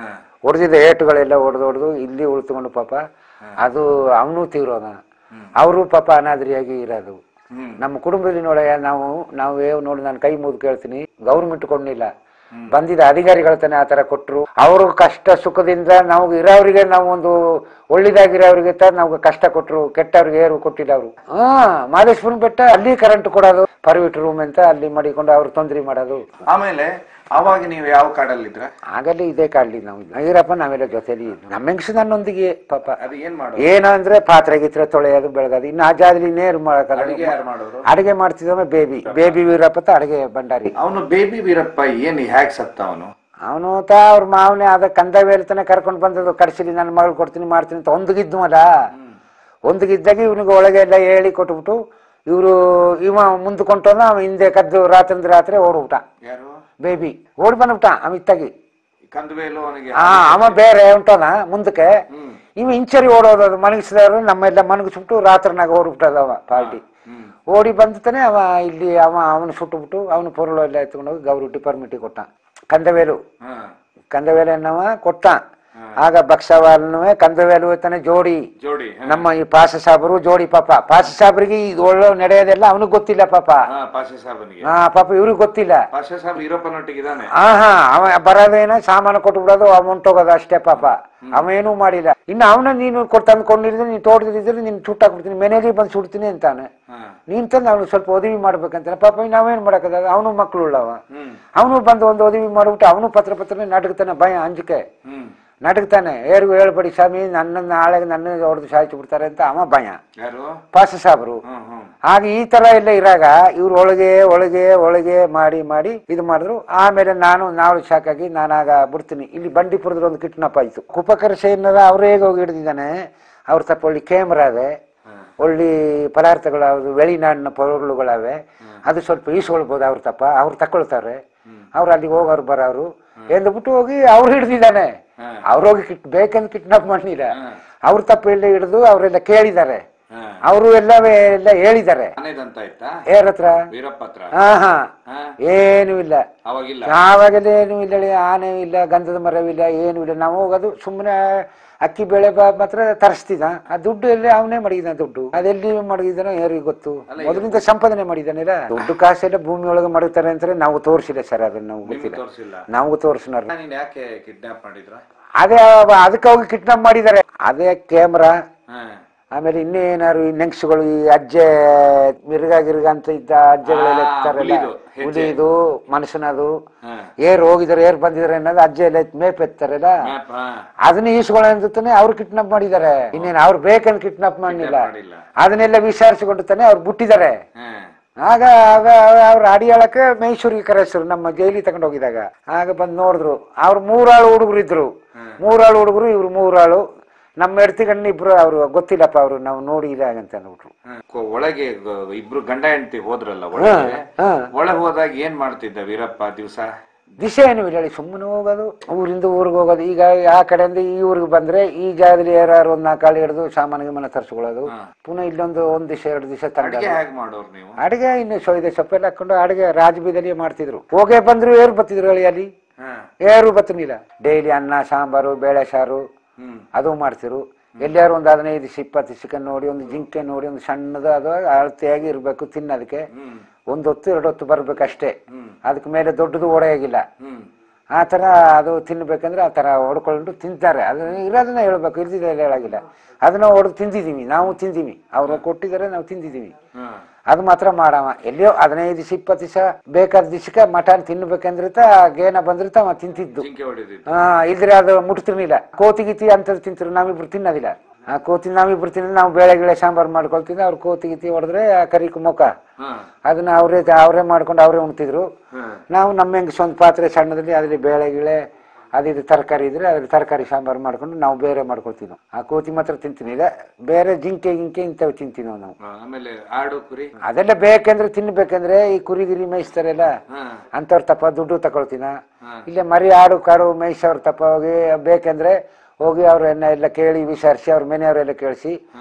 ಹೊಡೆದಿದ್ದ ಏಟುಗಳೆಲ್ಲ ಹೊಡೆದು ಹೊಡೆದು ಇಲ್ಲಿ ಉಳಿತುಕೊಂಡು ಪಾಪ ಅದು ಅವನು ತೀರೋದ ಅವರು ಪಾಪ ಅನಾದ್ರಿಯಾಗಿ ಇರೋದು ಹ್ಮ್ ನಮ್ಮ ಕುಟುಂಬದಲ್ಲಿ ನೋಡಯ್ಯ ನಾವು ನಾವು ಏವ್ ನೋಡಿ ನಾನು ಕೈ ಮುಗಿದು ಕೇಳ್ತೀನಿ ಗೌರ್ಮೆಂಟ್ ಕೊಡ್ಲಿಲ್ಲ ಬಂದಿದ್ದ ಅಧಿಕಾರಿಗಳ ತಾನೆ ಆ ತರ ಕೊಟ್ರು ಅವರು ಕಷ್ಟ ಸುಖದಿಂದ ನಾವು ಇರೋರಿಗೆ ನಾವು ಒಂದು ಒಳ್ಳೆದಾಗಿರೋರಿಗೆ ತ ನಾವು ಕಷ್ಟ ಕೊಟ್ರು ಕೆಟ್ಟವ್ರಿಗೆ ಏರು ಕೊಟ್ಟಿಲ್ಲ ಅವರು ಹಾ ಮಾದೇಶ್ವರನ್ ಬೆಟ್ಟ ಅಲ್ಲಿ ಕರೆಂಟ್ ಕೊಡೋದು ಪರ್ವಿಟ್ ರೂಮ್ ಅಂತ ಅಲ್ಲಿ ಮಾಡಿಕೊಂಡು ಅವ್ರು ತೊಂದರೆ ಮಾಡೋದು ಆಮೇಲೆ ಅವಾಗ ನೀವು ಯಾವ ಕಾಡಲ್ಲಿದ್ರ ಆಗಲೇ ಇದೇ ಕಾಡ್ಲಿ ನಾವು ಐರಪ್ಪ ನಾವೆಲ್ಲ ಜೊತೆಲಿ ಇದ್ವಿ. ನಮ್ಮ ಹೆಂಗಸು ನನ್ನೊಂದಿಗೆ ಪಾಪ ಅದು ಏನ್ ಮಾಡೋದು ಏನಂದ್ರೆ ಪಾತ್ರೆ ಗಿತ್ರೆ ತೊಳೆಯೋದು ಬೆಳಗೋದು ಇನ್ನು ಆ ಜಾಗದಲ್ಲಿ ನೇರು ಮಾಡಕ್ಕಲ್ಲ ಅಡಿಗೆ ಯಾರು ಮಾಡೋರು ಅಡಿಗೆ ಮಾಡ್ತಿದ್ದವ ಬೇಬಿ ಬೇಬಿ ವೀರಪ್ಪ ತ ಅಡಿಗೆ ಭಂಡಾರಿ ಅವನು ಬೇಬಿ ವೀರಪ್ಪ ಏನ್ ಹ್ಯಾಕ್ ಸತ್ತ ಅವನು ಅವನು ತ ಅವ್ರ ಮಾವನೇ ಅದ ಕಂದ ವೇಲ್ತಾನೆ ಕರ್ಕೊಂಡು ಬಂದದ್ದು ಕಡ್ಸಿಲಿ ನನ್ನ ಮಗಳು ಕೊಡ್ತೀನಿ ಮಾಡ್ತೀನಿ ಅಂತ ಒಂದಿಗಿದ್ವಲ್ಲ ಒಂದಿಗಿದ್ದಾಗ ಇವನಿಗೆ ಒಳಗೆ ಎಲ್ಲ ಹೇಳಿ ಕೊಟ್ಬಿಟ್ಟು ಇವರು ಇವ ಮುಂದ್ಕೊಂಡೋದ ಅವ ಹಿಂದೆ ಕದ್ದು ರಾತ್ರಿ ರಾತ್ರಿ ಓಡ್ಬಿಟ್ಟ ಯಾರು ಬೇಬಿ ಓಡಿ ಬಂದ್ಬಿಟ್ಟ ಅವ ಇತ್ತಾಗಿ ಕಂದುವೇಲು ಅವನಿಗೆ ಆ ಅವ ಬೇರೆ ಉಂಟಾನ ಮುಂದಕ್ಕೆ ಹ್ಮ್ ಇವ ಇಂಚರಿ ಓಡೋದು ಮನಗಿಸಿದವರು ನಮ್ಮೆಲ್ಲ ಮನಗಿಸ್ಬಿಟ್ಟು ರಾತ್ರಿನಾಗ ಓಡ್ಬಿಟ್ಟದ ಅವ ಪಾರ್ಟಿ ಹ್ಮ್ ಓಡಿ ಬಂದತಾನೆ ಅವ ಇಲ್ಲಿ ಅವ ಅವನು ಸುಟ್ಟುಬಿಟ್ಟು ಅವನು ಪೊರುಳು ಎಲ್ಲ ಎತ್ಕೊಂಡೋಗಿ ಗೌರೂಟಿ ಪರ್ಮಿಟಿ ಕೊಟ್ಟ ಕಂದವೇಲು ಹಾ ಕಂದವೇಲು ಅನ್ನವ ಕೊಟ್ಟ ಆಗ ಬಕ್ಷವಾಲನು ಕಂದವೇಲು ತಾನೆ ಜೋಡಿ ಜೋಡಿ ಹಾ. ನಮ್ಮ ಈ ಪಾಸ ಸಾಬರು ಜೋಡಿ ಪಾಪ ಪಾಸ ಸಾಬ್ರಿಗೆ ಇದು ಒಳ್ಳೆ ನಡೆಯೋದೆಲ್ಲ ಅವನಿಗೆ ಗೊತ್ತಿಲ್ಲ ಪಾಪ ಹಾ ಪಾಷಾ ಸಾಹೇಬನಿಗೆ ಹಾ ಪಾಪ ಇವ್ರಿಗೆ ಗೊತ್ತಿಲ್ಲ ಪಾಷಾ ಸಾಹೇಬ್ ವೀರಪ್ಪನೊಟ್ಟಿಗಿದಾನೆ ಹಾ ಹಾ ಅವ ಬರೋದೇನ ಸಾಮಾನು ಕೊಟ್ಟು ಬಿಡೋದು ಅವ ಹೊಂಟೋಗೋದು ಅಷ್ಟೇ ಪಾಪ ಅವ ಏನೂ ಮಾಡಿಲ್ಲ ಇನ್ನು ಅವನ ನೀನು ಕೊಟ್ಟು ತಂದ್ಕೊಂಡಿದ್ರೆ ನೀನು ತೋಟದಿದ್ರೆ ನೀನು ಸುಟ್ಟಾಕ್ಬಿಡ್ತೀನಿ ಮನೇಲಿ ಬಂದು ಸುಡ್ತೀನಿ ಅಂತಾನೆ ಹಾ ನೀನ್ ತಂದು ಅವ್ನು ಸ್ವಲ್ಪ ಒದವಿ ಮಾಡ್ಬೇಕಂತಾನೆ ಪಾಪ ನಾವೇನ್ ಮಾಡಕ್ಕದ ಅವನು ಮಕ್ಕಳು ಉಳ್ಳವ ಹ್ಮ್ ಅವನು ಬಂದು ಒಂದು ಒದವಿ ಮಾಡ್ಬಿಟ್ಟು ಅವನು ಪತ್ರ ಪತ್ರ ನಡಗ್ತಾನೆ ಭಯ ಅಂಜಿಕೆ ಹ್ಮ್ ನಡಗ್ತಾನೆ ಏರ್ಗು ಹೇಳ್ಬೇಡಿ ಸ್ವಾಮಿ ನನ್ನ ನಾಳೆ ನನ್ನ ಹೊಡೆದು ಸಾಯಿಸಿ ಬಿಡ್ತಾರೆ ಅಂತ ಅವ ಭಯ ಯಾರು ಪಾಸ ಸಾಬ್ರು ಹ್ಮ್ ಹ್ಮ್ ಆಗ ಈ ತರ ಎಲ್ಲ ಇರಾಗ ಇವ್ರು ಒಳಗೆ ಒಳಗೆ ಒಳಗೆ ಮಾಡಿ ಮಾಡಿ ಇದು ಮಾಡಿದ್ರು ಆಮೇಲೆ ನಾನು ನಾವು ಶಾಕಾಗಿ ನಾನಾಗ ಬಿಡ್ತೀನಿ ಇಲ್ಲಿ ಬಂಡೀಪುರದಲ್ಲಿ ಒಂದು ಕಿಟ್ನಪ್ ಆಯ್ತು ಕುಪಕರ ಸೇನರ ಅವ್ರು ಹೇಗೆ ಹೋಗಿ ಹಿಡಿದಿದ್ದಾನೆ ಅವ್ರ ತಪ್ಪ ಒಳ್ಳೆ ಕ್ಯಾಮ್ರಾ ಅದೆ ಒಳ್ಳೆ ಪದಾರ್ಥಗಳು ಅದು வெளிநாಡಿನ ಪೊರುಳುಗಳವೆ ಅದು ಸ್ವಲ್ಪ ಈಸ್ಕೊಳ್ಬೋದು ಅವ್ರ ತಪ್ಪ ಅವ್ರು ತಕೊಳ್ತಾರೆ ಅವ್ರು ಅಲ್ಲಿಗೆ ಹೋಗೋರು ಬರೋರು ಎಂದ್ಬಿಟ್ಟು ಹೋಗಿ ಅವ್ರು ಹಿಡ್ದಿದ್ದಾನೆ ಹ್ಮ್. ಅವ್ರು ಹೋಗಿ ಕಿಟ್ ಬೇಕಂತ ಕಿಡ್ನಾಪ್ ಮಾಡಿಲ್ಲ ಅವ್ರ ತಪ್ಪು ಎಲ್ಲ ಹಿಡಿದು ಅವರೆಲ್ಲ ಕೇಳಿದ್ದಾರೆ ಹಾ ಅವರು ಎಲ್ಲ ಎಲ್ಲ ಹೇಳಿದ್ದಾರೆ ಮನೆದಂತ ಆಯ್ತಾ ಯಾರ ಹತ್ರ ವೀರಪ್ಪ ಹತ್ರ ಹಾ ಹಾ ಹಾ ಏನೂ ಇಲ್ಲ ಅವಾಗಿಲ್ಲ ಯಾವಾಗಲೇ ಏನು ಇಲ್ಲ ಹೇಳಿ, ಆನೆ ಇಲ್ಲ ಗಂಧದ ಮರವಿಲ್ಲ ಏನೂ ಇಲ್ಲ ನಾವು ಹೋಗೋದು ಸುಮ್ಮನೆ ಅಕ್ಕಿ ಬೇಳೆ ಬಾ ಮಾತ್ರ ತರಿಸ್ತಿದ್ದ ಆ ದುಡ್ಡು ಎಲ್ಲಿ ಅವನೇ ಮಡಗಿದ ದುಡ್ಡು ಅದೆಲ್ಲಿ ಮಡಗಿದಾನೋ ಯಾರಿಗೆ ಗೊತ್ತು ಮೊದಲಿಂದ ಸಂಪಾದನೆ ಮಾಡಿದಾನಿಲ್ಲ ದುಡ್ಡು ಕಾಸೆಲ್ಲ ಭೂಮಿ ಒಳಗೆ ಮಡಗ್ತಾರೆ ಅಂತಾರೆ ನಾವು ತೋರಿಸಿಲ್ಲ ಸರ್ ಅದನ್ನ ನಾವು ನಿಮ್ಗೆ ಗೊತ್ತಿಲ್ಲ ತೋರಿಸಿಲ್ಲ ನಾವು ತೋರಿಸಿನಾರ ನೀನ್ ಯಾಕೆ ಕಿಡ್ನಾಪ್ ಮಾಡಿದ್ರ ಅದೇ ಅವ- ಅದಕ್ಕೆ ಹೋಗಿ ಕಿಡ್ನಾಪ್ ಮಾಡಿದ್ದಾರೆ ಅದೇ ಕ್ಯಾಮ್ರಾ ಹಾ ಆಮೇಲೆ ಇನ್ನೇನಾದ್ರು ಈ ನೆಂಗ್ಸುಗಳು ಈ ಅಜ್ಜೆ ಮಿರ್ಗ ಗಿರ್ಗ ಅಂತ ಇದ್ದ ಅಜ್ಜೆಗಳೆಲ್ಲ ಆ, ಇರ್ತಾರಲ್ಲ ಹುಲಿದು, ಹೆಜ್ಜೆ. ಹುಲಿದು ಮನುಷ್ಯನದು ಹಾ ಏರ್ ಹೋಗಿದಾರೆ ಏರ್ ಬಂದಿದ್ದಾರೆ ಅನ್ನೋದು ಅಜ್ಜೆ ಎಲ್ಲ ಮೇಪ್ ಎತ್ತಾರಲ್ಲ ಮ್ಯಾಪ್ ಹಾ ಅದನ್ನ ಈಸ್ಕೊಳ್ಳೋತಾನೆ ಅವ್ರು ಕಿಡ್ನಾಪ್ ಮಾಡಿದ್ದಾರೆ ಇನ್ನೇನು ಅವ್ರು ಬೇಕಂತ ಕಿಡ್ನಾಪ್ ಮಾಡಿಲ್ಲ ಮಾಡಿಲ್ಲ ಅದನ್ನೆಲ್ಲ ವಿಚಾರಿಸಿಕೊಂಡು ತಾನೆ ಅವ್ರು ಬಿಟ್ಟಿದ್ದಾರೆ ಹಾ ಆಗ ಆಗ ಅವ್ರ ಅಡಿಯಾಳಕ್ಕೆ ಮೈಸೂರಿಗೆ ಕರೆಸರು ನಮ್ಮ ಜೈಲಿಗೆ ತಗೊಂಡು ಹೋಗಿದಾಗ ಆಗ ಬಂದು ನೋಡಿದ್ರು ಅವ್ರು ಮೂರಾಳು ಹುಡುಗರು ಇದ್ರು ಮೂರಾಳು ಹುಡುಗರು ಇವ್ರು ಮೂರಾಳು ನಮ್ಮ ಎಡ್ತಿಗಣ್ಣ ಇಬ್ರು ಅವ್ರು ಗೊತ್ತಿಲ್ಲಪ್ಪ ಅವ್ರು ನಾವು ನೋಡಿಲ್ಲ ಅಂತ ಅಂದ್ಬಿಟ್ರು ಹಾ. ಕೊ- ಒಳಗೆ ಗ- ಇಬ್ರು ಗಂಡ ಹೆಂಡತಿ ಹೋದ್ರಲ್ಲ ಒಳಗೆ ಹಾ. ಒಳಗೆ ಹೋದಾಗ ಏನ್ ಮಾಡ್ತಿದ್ದ ವೀರಪ್ಪ ದಿವಸ ದಿಶೆ ಏನು ಇಲ್ಲ ಹೇಳಿ ಸುಮ್ಮನೆ ಹೋಗೋದು ಊರಿಂದ ಊರಿಗೆ ಹೋಗೋದು ಈಗ ಆ ಕಡೆಯಿಂದ ಈ ಊರಿಗೆ ಬಂದ್ರೆ ಈ ಜಾಗದಲ್ಲಿ ಯಾರು ಒಂದ್ ನಾಲ್ಕು ಕಾಳು ಹಿಡಿದು ಸಾಮಾನಿಗೆ ಮನೆ ತರಿಸ್ಕೊಳ್ಳೋದು ಪುನಃ ಇಲ್ಲೊಂದು ಒಂದ್ ದಿವಸ ಎರಡು ದಿವಸ ತಂಡ ಅಡಿಗೆ ಹೇಗ್ ಮಾಡೋರು ನೀವು ಅಡಿಗೆ ಇನ್ನು ಸೊಯ್ದೆ ಸೊಪ್ಪೆಲ್ಲ ಹಾಕೊಂಡು ಅಡಿಗೆ ರಾಜಬೀದಲ್ಲಿ ಮಾಡ್ತಿದ್ರು ಹೋಗೇ ಬಂದ್ರು ಏರು ಬತ್ತಿದ್ರು ಹೇಳಿ ಅಲ್ಲಿ ಹಾ ಏರು ಬತ್ತನಿಲ್ಲ ಡೈಲಿ ಅನ್ನ ಸಾಂಬಾರು ಬೇಳೆ ಸಾರು ಹ್ಮ್ ಅದು ಮಾಡ್ತಿರು ಎಲ್ಲಾರು ಒಂದು ಹದಿನೈದು ದಿವಸ ಇಪ್ಪತ್ತು ದಿವಸಕ್ಕೆ ನೋಡಿ ಒಂದು ಜಿಂಕೆ ನೋಡಿ ಒಂದು ಸಣ್ಣದು ಅದು ಅಳತೆಯಾಗಿ ಇರಬೇಕು ತಿನ್ನೋದಕ್ಕೆ ಹ್ಮ್ ಒಂದು ಹೊತ್ತು ಎರಡು ಹೊತ್ತು ಬರ್ಬೇಕಷ್ಟೇ ಹ್ಮ್ ಅದಕ್ಕೆ ಮೇಲೆ ದೊಡ್ಡದು ಒಡೆಯಾಗಿಲ್ಲ ಹ್ಮ್ ಆ ಥರ ಅದು ತಿನ್ಬೇಕಂದ್ರೆ ಆ ಥರ ಹೊಡ್ಕೊಂಡು ತಿಂತಾರೆ ಅದನ್ನ ಇರೋದನ್ನ ಹೇಳ್ಬೇಕು ಇರ್ದಿಲ್ಲ ಹೇಳಾಗಿಲ್ಲ ಅದನ್ನ ಹೊಡೆದು ತಿಂದಿದ್ದೀವಿ ನಾವು ತಿಂದೀವಿ ಅವ್ರು ಕೊಟ್ಟಿದ್ದಾರೆ ನಾವು ತಿಂದಿದ್ದೀವಿ ಹಾ ಅದು ಮಾತ್ರ ಮಾಡವ ಎಲ್ಲಿಯೋ ಹದಿನೈದು ದಿವಸ ಇಪ್ಪತ್ತು ದಿವಸ ಬೇಕಾದ ದಿವಸಕ್ಕೆ ಮಟನ್ ತಿನ್ಬೇಕಂದ್ರಿತ ಗೇನ ಬಂದ್ರಿತ ಅವ ತಿಂತಿದ್ದು ಜಿಂಕೆ ಹೊಡಿದಿದ್ದು ಹಾ ಇದ್ರೆ ಅದು ಮುಟ್ತಿರ್ಲಿಲ್ಲ ಕೋತಿ ಗಿತಿ ಅಂತದ್ ತಿಂತಿರು ನಾವಿಬ್ರು ತಿನ್ನೋದಿಲ್ಲ ಆ ಕೋತಿ ನಾವಿಬ್ರು ತಿನ್ನೋದು ನಾವು ಬೇಳೆ ಗಿಳೆ ಸಾಂಬಾರು ಮಾಡ್ಕೊಳ್ತಿದ್ದೆ ಅವ್ರು ಕೋತಿ ಗಿತಿ ಹೊಡೆದ್ರೆ ಆ ಕರಿ ಮುಖ ಹಾ ಅದನ್ನ ಅವರೇ ಅವರೇ ಮಾಡ್ಕೊಂಡು ಅವರೇ ಉಣ್ತಿದ್ರು ಹಾ ನಾವು ನಮ್ಮ ಹೆಂಗಸ ಒಂದು ಪಾತ್ರೆ ಸಣ್ಣದಲ್ಲಿ ಅದರಲ್ಲಿ ಬೇಳೆ ಗಿಳೆ ಅದಿದು ತರಕಾರಿ ಇದ್ರೆ ಅದ್ರಲ್ಲಿ ತರಕಾರಿ ಸಾಂಬಾರು ಮಾಡ್ಕೊಂಡು ನಾವು ಬೇರೆ ಮಾಡ್ಕೊಳ್ತೀವಿ ಆ ಕೋತಿ ಮಾತ್ರ ತಿಂತೀನಿಲ್ಲ ಬೇರೆ ಜಿಂಕೆ ಗಿಂಕೆ ಇಂಥವು ತಿಂತೀವಿ ನಾವು ಹಾ, ಆಮೇಲೆ ಆಡು ಕುರಿ ಅದೆಲ್ಲ ಬೇಕಂದ್ರೆ ತಿನ್ಬೇಕಂದ್ರೆ ಈ ಕುರಿ ಗಿರಿ ಮೇಯಿಸ್ತಾರಲ್ಲ ಹಾ ಅಂಥವ್ರ ತಪ್ಪ ದುಡ್ಡು ತಗೊಳ್ತೀನ ಹಾ. ಇಲ್ಲೇ ಮರಿ ಆಡು ಕಾಡು ಮೇಯಿಸೋರ್ ತಪ್ಪ ಹೋಗಿ ಬೇಕಂದ್ರೆ ಹೋಗಿ ಅವ್ರನ್ನ ಎಲ್ಲ ಕೇಳಿ ವಿಚಾರಿಸಿ ಅವ್ರ ಮನೆಯವರೆಲ್ಲ ಕೇಳಿಸಿ ಹಾ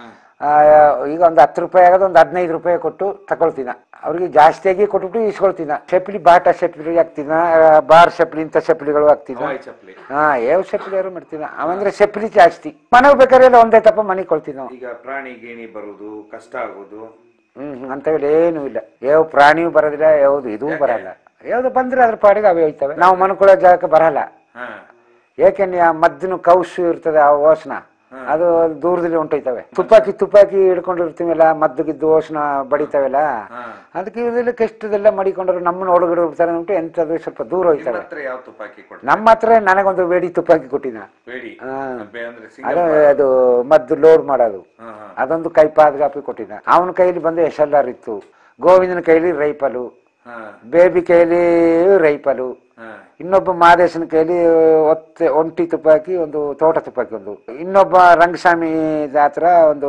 ಆ, ಈಗ ಒಂದು ಹತ್ತು ರೂಪಾಯಿ ಆಗೋದು ಒಂದು ಹದಿನೈದು ರೂಪಾಯಿ ಕೊಟ್ಟು ತಗೊಳ್ತೀನ ಅವ್ರಿಗೆ ಜಾಸ್ತಿಯಾಗಿ ಕೊಟ್ಬಿಟ್ಟು ಇಸ್ಕೊಳ್ತೀನ ಚಪ್ಪಲಿ ಬಾಟ ಚಪ್ಪಲಿ ಹಾಕ್ತೀನ ಆ, ಬಾರ್ ಚಪ್ಪಲಿ ಇಂಥ ಚಪ್ಪಲಿಗಳು ಹಾಕ್ತೀನ ಹವಾಯಿ ಚಪ್ಪಲಿ ಹಾ ಯಾವ ಚಪ್ಪಲಿ ಯಾರು ಮಾಡ್ತೀನ ಅವಂದ್ರೆ ಚಪ್ಪಲಿ ಜಾಸ್ತಿ ಮನೆಗೆ ಬೇಕಾದ್ರೆ ಎಲ್ಲ ಒಂದೇ ತಪ್ಪ ಮನೆಗೆ ಕೊಳ್ತೀವಿ ನಾವು ಈಗ ಪ್ರಾಣಿ ಗೇಣಿ ಬರುದು ಕಷ್ಟ ಆಗೋದು ಹ್ಮ್ ಹ್ಮ್, ಅಂಥವೆಲ್ಲ ಏನೂ ಇಲ್ಲ ಯಾವ ಪ್ರಾಣಿಯೂ ಬರೋದಿಲ್ಲ ಯಾವುದು ಇದೂ ಬರಲ್ಲ ಯಾವ್ದು ಬಂದ್ರೆ ಅದ್ರ ಪಾಡಿಗೆ ಅವೇ ಹೋಯ್ತವೆ ನಾವು ಮನ್ಕೊಳ್ಳೋ ಜಾಗಕ್ಕೆ ಬರಲ್ಲ ಹಾ ಏಕೆಂದ್ರೆ ಆ ಮದ್ದಿನ ಕೌಶು ಇರ್ತದೆ ಆ ಓಸ್ನ ಅದು ದೂರದಲ್ಲಿ ಹೊಂಟೋಯ್ತವೆ ತುಪ್ಪಾಕಿ ತುಪ್ಪಾಕಿ ಹಿಡ್ಕೊಂಡಿರ್ತೀವಲ್ಲ ಮದ್ದುಗಿದ್ದು ಓಸ್ನ ಬಡಿತಾವೆಲ್ಲ ಹಾ ಅದಕ್ಕೆ ಇದೆಲ್ಲ ಕೆಷ್ಟದೆಲ್ಲ ಮಡಿಕೊಂಡ್ರು ನಮ್ಮನ್ನ ಒಳಗಡೆ ಇರ್ತಾರೆ ಅಂದ್ಬಿಟ್ಟು ಎಂಥದ್ದು ಸ್ವಲ್ಪ ದೂರ ನಿಮ್ಮ ಹೋಯ್ತವೆ ಹತ್ರ ಯಾವ ತುಪ್ಪಾಕಿ ಕೊಡ್ತಾರೆ ನಮ್ಮ ಹತ್ರ ನನಗೊಂದು ಬೇಡಿ ತುಪ್ಪಾಕಿ ಕೊಟ್ಟಿನ ಬೇಡಿ ಹಾ. ಬೆ- ಅಂದ್ರೆ ಅದು ಸಿಂಗಲ್ ಅದು ಮದ್ದು ಲೋಡ್ ಮಾಡೋದು ಹಾ ಹಾ ಅದೊಂದು ಕೈ ಪಾದಗಾಪಿ ಕೊಟ್ಟಿದ್ದ ಅವನ ಕೈಲಿ ಬಂದು ಎಸ್ ಎಲ್ ಆರ್ ಇತ್ತು ಗೋವಿಂದನ ಕೈಲಿ ರೈಫಲು ಹಾ ಬೇಬಿ ಕೈಲಿ ರೈಫಲು ಹಾ ಇನ್ನೊಬ್ಬ ಮಹದೇಶನ ಕೈಲಿ ಒತ್ತೆ ಒಂಟಿ ತುಪ್ಪಾಕಿ ಒಂದು ತೋಟ ತುಪ್ಪಾಕಿ ಒಂದು ಇನ್ನೊಬ್ಬ ರಂಗಸ್ವಾಮಿ ಹತ್ರ ಒಂದು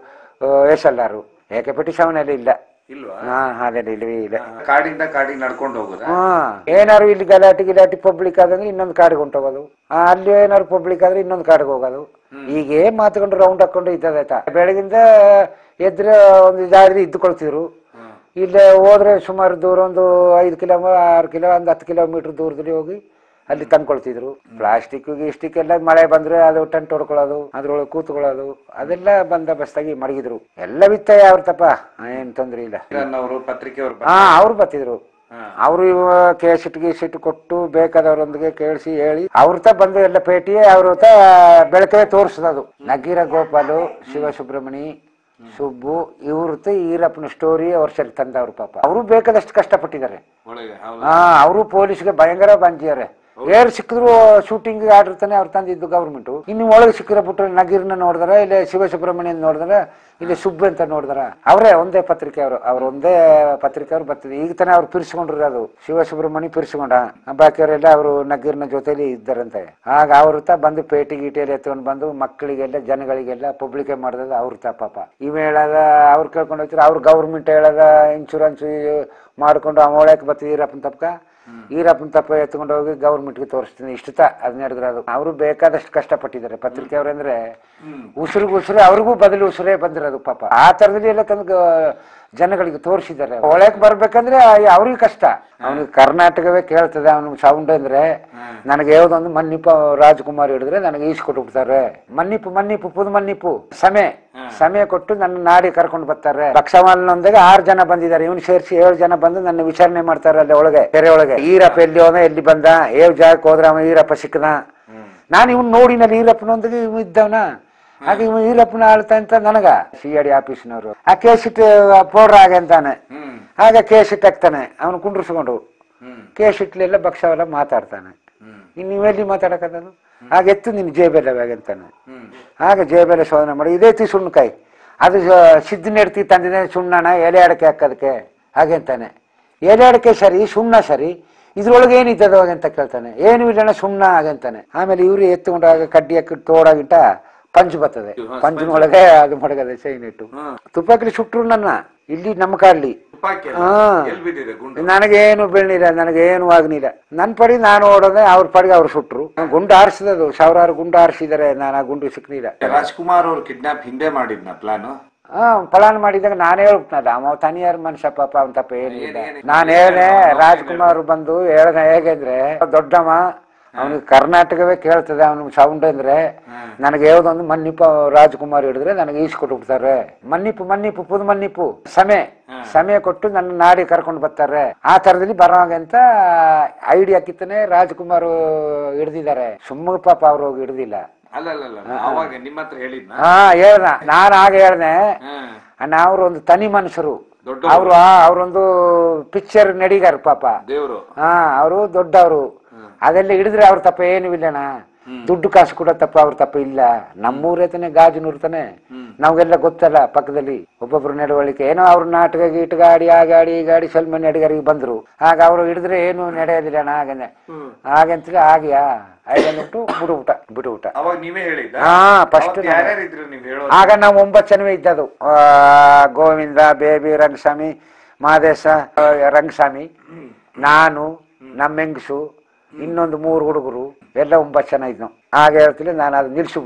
ಎಸ್ ಎಲ್ ಆರು ಏಕೆಪಟ್ಟಿ ಸವನಲ್ಲಿ ಇಲ್ಲ ಇಲ್ವಾ ಹಾ ಅದೆಲ್ಲ ಇಲ್ಲವೇ ಇಲ್ಲ ಹಾ. ಕಾಡಿಂದ ಕಾಡಿಗೆ ನಡ್ಕೊಂಡು ಹೋಗುದಾ ಹಾ ಏನಾರು ಇಲ್ಲಿ ಗಲಾಟೆ ಗಿಲಾಟಿ ಪಬ್ಲಿಕ್ ಆದಂಗೆ ಇನ್ನೊಂದು ಕಾಡಿಗೆ ಹೊಂಟೋಗೋದು ಆ, ಅಲ್ಲಿ ಏನಾರು ಪಬ್ಲಿಕ್ ಆದ್ರೆ ಇನ್ನೊಂದು ಕಾಡಿಗೆ ಹೋಗೋದು ಈಗ ಏನ್ ಮಾತ್ಕೊಂಡು ರೌಂಡ್ ಹಾಕೊಂಡು ಇದ್ದದಾಯ್ತಾ ಬೆಳಗಿಂದ ಎದ್ರೆ ಒಂದು ಜಾಗ ಇದ್ದುಕೊಳ್ತಿದ್ರು ಹ್ಮ್ ಇಲ್ಲೇ ಹೋದ್ರೆ ಸುಮಾರು ದೂರ ಒಂದು ಐದು ಕಿಲೋ ಆರು ಕಿಲೋ ಒಂದು ಹತ್ತು ಕಿಲೋಮೀಟರ್ ದೂರದಲ್ಲಿ ಹೋಗಿ ಅಲ್ಲಿ ತಂದ್ಕೊಳ್ತಿದ್ರು ಪ್ಲಾಸ್ಟಿಕ್ ಗಿಸ್ಟಿಕ್ ಎಲ್ಲ ಮಳೆ ಬಂದ್ರೆ ಅದು ಟೆಂಟ್ ಹೊಡ್ಕೊಳ್ಳೋದು ಅದ್ರೊಳಗೆ ಕೂತ್ಕೊಳ್ಳೋದು ಅದೆಲ್ಲ ಬಂದೋಬಸ್ತಾಗಿ ಮಡಗಿದ್ರು ಎಲ್ಲ ವಿತ್ತ ಯಾವ ತಪ್ಪ ಏನ್ ತೊಂದ್ರೆ ಇಲ್ಲ ಅವರು ಪತ್ರಿಕೆಯವರು ಹಾ ಅವ್ರು ಬರ್ತಿದ್ರು ಹಾ ಅವರು ಕೇಸಿಟ್ ಗೀಸಿಟ್ ಕೊಟ್ಟು ಬೇಕಾದವರೊಂದಿಗೆ ಕೇಳಿಸಿ ಹೇಳಿ ಅವ್ರ ತ ಬಂದು ಎಲ್ಲ ಪೇಟಿ ಅವ್ರ ತ ಬೆಳಕವೇ ತೋರಿಸೋದು ನಗೀರ ಗೋಪಾಲು ಶಿವಸುಬ್ರಹ್ಮಣಿ ಸುಬ್ಬು ಇವ್ರತ ಈರಪ್ಪನ ಸ್ಟೋರಿ ಅವ್ರ ಸರಿ ತಂದವ್ರು ಪಾಪ ಅವರು ಬೇಕಾದಷ್ಟು ಕಷ್ಟಪಟ್ಟಿದ್ದಾರೆ ಒಳಗೆ ಹೌದು ಹಾ ಅವರು ಪೊಲೀಸ್ಗೆ ಭಯಂಕರ ಬಂದಿದ್ದಾರೆ ಏರ್ ಸಿಕ್ಕಿದ್ರು ಶೂಟಿಂಗ್ ಆಡಿರ್ತಾನೆ ಅವ್ರು ತಂದಿದ್ದು ಗೌರ್ಮೆಂಟ್ ಇನ್ನು ಒಳಗೆ ಸಿಕ್ಕಿರೋ ಬಿಟ್ರೆ ನಗೀರ್ನ ನೋಡಿದಾರ ಇಲ್ಲ ಶಿವಸುಬ್ರಹ್ಮಣ್ಯನ್ ನೋಡಿದಾರ ಇಲ್ಲಿ ಸುಬ್ಬು ಅಂತ ನೋಡಿದಾರ ಅವರೇ ಒಂದೇ ಪತ್ರಿಕೆ ಅವರು ಅವ್ರು ಒಂದೇ ಪತ್ರಿಕೆ ಅವ್ರು ಬರ್ತಿದ್ರು ಈಗ ತಾನೇ ಅವ್ರು ಪಿರಿಸ್ಕೊಂಡಿರೋದು ಶಿವಸುಬ್ರಹ್ಮಣ್ಯ ಪಿರಿಸ್ಕೊಂಡ ಬಾಕಿಯವರೆಲ್ಲ ಅವರು ನಗೀರ್ನ ಜೊತೆಲಿ ಇದ್ದಾರಂತೆ ಆಗ ಅವ್ರ ತ ಬಂದು ಪೇಟಿ ಗೀಟಿಯಲ್ಲಿ ಎತ್ಕೊಂಡು ಬಂದು ಮಕ್ಕಳಿಗೆಲ್ಲ ಜನಗಳಿಗೆಲ್ಲ ಪಬ್ಲಿಕೆ ಮಾಡಿದ ಅವ್ರ ತ ಪಾಪ ಇವ್ ಹೇಳದ ಅವ್ರು ಕೇಳ್ಕೊಂಡು ಹೋಗ್ತಾರೆ ಅವ್ರು ಗೌರ್ಮೆಂಟ್ ಹೇಳದ ಇನ್ಶೂರೆನ್ಸ್ ಮಾಡ್ಕೊಂಡು ಆ ಒಳಕ್ಕೆ ಬರ್ತಿದ್ರು ಈರಪ್ಪನ ತಪ್ಪ ಈರಪ್ಪನ ತಪ್ಪ ಎತ್ಕೊಂಡು ಹೋಗಿ ಗೌರ್ಮೆಂಟ್ಗೆ ತೋರಿಸ್ತೀನಿ ಇಷ್ಟ ಅದನ್ನ ಹಿಡಿದ್ರೆ ಅದು ಅವರು ಬೇಕಾದಷ್ಟು ಕಷ್ಟಪಟ್ಟಿದ್ದಾರೆ ಪತ್ರಿಕೆ ಅವ್ರಂದ್ರೆ ಉಸಿರಿಗೆ ಉಸಿರು ಅವ್ರಿಗೂ ಬದಲು ಉಸಿರೇ ಬಂದಿರೋದು ಪಾಪ ಆ ತರದಲ್ಲಿ ಎಲ್ಲ ತಂದು ಗ- ಜನಗಳಿಗೆ ತೋರಿಸಿದ್ದಾರೆ ಒಳಕ್ ಬರ್ಬೇಕಂದ್ರೆ ಆ- ಅವ್ರಿಗೆ ಕಷ್ಟ ಅವನಿಗೆ ಕರ್ನಾಟಕವೇ ಕೇಳ್ತದೆ ಅವನಿಗೆ ಸೌಂಡ್ ಅಂದ್ರೆ ನನಗೆ ಯಾವ್ದೊಂದು ಮನ್ನಿಪ್ಪ ರಾಜ್ಕುಮಾರ್ ಹಿಡಿದ್ರೆ ನನಗೆ ಈಸ್ಕೊಟ್ಟು ಬಿಡ್ತಾರೆ ಮನ್ನಿಪ್ಪು ಮನ್ನಿಪ್ಪು ಪುದು ಮನ್ನಿಪ್ಪು ಸಮಯ ಸಮಯ ಕೊಟ್ಟು ನನ್ನ ನಾಡಿ ಕರ್ಕೊಂಡು ಬರ್ತಾರೆ ಲಕ್ಷಮಾಲನೊಂದಿಗೆ ಆರು ಜನ ಬಂದಿದ್ದಾರೆ ಇವನು ಸೇರಿಸಿ ಏಳು ಜನ ಬಂದು ನನ್ನ ವಿಚಾರಣೆ ಮಾಡ್ತಾರೆ ಅಲ್ಲಿ ಒಳಗೆ ಕೆರೆ ಒಳಗೆ ಈರಪ್ಪ ಎಲ್ಲಿ ಹೋದ ಎಲ್ಲಿ ಬಂದ ಏಳು ಜಾಗಕ್ಕೆ ಹೋದ್ರೆ ಅವ ಈರಪ್ಪ ಸಿಕ್ಕದ ನಾನು ಇವನ್ ನೋಡಿನಲ್ಲಿ ಈರಪ್ಪನೊಂದಿಗೆ ಇವ್ ಇದ್ದವನ ಹಾಗೆ ಇವ ಈರಪ್ಪನ ಆಳ್ತಾ ಅಂತ ನನಗ ಸಿ ಐ ಡಿ ಆಫೀಸ್ನವರು ಆ ಕೇಸಿಟ್ ಪೌಡ್ರ್ ಹಾಗೆ ಅಂತಾನೆ ಹ್ಮ್ ಆಗ ಕೇಸಿಟ್ ಹಾಕ್ತಾನೆ ಅವನು ಕುಂಡ್ರಿಸ್ಕೊಂಡು ಹ್ಮ್ ಕೇಸಿಟ್ಲೆಲ್ಲ ಭಕ್ಷವೆಲ್ಲ ಮಾತಾಡ್ತಾನೆ ಹ್ಮ್ ಇನ್ನು ನೀವೆಲ್ಲಿ ಮಾತಾಡಕದನು ಹಾಗೆ ಎತ್ತು ನಿನ್ನ ಜೇಬೆಲ್ಲ ಅಂತಾನೆ ಹ್ಮ್ ಆಗ ಜೇಬೆಲ್ಲ ಶೋಧನೆ ಮಾಡಿ ಇದೈತಿ ಸುಣ್ಣಕಾಯಿ ಅದು ಸಿದ್ಧ ನೆಡ್ತಿ ತಂದಿದೆ ಸುಣ್ಣನ ಎಲೆ ಅಡಕೆ ಹಾಕೋದಕ್ಕೆ ಹಾಗೆ ಅಂತಾನೆ ಎಲೆ ಅಡಕೆ ಸರಿ ಸುಣ್ಣ ಸರಿ ಇದ್ರೊಳಗೆ ಏನಿದ್ದದು ಹಾಗೆ ಅಂತ ಕೇಳ್ತಾನೆ ಏನು ಇಲ್ಲಣ್ಣ ಸುಣ್ಣ ಹಾಗೆ ಅಂತಾನೆ ಆಮೇಲೆ ಇವ್ರು ಎತ್ತುಕೊಂಡಾಗ ಕಡ್ಡಿ ಹಾಕಿ ತೋಡಾಗಿಟ್ಟ ಪಂಚ್ ಬರ್ತದೆ ಪಂಚಿನೊಳಗೆ ಅದು ಮಡಗದೆ ಚೈನ್ ಇಟ್ಟು ಹ್ಮ್ ತುಪ್ಪಾಕಿ ಸುಟ್ರು ನನ್ನ ಇಲ್ಲಿ ನಮ್ಮ ಕಾಡ್ಲಿ ತುಪ್ಪಾಕಿ ಹಾ. ಎಲ್ಲಿ ಬಿದ್ದಿದೆ ಗುಂಡು ನನಗೇನು ಬೀಳ್ನಿಲ್ಲ ನನಗೇನು ಆಗ್ನಿಲ್ಲ ನನ್ನ ಪಡಿ ನಾನು ಓಡೋದೆ ಅವ್ರ ಪಡಿಗೆ ಅವ್ರು ಸುಟ್ರು ಗುಂಡು ಹಾರಿಸಿದದು ಸಾವಿರಾರು ಗುಂಡು ಹಾರಿಸಿದ್ದಾರೆ ನಾನು ಆ ಗುಂಡು ಸಿಕ್ನಿಲ್ಲ ರಾಜ್ಕುಮಾರ್ ಅವ್ರು ಕಿಡ್ನಾಪ್ ಹಿಂದೆ ಮಾಡಿದ್ನ ಪ್ಲಾನ್ ಹಾ ಪ್ಲಾನ್ ಮಾಡಿದಾಗ ನಾನು ಹೇಳ್ಬಿಟ್ನಲ್ಲ ಅವ ತನಿಯಾರ ಮನುಷ್ಯ ಪಾಪ ಅವನ ತಪ್ಪ ಏನಿಲ್ಲ ಏನ್- ಏನ್- ನಾನು ಹೇಳ್ದೆ ರಾಜ್ಕುಮಾರ್ ಬಂದು ಹೇಳ್ದ ಹೇಗೆಂದ್ರೆ ದೊಡ್ಡಮ್ಮ ಅವನಿಗೆ ಕರ್ನಾಟಕವೇ ಕೇಳ್ತದೆ ಅವನಿಗೆ ಸೌಂಡ್ ಅಂದ್ರೆ ನನಗೆ ಯಾವ್ದೊಂದು ಮನ್ನಿಪ್ಪ ರಾಜ್ಕುಮಾರ್ ಹಿಡಿದ್ರೆ ನನಗೆ ಈಸ್ಕೊಟ್ಟು ಬಿಡ್ತಾರೆ ಮನ್ನಿಪ್ಪು ಮನ್ನಿಪ್ಪು ಪುದು ಮನ್ನಿಪ್ಪು ಸಮಯ ಸಮಯ ಕೊಟ್ಟು ನನ್ನ ನಾಡಿ ಕರ್ಕೊಂಡು ಬರ್ತಾರೆ ಆ ತರದಲ್ಲಿ ಬರೋವಾಗ ಅಂತ ಐಡಿಯಾ ಕಿತ್ತನೆ ರಾಜ್ಕುಮಾರ್ ಹಿಡ್ದಿದ್ದಾರೆ ಸುಮ್ಮ ಪಾಪ ಅವ್ರು ಹೋಗಿ ಹಿಡ್ದಿಲ್ಲ ಅಲ್ಲ ಅಲ್ಲ ಅಲ್ಲ ಅವಾಗ ನಿಮ್ಮ ಹತ್ರ ಹೇಳಿದ್ನ ಹಾ ಹೇಳ್ದ ನಾನು ಆಗ ಹೇಳ್ದೆ ಹ್ಮ್ ಅಣ್ಣ ಅವ್ರು ಒಂದು ತನಿ ಮನುಷ್ಯರು ದೊಡ್ಡ ಅವರು ಅವರೊಂದು ಪಿಕ್ಚರ್ ನಡಿಗಾರ ಪಾಪ ದೇವ್ರು ಹಾ ಅವರು ದೊಡ್ಡವರು ಅದೆಲ್ಲ ಹಿಡಿದ್ರೆ ಅವ್ರ ತಪ್ಪ ಏನು ಇಲ್ಲಣ್ಣ ದುಡ್ಡು ಕಾಸು ಕೂಡ ತಪ್ಪ ಅವ್ರ ತಪ್ಪ ಇಲ್ಲ ನಮ್ಮೂರೇ ತಾನೆ ಗಾಜನೂರ್ ತಾನೆ ನಮ್ಗೆಲ್ಲ ಗೊತ್ತಲ್ಲ ಪಕ್ಕದಲ್ಲಿ ಒಬ್ಬೊಬ್ರು ನಡವಳಿಕೆ ಏನೋ ಅವ್ರ ನಾಟಕ ಗೀಟಗ ಆಡಿ ಆ ಗಾಡಿ ಈ ಗಾಡಿ ಸ್ವಲ್ಪ ನಡಿಗರಿಗೆ ಬಂದ್ರು ಆಗ ಅವರು ಹಿಡಿದ್ರೆ ಏನು ನಡೆಯೋದಿಲ್ಲ ಅಣ್ಣ ಹಾಗನೆ ಹಾಗಂತಲೇ ಆಗ್ಯಾ ಹಾಗನ್ಬಿಟ್ಟು ಬಿಡುಬಿಟ್ಟ ಬಿಡುಬಿಟ್ಟ ಅವಾಗ ನೀವೇ ಹೇಳಿದ್ದ ಹಾ ಫಸ್ಟ್ ಯಾರ್ಯಾರು ಇದ್ರು ನೀವ್ ಹೇಳೋದು ಆಗ ನಾವು ಒಂಬತ್ತು ಜನವೇ ಇದ್ದದು ಆ, ಗೋವಿಂದ ಬೇಬಿ ರಂಗಸ್ವಾಮಿ ಮಹದೇಶ ಆ, ರಂಗಸ್ವಾಮಿ ನಾನು ನಮ್ಮ ಹೆಂಗಸು ಇನ್ನೊಂದು ಮೂರು ಹುಡುಗರು ಎಲ್ಲ ಒಂಬತ್ತು ಜನ ಇದ್ನು ಆಗ ಹೇಳ್ತೀನಿ ನಾನು ಅದು ನಿಲ್ಸಿಬಿಟ್ಟು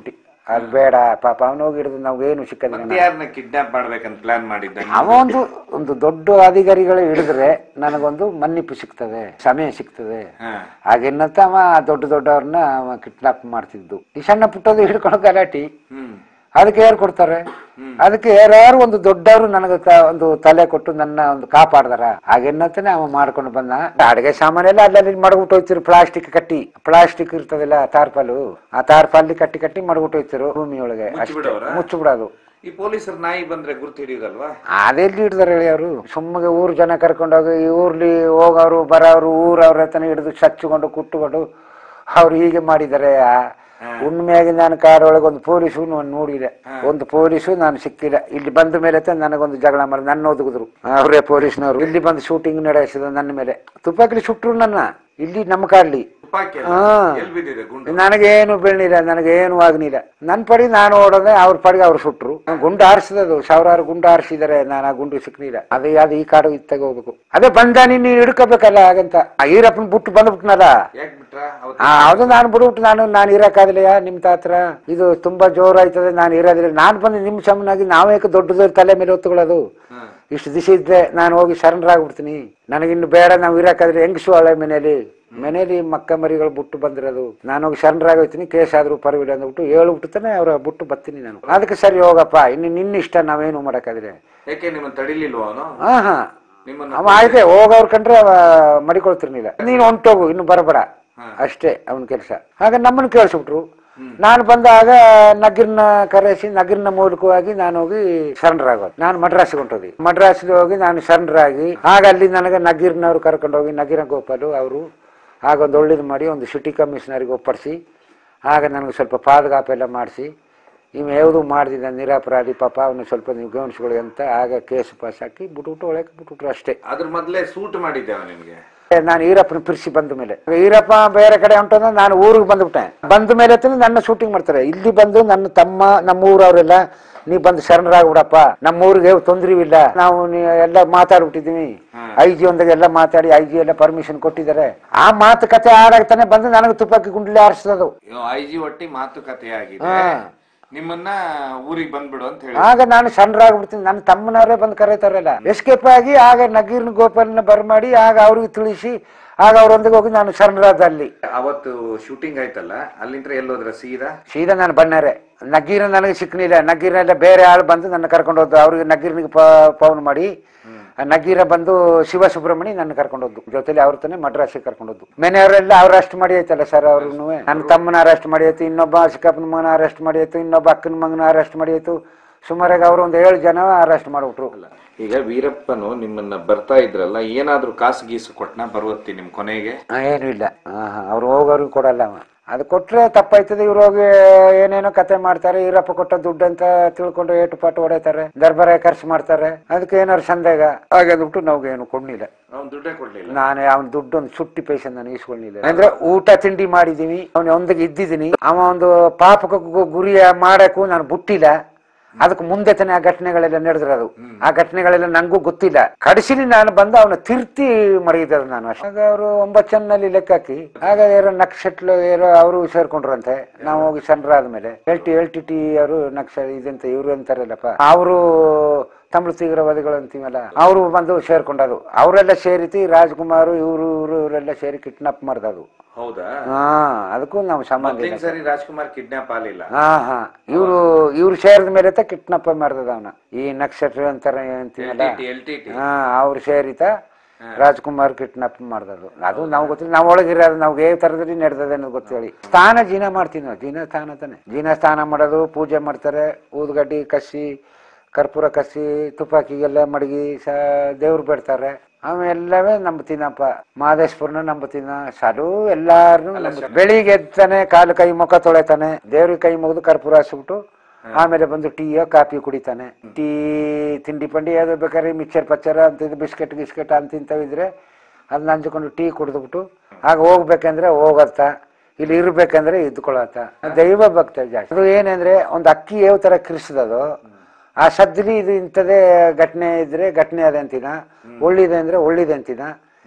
ಅದು ಬೇಡ ಪಾಪ ಅವನು ಹೋಗಿ ಹಿಡಿದು ನಾವೇನು ಸಿಕ್ಕದಿಲ್ಲ ಮತ್ತೆ ಯಾರನ್ನ ಕಿಡ್ನಾಪ್ ಮಾಡ್ಬೇಕಂತ ಪ್ಲಾನ್ ಮಾಡಿದ್ದ ಅವ ಒಂದು ಒಂದು ದೊಡ್ಡ ಅಧಿಕಾರಿಗಳು ಹಿಡಿದ್ರೆ ನನಗೊಂದು ಮನ್ನಿಪ್ಪು ಸಿಗ್ತದೆ ಸಮಯ ಸಿಗ್ತದೆ ಹಾ ಹಾಗೆನ್ನತ್ತ ಅವ ದೊಡ್ಡ ದೊಡ್ಡವ್ರನ್ನ ಅವ ಕಿಡ್ನಾಪ್ ಮಾಡ್ತಿದ್ದು ಈ ಸಣ್ಣ ಪುಟ್ಟದು ಹಿಡ್ಕೊಂಡು ಗಲಾಟಿ ಹ್ಮ್ ಅದಕ್ಕೆ ಯಾರು ಕೊಡ್ತಾರೆ ಅದಕ್ಕೆ ಯಾರ್ಯಾರು ಒಂದು ದೊಡ್ಡವರು ನನಗೆ ತ- ಒಂದು ತಲೆ ಕೊಟ್ಟು ನನ್ನ ಒಂದು ಕಾಪಾಡ್ದಾರ ಹಾಗೆನ್ನತ್ತನೆ ಅವ ಮಾಡ್ಕೊಂಡು ಬಂದ ಅಡಿಗೆ ಸಾಮಾನೆಲ್ಲ ಅಲ್ಲಲ್ಲಿ ಮಡಗ್ಬಿಟ್ಟು ಹೋಯ್ತಿರು ಪ್ಲಾಸ್ಟಿಕ್ ಕಟ್ಟಿ ಪ್ಲಾಸ್ಟಿಕ್ ಇರ್ತದಲ್ಲ ತಾರ್ಪಾಲು ಆ ತಾರ್ಪಾಲಿ ಕಟ್ಟಿ ಕಟ್ಟಿ ಮಡಗ್ಬಿಟ್ಟು ಹೋಯ್ತಿರು ಭೂಮಿಯೊಳಗೆ ಅಷ್ಟೇ ಮುಚ್ಚಿಬಿಡೋರಾ? ಮುಚ್ಚಿಬಿಡೋದು ಈ ಪೊಲೀಸರು ನಾಯಿ ಬಂದ್ರೆ ಗುರ್ತು ಹಿಡಿಯೋದಲ್ವಾ ಅದೆಲ್ಲಿ ಹಿಡ್ದಾರೆ ಹೇಳಿ ಅವರು ಸುಮ್ಮಗೆ ಊರ್ ಜನ ಕರ್ಕೊಂಡೋಗಿ ಈ ಊರ್ಲಿ ಹೋಗೋರು ಬರೋರು ಊರವ್ರ ಹತ್ರನೇ ಹಿಡಿದು ಚಚ್ಚಿಕೊಂಡು ಕುಟ್ಟುಕೊಂಡು ಅವ್ರು ಹೀಗೆ ಮಾಡಿದ್ದಾರೆ ಉಣ್ಮೆಯಾಗಿ ನಾನು ಕಾರೊಳಗೆ ಒಂದು ಪೊಲೀಸು ನಾನು ನೋಡಿದೆ ಒಂದು ಪೊಲೀಸು ನಾನು ಸಿಕ್ಕಿಲ್ಲ ಇಲ್ಲಿ ಬಂದ ಮೇಲೆ ತ ನನಗೊಂದು ಜಗಳ ಮಾಡಿ ನನ್ನ ಒದಗಿದ್ರು ಅವರೇ ಪೊಲೀಸ್ನವರು ಇಲ್ಲಿ ಬಂದು ಶೂಟಿಂಗ್ ನಡೆಸಿದ ನನ್ನ ಮೇಲೆ ತುಪಾಕಿಲಿ ಸುಟ್ರು ನನ್ನ ಇಲ್ಲಿ ನಮ್ಮ ಕಾಡ್ಲಿ ತುಪಾಕಿ ಹಾ. ಎಲ್ಲಿ ಬಿದ್ದಿದೆ ಗುಂಡು ನನಗೇನು ಬೀಳ್ನಿಲ್ಲ ನನಗೇನು ಆಗ್ನಿಲ್ಲ ನನ್ನ ಪಡಿ ನಾನು ಓಡೋದೆ ಅವ್ರ ಪಡಿಗೆ ಅವ್ರು ಸುಟ್ರು ಗುಂಡು ಹಾರಿಸಿದದು ಸಾವಿರಾರು ಗುಂಡು ಹಾರಿಸಿದರೆ ನಾನು ಆ ಗುಂಡು ಸಿಕ್ನಿಲ್ಲ ಅದೇ ಅದು ಈ ಕಾಡು ಇತ್ತಾಗ ಹೋಗ್ಬೇಕು ಅದೇ ಬಂದ ನೀನು ಹಿಡ್ಕೋಬೇಕಲ್ಲ ಹಾಗಂತ ಆ ಈರಪ್ಪನ ಬಿಟ್ಟು ಬಂದ್ಬಿಟ್ನಲ್ಲ ಯಾಕೆ ಬಿಟ್ರ ಅವತ್ತು ಆ, ಅದು ನಾನು ಬಿಡ್ಬಿಟ್ಟು ನಾನು ನಾನು ಇರಕ್ಕಾಗಲಿಲ್ಲ ನಿಮ್ ತಾತ್ರ ಇದು ತುಂಬಾ ಜೋರಾಯ್ತದೆ ನಾನು ಇರೋದಿಲ್ಲ ನಾನು ಬಂದು ನಿಮ್ ಸಮನಾಗಿ ನಾವೇಕೆ ದೊಡ್ಡದವ್ರ ತಲೆ ಮೇಲೆ ಹೊತ್ತುಕೊಳ್ಳೋದು ಹಾ. ಇಷ್ಟು ದಿವಸ ಇದ್ರೆ ನಾನು ಹೋಗಿ ಸರೆಂಡರ್ ನನಗಿನ್ನು ಬೇಡ ನಾವು ಇರಕ್ಕಾದ್ರೆ ಹೆಂಗಸು ಹಳೆ ಮನೇಲಿ ಮನೇಲಿ ಮಕ್ಕ ಮರಿಗಳು ಬಿಟ್ಟು ಬಂದಿರೋದು ನಾನು ಹೋಗಿ ಸರೆಂಡರ್ ಆಗೋಯ್ತೀನಿ ಕೇಸ್ ಆದ್ರೂ ಪರವಿಲ್ಲ ಅಂದ್ಬಿಟ್ಟು ಹೇಳ್ಬಿಟ್ಟು ತಾನೆ ಅವ್ರ ಬಿಟ್ಟು ಬರ್ತೀನಿ ನಾನು ಅದಕ್ಕೆ ಸರಿ ಹೋಗಪ್ಪ ಇನ್ನು ನಿನ್ನ ಇಷ್ಟ ನಾವೇನು ಮಾಡಕ್ಕಾದ್ರೆ ಯಾಕೆ ನಿಮ್ಮನ್ನ ತಡಿಲಿಲ್ವ ಅವನು ಹಾ ಹಾ ನಿಮ್ಮನ್ನ ಅವ ಆಯ್ತೆ ಹೋಗೋರ್ ಕಂಡ್ರೆ ಅವ ಮಡಿಕೊಳ್ತಿರ್ಲಿಲ್ಲ ನೀನು ಹೊಂಟೋಗು ಇನ್ನು ಬರಬೇಡ ಅಷ್ಟೇ ಅವನ ಕೆಲಸ ಆಗ ನಮ್ಮನ್ನು ಕೇಳಿಸ್ಬಿಟ್ರು ನಾನು ಬಂದಾಗ ನಗಿರ್ನ ಕರೆಸಿ ನಗಿರ್ನ ಮೂಲಕವಾಗಿ ನಾನು ಹೋಗಿ ಸರೆಂಡರ್ ಆಗೋದು ನಾನು ಮಡ್ರಾಸ್ಗೆ ಹೊಂಟೋದಿ ಮಡ್ರಾಸ್ಗೆ ಹೋಗಿ ನಾನು ಸರೆಂಡರ್ ಆಗಿ ಆಗ ಅಲ್ಲಿ ನನಗೆ ನಗೀರ್ನವ್ರು ಕರ್ಕೊಂಡು ಹೋಗಿ ನಗೀರ ಗೋಪಾಲು ಅವರು ಆಗ ಒಂದು ಒಳ್ಳೇದು ಮಾಡಿ ಒಂದು ಸಿಟಿ ಕಮಿಷನರಿಗೆ ಒಪ್ಪಡಿಸಿ ಆಗ ನನಗೆ ಸ್ವಲ್ಪ ಪಾದಗಾಪ ಎಲ್ಲ ಮಾಡಿಸಿ ಇವ್ ಯಾವುದು ಮಾಡ್ದಿದ್ದ ನಿರಪರಾಧಿ ಪಾಪ ಅವನು ಸ್ವಲ್ಪ ನೀವು ಗಮನಿಸ್ಕೊಳ್ಳಿ ಅಂತ ಆಗ ಕೇಸ್ ಪಾಸ್ ಹಾಕಿ ಬಿಟ್ಬಿಟ್ಟು ಒಳಗೆ ಬಿಟ್ಬಿಟ್ರು ಅಷ್ಟೇ ಅದ್ರ ಮೊದ್ಲೇ ಸೂಟ್ ಮಾಡಿದ್ದೆ ಅವ ನಿಮ್ಗೆ ನಾನು ಈರಪ್ಪನ ಪಿರ್ಸಿ ಬಂದ ಮೇಲೆ ಈರಪ್ಪ ಬೇರೆ ಕಡೆ ಹೊಂಟಂದ್ರೆ ನಾನು ಊರಿಗೆ ಬಂದ್ಬಿಟ್ಟೆ ಬಂದ ಮೇಲೆ ತಾನೇ ನನ್ನ ಶೂಟಿಂಗ್ ಮಾಡ್ತಾರೆ ಇಲ್ಲಿ ಬಂದು ನನ್ನ ತಮ್ಮ ನಮ್ಮ ಊರವರೆಲ್ಲ ನೀ ಬಂದು ಶರಣರಾಗ್ಬಿಡಪ್ಪ ನಮ್ಮ ಊರಿಗೆ ತೊಂದ್ರೆ ಇಲ್ಲ ನಾವು ನೀ- ಎಲ್ಲ ಮಾತಾಡ್ಬಿಟ್ಟಿದೀವಿ ಐ ಜಿ ಒಂದಾಗ ಎಲ್ಲ ಮಾತಾಡಿ ಐ ಜಿ ಎಲ್ಲ ಪರ್ಮಿಷನ್ ಕೊಟ್ಟಿದ್ದಾರೆ ಆ ಮಾತುಕತೆ ಆಡಾಗ್ತಾನೆ ಬಂದು ನನಗೆ ತುಪ್ಪಾಕಿ ಗುಂಡ್ಲಿ ಆರಿಸೋದು ಐ ಜಿ ಒಟ್ಟಿ ಮಾತುಕತೆ ಆಗಿದೆ ಹಾ. ನಿಮ್ಮನ್ನ ಊರಿಗೆ ಬಂದ್ಬಿಡು ಅಂತ ಹೇಳಿ ಆಗ ನಾನು ಸಣ್ಣರಾಗ್ಬಿಡ್ತೀನಿ ನನ್ನ ತಮ್ಮನವರೇ ಬಂದು ಕರೀತಾರಲ್ಲ ಎಸ್ಕೇಪ್ ಆಗಿ ಆಗ ನಗೀರ್ನ ಗೋಪಾಲನ ಬರ್ಮಾಡಿ ಆಗ ಅವ್ರಿಗೆ ತಿಳಿಸಿ ಆಗ ಅವ್ರೊಂದಿಗೆ ಹೋಗಿ ನಾನು ಶರಣರಾದ ಅಲ್ಲಿ ಅವತ್ತು ಶೂಟಿಂಗ್ ಆಯ್ತಲ್ಲ ಅಲ್ಲಿಂದ ಎಲ್ಲೋದ್ರ ಸೀದಾ ಸೀದಾ ನಾನು ಬಣ್ಣಾರೆ ನಗೀರ ನನಗೆ ಸಿಕ್ಕಲಿಲ್ಲ ನಗೀರನೆಲ್ಲ ಬೇರೆ ಆಳು ಬಂದು ನನ್ನ ಕರ್ಕೊಂಡು ಹೋದ್ದು ಅವ್ರಿಗೆ ನಗೀರ್ನಿಗೆ ಫೋನ್ ಮಾಡಿ ಆ ನಗೀರ ಬಂದು ಶಿವ ಸುಬ್ರಹ್ಮಣಿ ನನ್ನ ಕರ್ಕೊಂಡು ಹೋದ್ದು ಜೊತೆಲಿ ಅವ್ರ ತಾನೆ ಮಡ್ರಾಸಿಗೆ ಕರ್ಕೊಂಡು ಹೋದ್ದು ಮನೆಯವರೆಲ್ಲ ಅವ್ರು ಅರೆಸ್ಟ್ ಮಾಡಿ ಆಯ್ತಲ್ಲ ಸರ್ ಅವ್ರು ನನ್ನ ತಮ್ಮನ ಅರೆಸ್ಟ್ ಮಾಡಿ ಆಯ್ತು ಇನ್ನೊಬ್ಬ ಚಿಕ್ಕಪ್ಪನ ಮಗನ ಅರೆಸ್ಟ್ ಮಾಡಿ ಆಯ್ತು ಇನ್ನೊಬ್ಬ ಅಕ್ಕನ ಮಗನ ಅರೆಸ್ಟ್ ಮಾಡಿ ಆಯ್ತು ಸುಮಾರಾಗಿ ಅವ್ರು ಒಂದು ಏಳು ಜನ ಅರೆಸ್ಟ್ ಮಾಡ್ಬಿಟ್ರು ಈಗ ವೀರಪ್ಪನು ನಿಮ್ಮನ್ನ ಬರ್ತಾ ಇದ್ರಲ್ಲ ಏನಾದ್ರೂ ಕಾಸು ಗೀಸು ಕೊಟ್ನ ಬರುವತ್ತಿ ನಿಮ್ ಕೊನೆಗೆ ಆ, ಏನು ಇಲ್ಲ ಅವ್ರು ಹೋಗೋರಿಗೆ ಕೊಡಲ್ಲ ಅವ ಅದು ಕೊಟ್ರೆ ತಪ್ಪಾಯ್ತದೆ ಇವ್ರು ಹೋಗಿ ಏನೇನೋ ಕತೆ ಮಾಡ್ತಾರೆ ಈರಪ್ಪ ಕೊಟ್ಟ ದುಡ್ಡು ಅಂತ ತಿಳ್ಕೊಂಡು ಏಟು ಪಾಟು ಹೊಡಿತಾರೆ ದರ್ಬಾರ ಖರ್ಚು ಮಾಡ್ತಾರೆ ಅದಕ್ಕೆ ಏನಾರು ಸಂದೇಹ ಹಾಗಾದ್ಬಿಟ್ಟು ನಾವು ಏನು ಕೊಡ್ಲಿಲ್ಲ ಅವ್ನ್ ದುಡ್ಡೇ ಕೊಡ್ಲಿಲ್ಲ ನಾನು ಅವನ ದುಡ್ಡು ಒಂದು ಸುಟ್ಟಿ ಪೈಸೆ ನಾನು ಇಸ್ಕೊಳ್ಳಿಲ್ಲ ಅಂದ್ರೆ ಊಟ ತಿಂಡಿ ಮಾಡಿದೀನಿ ಅವನ ಒಂದಿಗೆ ಇದ್ದಿದ್ದೀನಿ ಅವ ಒಂದು ಪಾಪಕ್ಕೆ ಗು- ಗುರಿಯ ಮಾಡಕ್ಕೂ ನಾನು ಬಿಟ್ಟಿಲ್ಲ ಅದಕ್ಕೆ ಮುಂದೆ ತಾನೇ ಆ ಘಟನೆಗಳೆಲ್ಲ ನಡೆದಿರೋದು ಆ ಘಟನೆಗಳೆಲ್ಲ ನಂಗೂ ಗೊತ್ತಿಲ್ಲ ಕಡಿಸಿಲಿ ನಾನು ಬಂದು ಅವನ ತಿರ್ತಿ ಮಡಗಿದ್ದ ನಾನು ಅಷ್ಟೇ ಆಗ ಅವರು ಒಂಬತ್ತು ಜನಲ್ಲಿ ಲೆಕ್ಕ ಹಾಕಿ ಆಗ ಯಾರೋ ನಕ್ಷಟ್ಲು ಯಾರೋ ಅವರು ಸೇರ್ಕೊಂಡ್ರಂತೆ ನಾವು ಹೋಗಿ ಸಣ್ಣರಾದ್ಮೇಲೆ L T L T T ಅವರು ನಕ್ಷ ಇದಂತ ಇವರು ಅಂತಾರಲ್ಲಪ್ಪ ಅವರು ತಮಿಳು ತೀವ್ರವಾದಿಗಳು ಅಂತೀವಲ್ಲ ಅವರು ಬಂದು ಸೇರ್ಕೊಂಡರು ಅವರೆಲ್ಲ ಸೇರಿತಿ ರಾಜ್ಕುಮಾರ್ ಇವರು ಇವರು ಇವರೆಲ್ಲ ಸೇರಿ ಕಿಡ್ನಾಪ್ ಮಾಡ್ದದು ಹೌದಾ ಹಾ ಅದಕ್ಕೂ ನಾವು ಸಂಬಂಧ ಇಲ್ಲ ಮೊದ್ಲಿನ ಸರಿ ರಾಜ್ಕುಮಾರ್ ಕಿಡ್ನಾಪ್ ಆಗ್ಲಿಲ್ಲ ಹಾ ಹಾ ಇವರು ಇವ್ರು ಸೇರಿದ ಮೇಲೆ ಕಿಡ್ನಾಪ್ ಮಾಡ್ದದ ಅವನ ಈ ನಕ್ಷತ್ರ ಅಂತಾರ ಅಂತೀವಲ್ಲ ಎಲ್ ಟಿ ಟಿ ಹಾ ಅವ್ರು ಸೇರಿತ ರಾಜ್ಕುಮಾರ್ ಕಿಡ್ನಾಪ್ ಮಾಡ್ದದು ಅದು ನಾವು ಗೊತ್ತಿಲ್ಲ ನಾವು ಒಳಗಿರೋದು ನಾವು ಯಾವ ತರದಲ್ಲಿ ನಡೆದದೆ ಅನ್ನೋದು ಗೊತ್ತೇಳಿ ಸ್ನಾನ ಜೀನ ಮಾಡ್ತೀವಿ ನಾವು ಜೀನ ಸ್ನಾನ ತಾನೆ ಜೀನ ಸ್ನಾನ ಮಾಡೋದು ಪೂಜೆ ಮಾಡ್ತಾರೆ ಊದ್ಗಡ್ಡಿ ಕಸಿ ಕರ್ಪೂರ ಕಸಿ ತುಪಾಕಿಗೆಲ್ಲ ಮಡಗಿ ಸ ದೇವ್ರು ಬಿಡ್ತಾರೆ ಅವೆಲ್ಲವೇ ನಂಬತೀನಪ್ಪ ಮಹದೇಶ್ವರನ ನಂಬತೀನ ಸರು ಎಲ್ಲಾರು ಬೆಳಿಗ್ಗೆ ಎದ್ದಾನೆ ಕಾಲು ಕೈ ಮುಖ ತೊಳೆತಾನೆ ದೇವ್ರಿಗೆ ಕೈ ಮುಗಿದು ಕರ್ಪೂರ ಹಚ್ಬಿಟ್ಟು ಆಮೇಲೆ ಬಂದು ಟೀಯೋ ಕಾಫಿ ಕುಡಿತಾನೆ ಟೀ ತಿಂಡಿ ಪಂಡಿ ಅದು ಬೇಕಾದ್ರೆ ಮಿಕ್ಸರ್ ಪಚ್ಚರ ಅಂತ ಬಿಸ್ಕೆಟ್ ಗಿಸ್ಕೆಟ್ ಅಂತ ಇಂಥವಿದ್ರೆ ಅದನ್ನ ಹಂಚ್ಕೊಂಡು ಟೀ ಕುಡಿದ್ಬಿಟ್ಟು ಆಗ ಹೋಗ್ಬೇಕಂದ್ರೆ ಹೋಗತ್ತ ಇಲ್ಲಿ ಇರ್ಬೇಕಂದ್ರೆ ಇದ್ಕೊಳತ್ತ ದೈವ ಭಕ್ತ ಜಾಸ್ತಿ ಅದು ಏನಂದ್ರೆ ಒಂದು ಅಕ್ಕಿ ಯಾವ ತರ ಕಿರಿಸದದು ಆ ಸದ್ಲಿ ಇದು ಇಂಥದೇ ಘಟನೆ ಇದ್ರೆ ಘಟನೆ ಅದೆ ಅಂತಿನ ಒಳ್ಳಿದೆ ಅಂದ್ರೆ ಒಳ್ಳಿದೆ ಅಂತಿನ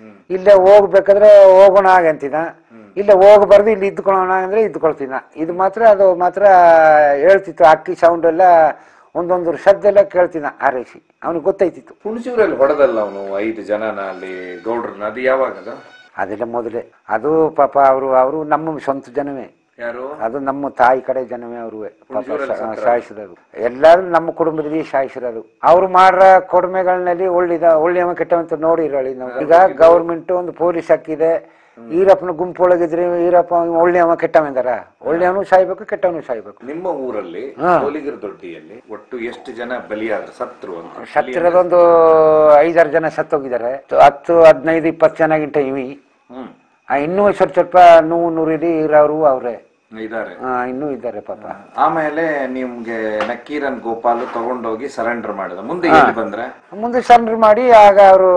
ಇಲ್ಲೇ ಹೋಗ್ಬೇಕಾದ್ರೆ ಹೋಗೋಣ ಆಗಂತಿನ ಇಲ್ಲ ಹೋಗಬಾರ್ದು ಇಲ್ಲಿ ಇದ್ಕೊಳ್ಳೋಣ ಅಂದ್ರೆ ಇದ್ಕೊಳ್ತೀನ ಇದು ಮಾತ್ರ ಅದು ಮಾತ್ರ ಹೇಳ್ತಿತ್ತು ಅಕ್ಕಿ ಸೌಂಡ್ ಎಲ್ಲ ಒಂದೊಂದು ಶಬ್ದ ಕೇಳ್ತೀನ ಆರೈಸಿ ಅವನಿಗೆ ಗೊತ್ತೈತಿತ್ತು ಹುಣಸೂರಲ್ಲಿ ಹೊಡೆದಲ್ಲ ಅವನು ಐದು ಜನನ ಅಲ್ಲಿ ಗೌಡ್ರನ್ನ ಅದು ಯಾವಾಗ ಅದು ಅದೆಲ್ಲ ಮೊದಲೇ ಅದು ಪಾಪ ಅವರು ಅವರು ನಮ್ಮ ಸ್ವಂತ ಜನವೇ ಯಾರು ಅದು ನಮ್ಮ ತಾಯಿ ಕಡೆ ಜನವೇ ಅವರು ಹುಣಸೂರಲ್ಲಿ ಸತ್ರ? ಸಾಯಿಸಿರೋದು ಎಲ್ಲರೂ ನಮ್ಮ ಕುಟುಂಬದಲ್ಲಿ ಸಾಯಿಸಿರೋದು ಅವ್ರು ಮಾಡ್ರ ಕೊಡುಮೆಗಳಲ್ಲಿ ಒಳ್ಳಿದ ಒಳ್ಳೆಯವ ಕೆಟ್ಟವಂತ ನೋಡಿರಳಿ ನಾವು ಈಗ ಗೌರ್ಮೆಂಟ್ ಒಂದು ಪೊಲೀಸ್ ಹಾಕಿದೆ ಈರಪ್ಪನ ಗುಂಪೊಳಗಿದ್ರೆ ಈರಪ್ಪ ಒಳ್ಳೆಯವ ಕೆಟ್ಟವಂದಾರ ಒಳ್ಳೆಯವನು ಸಾಯ್ಬೇಕು ಕೆಟ್ಟವನು ಸಾಯ್ಬೇಕು ನಿಮ್ಮ ಊರಲ್ಲಿ ಹಾ. ಕೋಲಿಗಿರ ದೊಡ್ಡಿಯಲ್ಲಿ ಒಟ್ಟು ಎಷ್ಟು ಜನ ಬಲಿಯಾದ್ರು ಸತ್ರು ಅಂತ ಸತ್ತಿರೋದೊಂದು ಐದಾರು ಜನ ಸತ್ತೋಗಿದ್ದಾರೆ ಹತ್ತು ಹದಿನೈದು ಇಪ್ಪತ್ತು ಜನ ಗಿಂಟ ಇವಿ ಹ್ಮ್ ಆ, ಇನ್ನೂ ಸ್ವಲ್ಪ ಸ್ವಲ್ಪ ನೂರು ನೂರಿಲಿ ಇರೋರು ಅವ್ರೆ ಇದಾರೆ ಆ, ಇನ್ನೂ ಇದ್ದಾರೆ ಪಾಪ ಆಮೇಲೆ ನಿಮ್ಗೆ ನಕ್ಕೀರನ್ ಗೋಪಾಲ್ ತಗೊಂಡೋಗಿ ಸರೆಂಡರ್ ಮಾಡಿದ ಮುಂದೆ ಎಲ್ಲಿ ಬಂದ್ರೆ ಮುಂದೆ ಸಣ್ಣ ಮಾಡಿ ಆಗ ಅವರು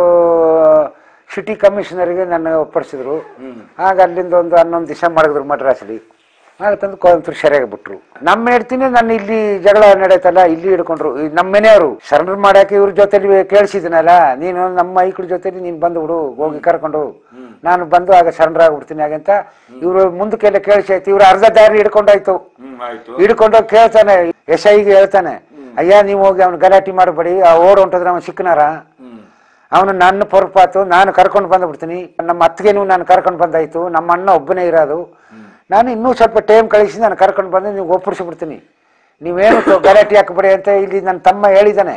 ಸಿಟಿ ಕಮಿಷನರ್ಗೆ ನನ್ನ ಒಪ್ಪಡಿಸಿದ್ರು ಆಗ ಅಲ್ಲಿಂದ ಒಂದು ಹನ್ನೊಂದು ದಿವಸ ಮಾಡಿದ್ರು ಮಡ್ರಾಸಲ್ಲಿ ಆಗ ತಂದು ಕೋಯಂಬತ್ತೂರು ಸೆರೆಗೆ ಬಿಟ್ರು ನಮ್ಮ ಹೇಳ್ತೀನಿ ನನ್ನ ಇಲ್ಲಿ ಜಗಳ ನಡೆಯುತ್ತಲ್ಲ ಇಲ್ಲಿ ಹಿಡ್ಕೊಂಡ್ರು ಈ ನಮ್ಮ ಮನೆಯವರು ಸರೆಂಡರ್ ಮಾಡಕ್ಕೆ ಇವ್ರ ಜೊತೆಲಿ ಕೇಳಿಸಿದ್ನಲ್ಲ ನೀನು ನಮ್ಮ ಐಕ್ಳ ಜೊತೆಲಿ ನೀನು ಬಂದು ಬಿಡು ಹೋಗಿ ಕರ್ಕೊಂಡು ನಾನು ಬಂದು ಆಗ ಸರೆಂಡರ್ ಆಗ್ಬಿಡ್ತೀನಿ ಹಾಗಂತ ಇವರು ಮುಂದಕ್ಕೆಲ್ಲ ಕೇಳಿಸಿ ಆಯ್ತು ಇವ್ರು ಅರ್ಧ ದಾರಿ ಹಿಡ್ಕೊಂಡಾಯ್ತು ಹ್ಮ್ ಆಯ್ತು ಹಿಡ್ಕೊಂಡು ಕೇಳ್ತಾನೆ ಎಸ್ ಐಗೆ ಹೇಳ್ತಾನೆ ಅಯ್ಯ ನೀವು ಹೋಗಿ ಅವ್ನು ಗಲಾಟೆ ಮಾಡಬೇಡಿ ಆ ಓಡ್ ಹೊಂಟದ್ರೆ ಅವನು ಸಿಕ್ಕನಾರ ಹ್ಮ್ ಅವನು ನನ್ನ ಪೊರಪಾತು ನಾನು ಕರ್ಕೊಂಡು ಬಂದ್ಬಿಡ್ತೀನಿ ನಮ್ಮ ಅತ್ತಿಗೆನೂ ನಾನು ಕರ್ಕೊಂಡು ಬಂದಾಯ್ತು ನಮ್ಮ ಅಣ್ಣ ಒಬ್ಬನೇ ಇರೋದು ನಾನು ಇನ್ನೂ ಸ್ವಲ್ಪ ಟೈಮ್ ಕಳಿಸಿ ನಾನು ಕರ್ಕೊಂಡು ಬಂದು ನೀವು ಒಪ್ಪಡಿಸ್ಬಿಡ್ತೀನಿ ನೀವೇನು ತ- ಗಲಾಟೆ ಹಾಕಬೇಡಿ ಅಂತ ಇಲ್ಲಿ ನನ್ನ ತಮ್ಮ ಹೇಳಿದ್ದಾನೆ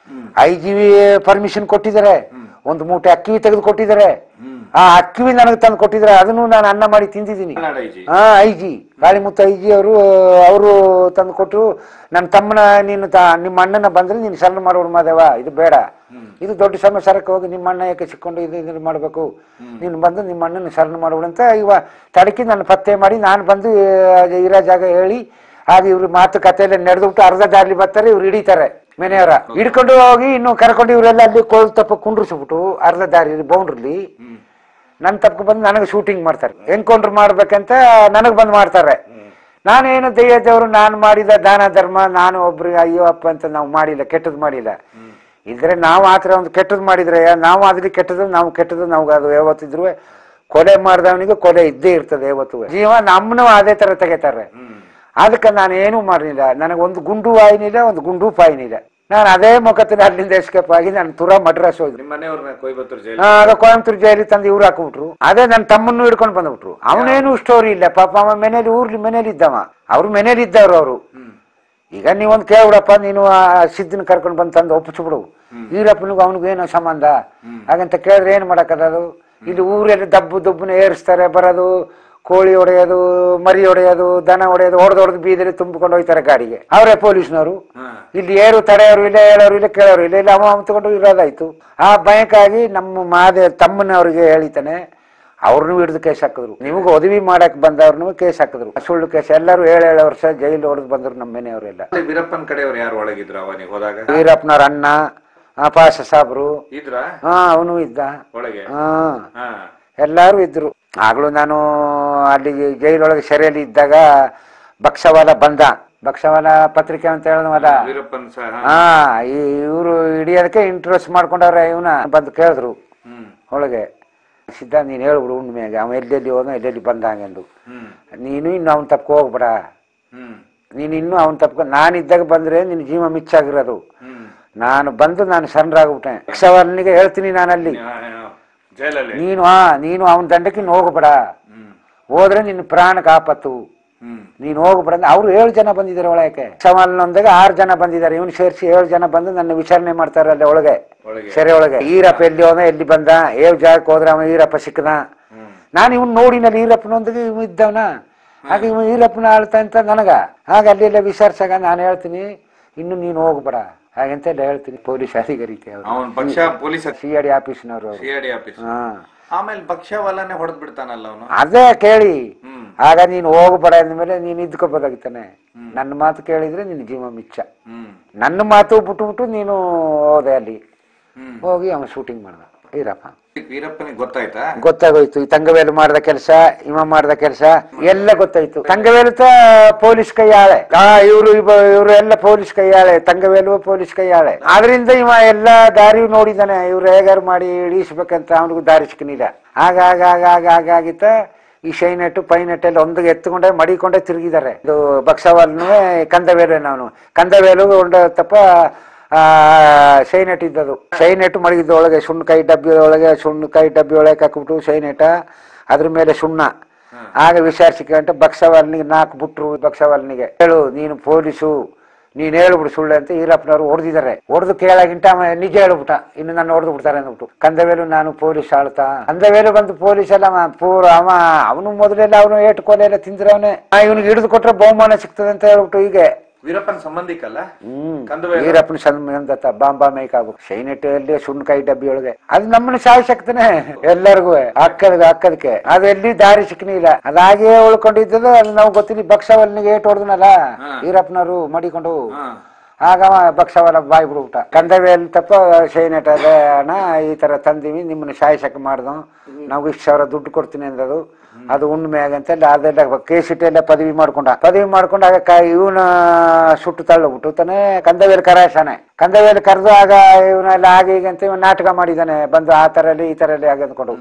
ಐ ಜಿ ವಿ ಪರ್ಮಿಷನ್ ಕೊಟ್ಟಿದ್ದಾರೆ ಒಂದು ಮೂಟೆ ಅಕ್ಕಿ ತೆಗೆದು ಕೊಟ್ಟಿದ್ದಾರೆ ಆ ಅಕ್ಕಿ ನನಗೆ ತಂದು ಕೊಟ್ಟಿದ್ದಾರೆ ಅದನ್ನು ನಾನು ಅನ್ನ ಮಾಡಿ ತಿಂದಿದ್ದೀನಿ ಕನ್ನಡ ಐಜಿ ಹಾ ಐಜಿ ಕಾಳಿಮುತ್ತು ಐಜಿ ಅವರು ಅವರು ತಂದು ಕೊಟ್ಟರು ನನ್ನ ತಮ್ಮನ ನೀನು ತ ನಿಮ್ಮ ಅಣ್ಣನ ಬಂದ್ರೆ ನೀನು ಸಣ್ಣ ಮಾಡೋಡು ಮಾದೇವ ಇದು ಬೇಡ ಇದು ದೊಡ್ಡ ಸಮಸ್ಯರಕ್ಕೆ ಹೋಗಿ ನಿಮ್ಮ ಅಣ್ಣ ಯಾಕೆ ಸಿಕ್ಕೊಂಡು ಇದು ಇದು ಮಾಡಬೇಕು ನೀನು ಬಂದು ನಿಮ್ಮ ಅಣ್ಣನ ಶರಣ ಮಾಡ್ಬಿಡು ಅಂತ ಇವ ತಡಕಿ ನನ್ನ ಪತ್ತೆ ಮಾಡಿ ನಾನು ಬಂದು ಆ, ಇರೋ ಜಾಗ ಹೇಳಿ ಆಗ ಇವ್ರ ಮಾತುಕತೆ ಎಲ್ಲ ನಡೆದ್ಬಿಟ್ಟು ಅರ್ಧ ದಾರಿ ಬರ್ತಾರೆ ಇವ್ರು ಹಿಡಿತಾರೆ ಮನೆಯವರ ಹಿಡ್ಕೊಂಡು ಹೋಗಿ ಇನ್ನು ಕರ್ಕೊಂಡು ಇವರೆಲ್ಲ ಅಲ್ಲಿ ಕೋಲ್ ತಪ್ಪ ಕುಂಡ್ರಿಸ್ಬಿಟ್ಟು ಅರ್ಧ ದಾರಿ ಬೌಂಡ್ರಲ್ಲಿ ನನ್ನ ತಪ್ಪು ಬಂದು ನನಗೆ ಶೂಟಿಂಗ್ ಮಾಡ್ತಾರೆ ಎನ್ಕೌಂಟರ್ ಮಾಡ್ಬೇಕಂತ ನನಗೆ ಬಂದು ಮಾಡ್ತಾರೆ ನಾನೇನು ದೈವದವರು ನಾನು ಮಾಡಿದ ದಾನ ಧರ್ಮ ನಾನು ಒಬ್ರಿಗೆ ಅಯ್ಯೋ ಅಪ್ಪ ಅಂತ ನಾವು ಮಾಡಿಲ್ಲ ಕೆಟ್ಟದ್ದು ಮಾಡಿಲ್ಲ ಇದ್ರೆ ನಾವು ಆ ಥರ ಒಂದು ಕೆಟ್ಟದ್ದು ಮಾಡಿದ್ರೆ ನಾವು ಅದ್ರಲ್ಲಿ ಕೆಟ್ಟದ್ದು ನಾವು ಕೆಟ್ಟದ್ದು ನಾವು ಅದು ಯಾವತ್ತಿದ್ರು ಕೊಲೆ ಮಾಡಿದವನಿಗೆ ಕೊಲೆ ಇದ್ದೇ ಇರ್ತದೆ ಯಾವತ್ತು ಜೀವ ನಮ್ಮನ್ನು ಅದೇ ಥರ ತೆಗಿತಾರೆ ಅದಕ್ಕೆ ನಾನು ಏನೂ ಮಾಡಲಿಲ್ಲ ನನಗೆ ಒಂದು ಗುಂಡು ಆಯ್ನಿಲ್ಲ ಒಂದು ಗುಂಡು ಪಾಯ್ನಿಲ್ಲ ನಾನು ಅದೇ ಮುಖத்தில் ಅಲ್ಲಿಂದ ಎಸ್ಕೇಪ್ ಆಗಿ ನಾನು ತುರ ಮಡ್ರಾಸ್ ಹೋಗಿದ್ದೆ ನಿಮ್ಮ ಮನೆಯವ್ರನ್ನ ಕೊಯ್ಬತ್ತೂರು ಜೈಲ್ ಆ, ಆಗ ಕೊಯಂಬತ್ತೂರು ಜೈಲಿಗೆ ತಂದು ಇವ್ರು ಹಾಕ್ಬಿಟ್ರು ಅದೇ ನನ್ನ ತಮ್ಮನ್ನು ಹಿಡ್ಕೊಂಡು ಬಂದ್ಬಿಟ್ರು ಅವನೇನು ಸ್ಟೋರಿ ಇಲ್ಲ ಪಾಪ ಅವ ಮನೇಲಿ ಊರ್ಲಿ ಮನೇಲಿ ಇದ್ದವ ಅವ್ರು ಮನೇಲಿ ಇದ್ದವ್ರು ಅವರು ಈಗ ನೀವೊಂದು ಕೇಳ್ಬಿಡಪ್ಪ ನೀನು ಆ ಸಿದ್ದನ ಕರ್ಕೊಂಡು ಬಂದು ತಂದು ಒಪ್ಪಿಸ್ಬಿಡು ಈರಪ್ಪನಿಗೂ ಅವನಿಗೂ ಏನೋ ಸಂಬಂಧ ಹಾಗಂತ ಕೇಳಿದ್ರೆ ಏನು ಮಾಡೋಕ್ಕದು ಇಲ್ಲಿ ಊರಲ್ಲಿ ದಬ್ಬು ದಬ್ಬನ ಏರಿಸ್ತಾರೆ ಬರೋದು ಕೋಳಿ ಹೊಡೆಯೋದು ಮರಿ ಹೊಡೆಯೋದು ದನ ಹೊಡೆಯೋದು ಹೊಡೆದು ಹೊಡೆದು ಬೀದಿಲಿ ತುಂಬಿಕೊಂಡು ಹೋಗ್ತಾರೆ ಗಾಡಿಗೆ ಅವರೇ ಪೊಲೀಸ್ನವರು ಇಲ್ಲಿ ಏರು ತಡೆಯೋರು ಇಲ್ಲ ಹೇಳೋರು ಇಲ್ಲ ಕೇಳೋರು ಇಲ್ಲ ಇಲ್ಲ ಅವ ಅವ ತಗೊಂಡು ಇರೋದಾಯ್ತು ಆ ಭಯಕ್ಕಾಗಿ ನಮ್ಮ ಮಾದೆ ತಮ್ಮನವ್ರಿಗೆ ಹೇಳಿತಾನೆ ಅವ್ರನ್ನೂ ಹಿಡಿದು ಕೇಸ್ ಹಾಕಿದ್ರು ನಿಮಗೆ ಒದವಿ ಮಾಡಕ್ ಬಂದವ್ರನ್ನೂ ಕೇಸ್ ಹಾಕಿದ್ರು ಸುಳ್ಳು ಕೇಸ್ ಎಲ್ಲರೂ ಏಳು ಏಳು ವರ್ಷ ಜೈಲು ಹೊಡೆದು ಬಂದ್ರು ನಮ್ಮ ಮನೆಯವರೆಲ್ಲ ಅಲ್ಲಿ ವೀರಪ್ಪನ್ ಕಡೆಯವ್ರು ಯಾರು ಒಳಗಿದ್ರು ಅವನಿಗೆ ಹೋದಾಗ ವೀರಪ್ಪನವ್ರ ಅಣ್ಣ ಆ, ಪಾಷ ಸಾಬ್ರು ಇದ್ರ ಹಾ ಅವನು ಇದ್ದ ಒಳಗೆ ಹಾ ಹಾ ಎಲ್ಲರೂ ಇದ್ರು ಆಗ್ಲೂ ನಾನು ಅಲ್ಲಿ ಜೈಲೊಳಗೆ ಸೆರೆಯಲ್ಲಿ ಇದ್ದಾಗ ಬಕ್ಸವಾಲ ಬಂದ ಬಕ್ಸವಾಲ ಪತ್ರಿಕೆ ಅಂತ ಹೇಳಿದ್ವಲ್ಲ ವೀರಪ್ಪನ್ ಸಹ ಹಾ ಇವರು ಹಿಡಿಯೋದಕ್ಕೆ ಇಂಟ್ರೆಸ್ಟ್ ಮಾಡ್ಕೊಂಡವ್ರೆ ಇವನ ಬಂದು ಕೇಳಿದ್ರು ಹ್ಮ್ ಒಳಗೆ ಸಿದ್ಧ ನೀನು ಹೇಳ್ಬಿಡು ಉಣ್ಮೆಗೆ ಅವ ಎಲ್ಲೆಲ್ಲಿ ಹೋದ ಎಲ್ಲೆಲ್ಲಿ ಬಂದ ಹಂಗೆಂದು ಹ್ಮ್ ನೀನು ಇನ್ನು ಅವ್ನ ತಪ್ಕೊ ಹೋಗ್ಬೇಡ ಹ್ಮ್ ನೀನು ಇನ್ನೂ ಅವ್ನ ತಪ್ಕೊ ನಾನಿದ್ದಾಗ ಬಂದ್ರೆ ನಿನ್ನ ಜೀವ ಮಿಚ್ಚಾಗಿರೋದು ಹ್ಮ್ ನಾನು ಬಂದು ನಾನು ಸಣ್ಣರಾಗ್ಬಿಟ್ಟೆ ಸವಾಲನಿಗೆ ಹೇಳ್ತೀನಿ ನಾನಲ್ಲಿ ಆ, ಆ, ಜೈಲಲ್ಲಿ ನೀನು ಹಾ ನೀನು ಅವನ ದಂಡಕ್ಕೆ ಇನ್ನು ಹೋಗ್ಬೇಡ ಹ್ಮ್ ಹೋದ್ರೆ ನಿನ್ನ ಪ್ರಾಣಕ್ಕೆ ಆಪತ್ತು ಹ್ಮ್ ನೀನು ಹೋಗ್ಬೇಡ ಅಂದ್ರೆ ಅವ್ರು ಏಳು ಜನ ಬಂದಿದ್ದಾರೆ ಒಳಗೆ ಸವಾಲ್ನೊಂದಾಗ ಆರು ಜನ ಬಂದಿದ್ದಾರೆ ಇವನು ಸೇರಿಸಿ ಏಳು ಜನ ಬಂದು ನನ್ನ ವಿಚಾರಣೆ ಮಾಡ್ತಾರೆ ಅಲ್ಲಿ ಒಳಗೆ ಒಳಗೆ ಸೆರೆ ಒಳಗೆ ಈರಪ್ಪ ಎಲ್ಲಿ ಹೋದ ಎಲ್ಲಿ ಬಂದ ಏವ್ ಜಾಗಕ್ಕೆ ಹೋದ್ರೆ ಅವ ಈರಪ್ಪ ಸಿಕ್ಕದ ಹ್ಮ್ ನಾನು ಇವನ್ ನೋಡಿನಲ್ಲಿ ಈರಪ್ಪನೊಂದಿಗೆ ಇವ್ ಇದ್ದವನ ಹಾಗೆ ಇವ ಈರಪ್ಪನ ಆಳ್ತಾ ಅಂತ ನನಗ ಆಗ ಅಲ್ಲಿ ಎಲ್ಲ ವಿಚಾರಿಸಾಗ ನಾನು ಹೇಳ್ತೀನಿ ಇನ್ನು ನೀನು ಹೋಗ್ಬೇಡ ಹಾಗಂತ ಎಲ್ಲ ಹೇಳ್ತೀನಿ ಪೊಲೀಸ್ ಅಧಿಕಾರಿಕೆ ಅವರು ಅವನ್ ಪಕ್ಷ ಪೊಲೀಸ್ ಸಿ ಐ ಡಿ ಆಫೀಸ್ನವರು ಅವರು ಸಿ ಐ ಡಿ ಆಫೀಸ್ ಹಾ ಆಮೇಲೆ ಭಕ್ಷ್ಯವಲ್ಲನೆ ಹೊಡೆದ್ ಬಿಡ್ತಾನಲ್ಲ ಅವನು ಅದೇ ಕೇಳಿ ಹ್ಮ್ ಆಗ ನೀನು ಹೋಗ್ಬೇಡ ಅಂದ್ಮೇಲೆ ನೀನು ಇದ್ಕೋಬೋದಾಗಿತ್ತಾನೆ ನನ್ನ ಮಾತು ಕೇಳಿದ್ರೆ ನಿನ್ನ ಜೀವ ಮಿಚ್ಚ ಹ್ಮ್ ನನ್ನ ಮಾತು ಬಿಟ್ಟು ಬಿಟ್ಟು ನೀನು ಹೋದೆ ಅಲ್ಲಿ ಹ್ಮ್ ಹೋಗಿ ಅವನು ಶೂಟಿಂಗ್ ಮಾಡ್ದ ವೀರಪ್ಪ ವೀರಪ್ಪನಿಗೆ ಗೊತ್ತಾಯ್ತಾ ಗೊತ್ತಾಗೋಯ್ತು ಈ ತಂಗವೇಲು ಮಾಡಿದ ಕೆಲಸ ಇವ ಮಾಡಿದ ಕೆಲಸ ಎಲ್ಲ ಗೊತ್ತಾಯ್ತು ತಂಗವೇಲು ತ ಪೊಲೀಸ್ ಕೈಯಾಳೆ ಆ ಇವರು ಇವರು ಎಲ್ಲ ಪೊಲೀಸ್ ಕೈಯಾಳೆ ತಂಗವೇಲು ಪೊಲೀಸ್ ಕೈಯಾಳೆ ಆದ್ರಿಂದ ಇವ ಎಲ್ಲ ದಾರಿ ನೋಡಿದಾನೆ ಇವ್ರು ಹೇಗಾರು ಮಾಡಿ ಇಳಿಸ್ಬೇಕಂತ ಅವನಿಗೂ ದಾರಿ ಸಿಕ್ಕನಿಲ್ಲ ಆಗ ಆಗ ಆಗ ಆಗ ಆಗ ಆಗಿತ್ತ ಈ ಶೈನೆಟ್ಟು ಪೈನೆಟ್ ಎಲ್ಲ ಒಂದಿಗೆ ಎತ್ತುಕೊಂಡೆ ಮಡಿಕೊಂಡೆ ತಿರುಗಿದ್ದಾರೆ ಇದು ಬಕ್ಸವಲ್ನು ಕಂದವೇಲು ಅವನು ಕಂದವೇಲು ಒಂದ ತಪ್ಪ ಆ ಶೈನೆಟ್ ಇದ್ದದು ಶೈನೆಟ್ ಮಡಗಿದ್ದ ಒಳಗೆ ಸುಣ್ಣಕಾಯಿ ಡಬ್ಬಿ ಒಳಗೆ ಸುಣ್ಣಕಾಯಿ ಡಬ್ಬಿ ಒಳಗೆ ಹಾಕ್ಬಿಟ್ಟು ಶೈನೆಟ ಅದ್ರ ಮೇಲೆ ಸುಣ್ಣ ಆಗ ವಿಚಾರಿಸಿಕೊಂಡ ಬಕ್ಸವಾಲ್ನಿಗೆ ನಾಲ್ಕು ಬಿಟ್ರು ಬಕ್ಸವಾಲ್ನಿಗೆ ಹೇಳು ನೀನು ಪೊಲೀಸು ನೀನ್ ಹೇಳ್ಬಿಡು ಸುಳ್ಳು ಅಂತ ಈರಪ್ಪನವರು ಹೊಡೆದಿದ್ದಾರೆ ಹೊಡೆದು ಕೇಳಾಗಿಂಟ ಅವ ನಿಜ ಹೇಳ್ಬಿಟ್ಟ ಇನ್ನು ನನ್ನ ಹೊಡೆದು ಬಿಡ್ತಾರೆ ಅಂದ್ಬಿಟ್ಟು ಕಂದವೇಲು ನಾನು ಪೊಲೀಸ್ ಆಳ್ತಾ ಕಂದವೇಲು ಬಂದು ಪೊಲೀಸ್ ಎಲ್ಲ ಮ- ಪೂರ ಅವ ಅವನು ಮೊದಲೆಲ್ಲ ಅವನು ಏಟು ಕೊಲೆ ಎಲ್ಲ ತಿಂದ್ರವನೇ ಇವನಿಗೆ ಹಿಡಿದು ಕೊಟ್ರೆ ಬಹುಮಾನ ಸಿಗ್ತದೆ ಅಂತ ಹೇಳ್ಬಿಟ್ಟು ಹೀಗೆ ವೀರಪ್ಪನ ಸಂಬಂಧಿಕಲ್ಲ ಹ್ಮ್ ಕಂದವೇಲು? ವೀರಪ್ಪನ ಸಂಬಂಧತ ಬಾಂಬಾ ಮೇಕ್ ಆಗ್ಬೇಕು ಶೈನೆಟ್ ಅಲ್ಲಿ ಸುಣ್ಕಾಯಿ ಡಬ್ಬಿ ಒಳಗೆ ಅದು ನಮ್ಮನ್ನ ಸಾಯಿಸಕ್ತಾನೆ ಎಲ್ಲರಿಗೂ ಅಕ್ಕದ ಅಕ್ಕದಕ್ಕೆ ಅದು ಎಲ್ಲಿ ದಾರಿ ಸಿಕ್ಕನೇ ಇಲ್ಲ ಅದಾಗೇ ಉಳ್ಕೊಂಡಿದ್ದದು ಅದು ನಾವು ಗೊತ್ತಿಲ್ಲ ಬಕ್ಸವಲ್ನಿಗೆ ಏಟ್ ಹೊಡೆದ್ನಲ್ಲ ಹಾ. ವೀರಪ್ಪನವರು ಮಡಿಕೊಂಡು ಹಾ ಆಗ ಅವ ಬಕ್ಸವಲ ಬಾಯ್ ಬಿಡ್ಬಿಟ್ಟ ಕಂದವೇಲ್ ತಪ್ಪ ಶೈನೆಟ್ ಅದ ಅಣ್ಣ ಈ ತರ ತಂದಿವಿ ನಿಮ್ಮನ್ನ ಸಾಯಿಸಕ್ ಮಾಡ್ದು ನಾವು ಇಷ್ಟು ಸಾವಿರ ದುಡ್ಡು ಕೊಡ್ತೀನಿ ಅಂದದು ಅದು ಹುಣ್ಣಿಮೆ ಆಗಂತೆಲ್ಲ ಅದೆಲ್ಲ ಕೇಸಿಟ್ ಎಲ್ಲ ಪದವಿ ಮಾಡ್ಕೊಂಡ ಪದವಿ ಮಾಡ್ಕೊಂಡು ಆಗ ಕ ಇವನ ಸುಟ್ಟು ತಳ್ಳಬಿಟ್ಟು ತಾನೆ ಕಂದವೇಲ್ ಕರಾಶಾನೆ ಕಂದವೇಲ್ ಕರೆದು ಆಗ ಇವನೆಲ್ಲ ಹಾಗೆ ಹೀಗೆ ಅಂತ ಇವ ನಾಟಕ ಮಾಡಿದಾನೆ ಬಂದು ಆ ತರಲ್ಲಿ ಈ ತರಲ್ಲಿ ಹಾಗೆ ಅಂದ್ಕೊಂಡು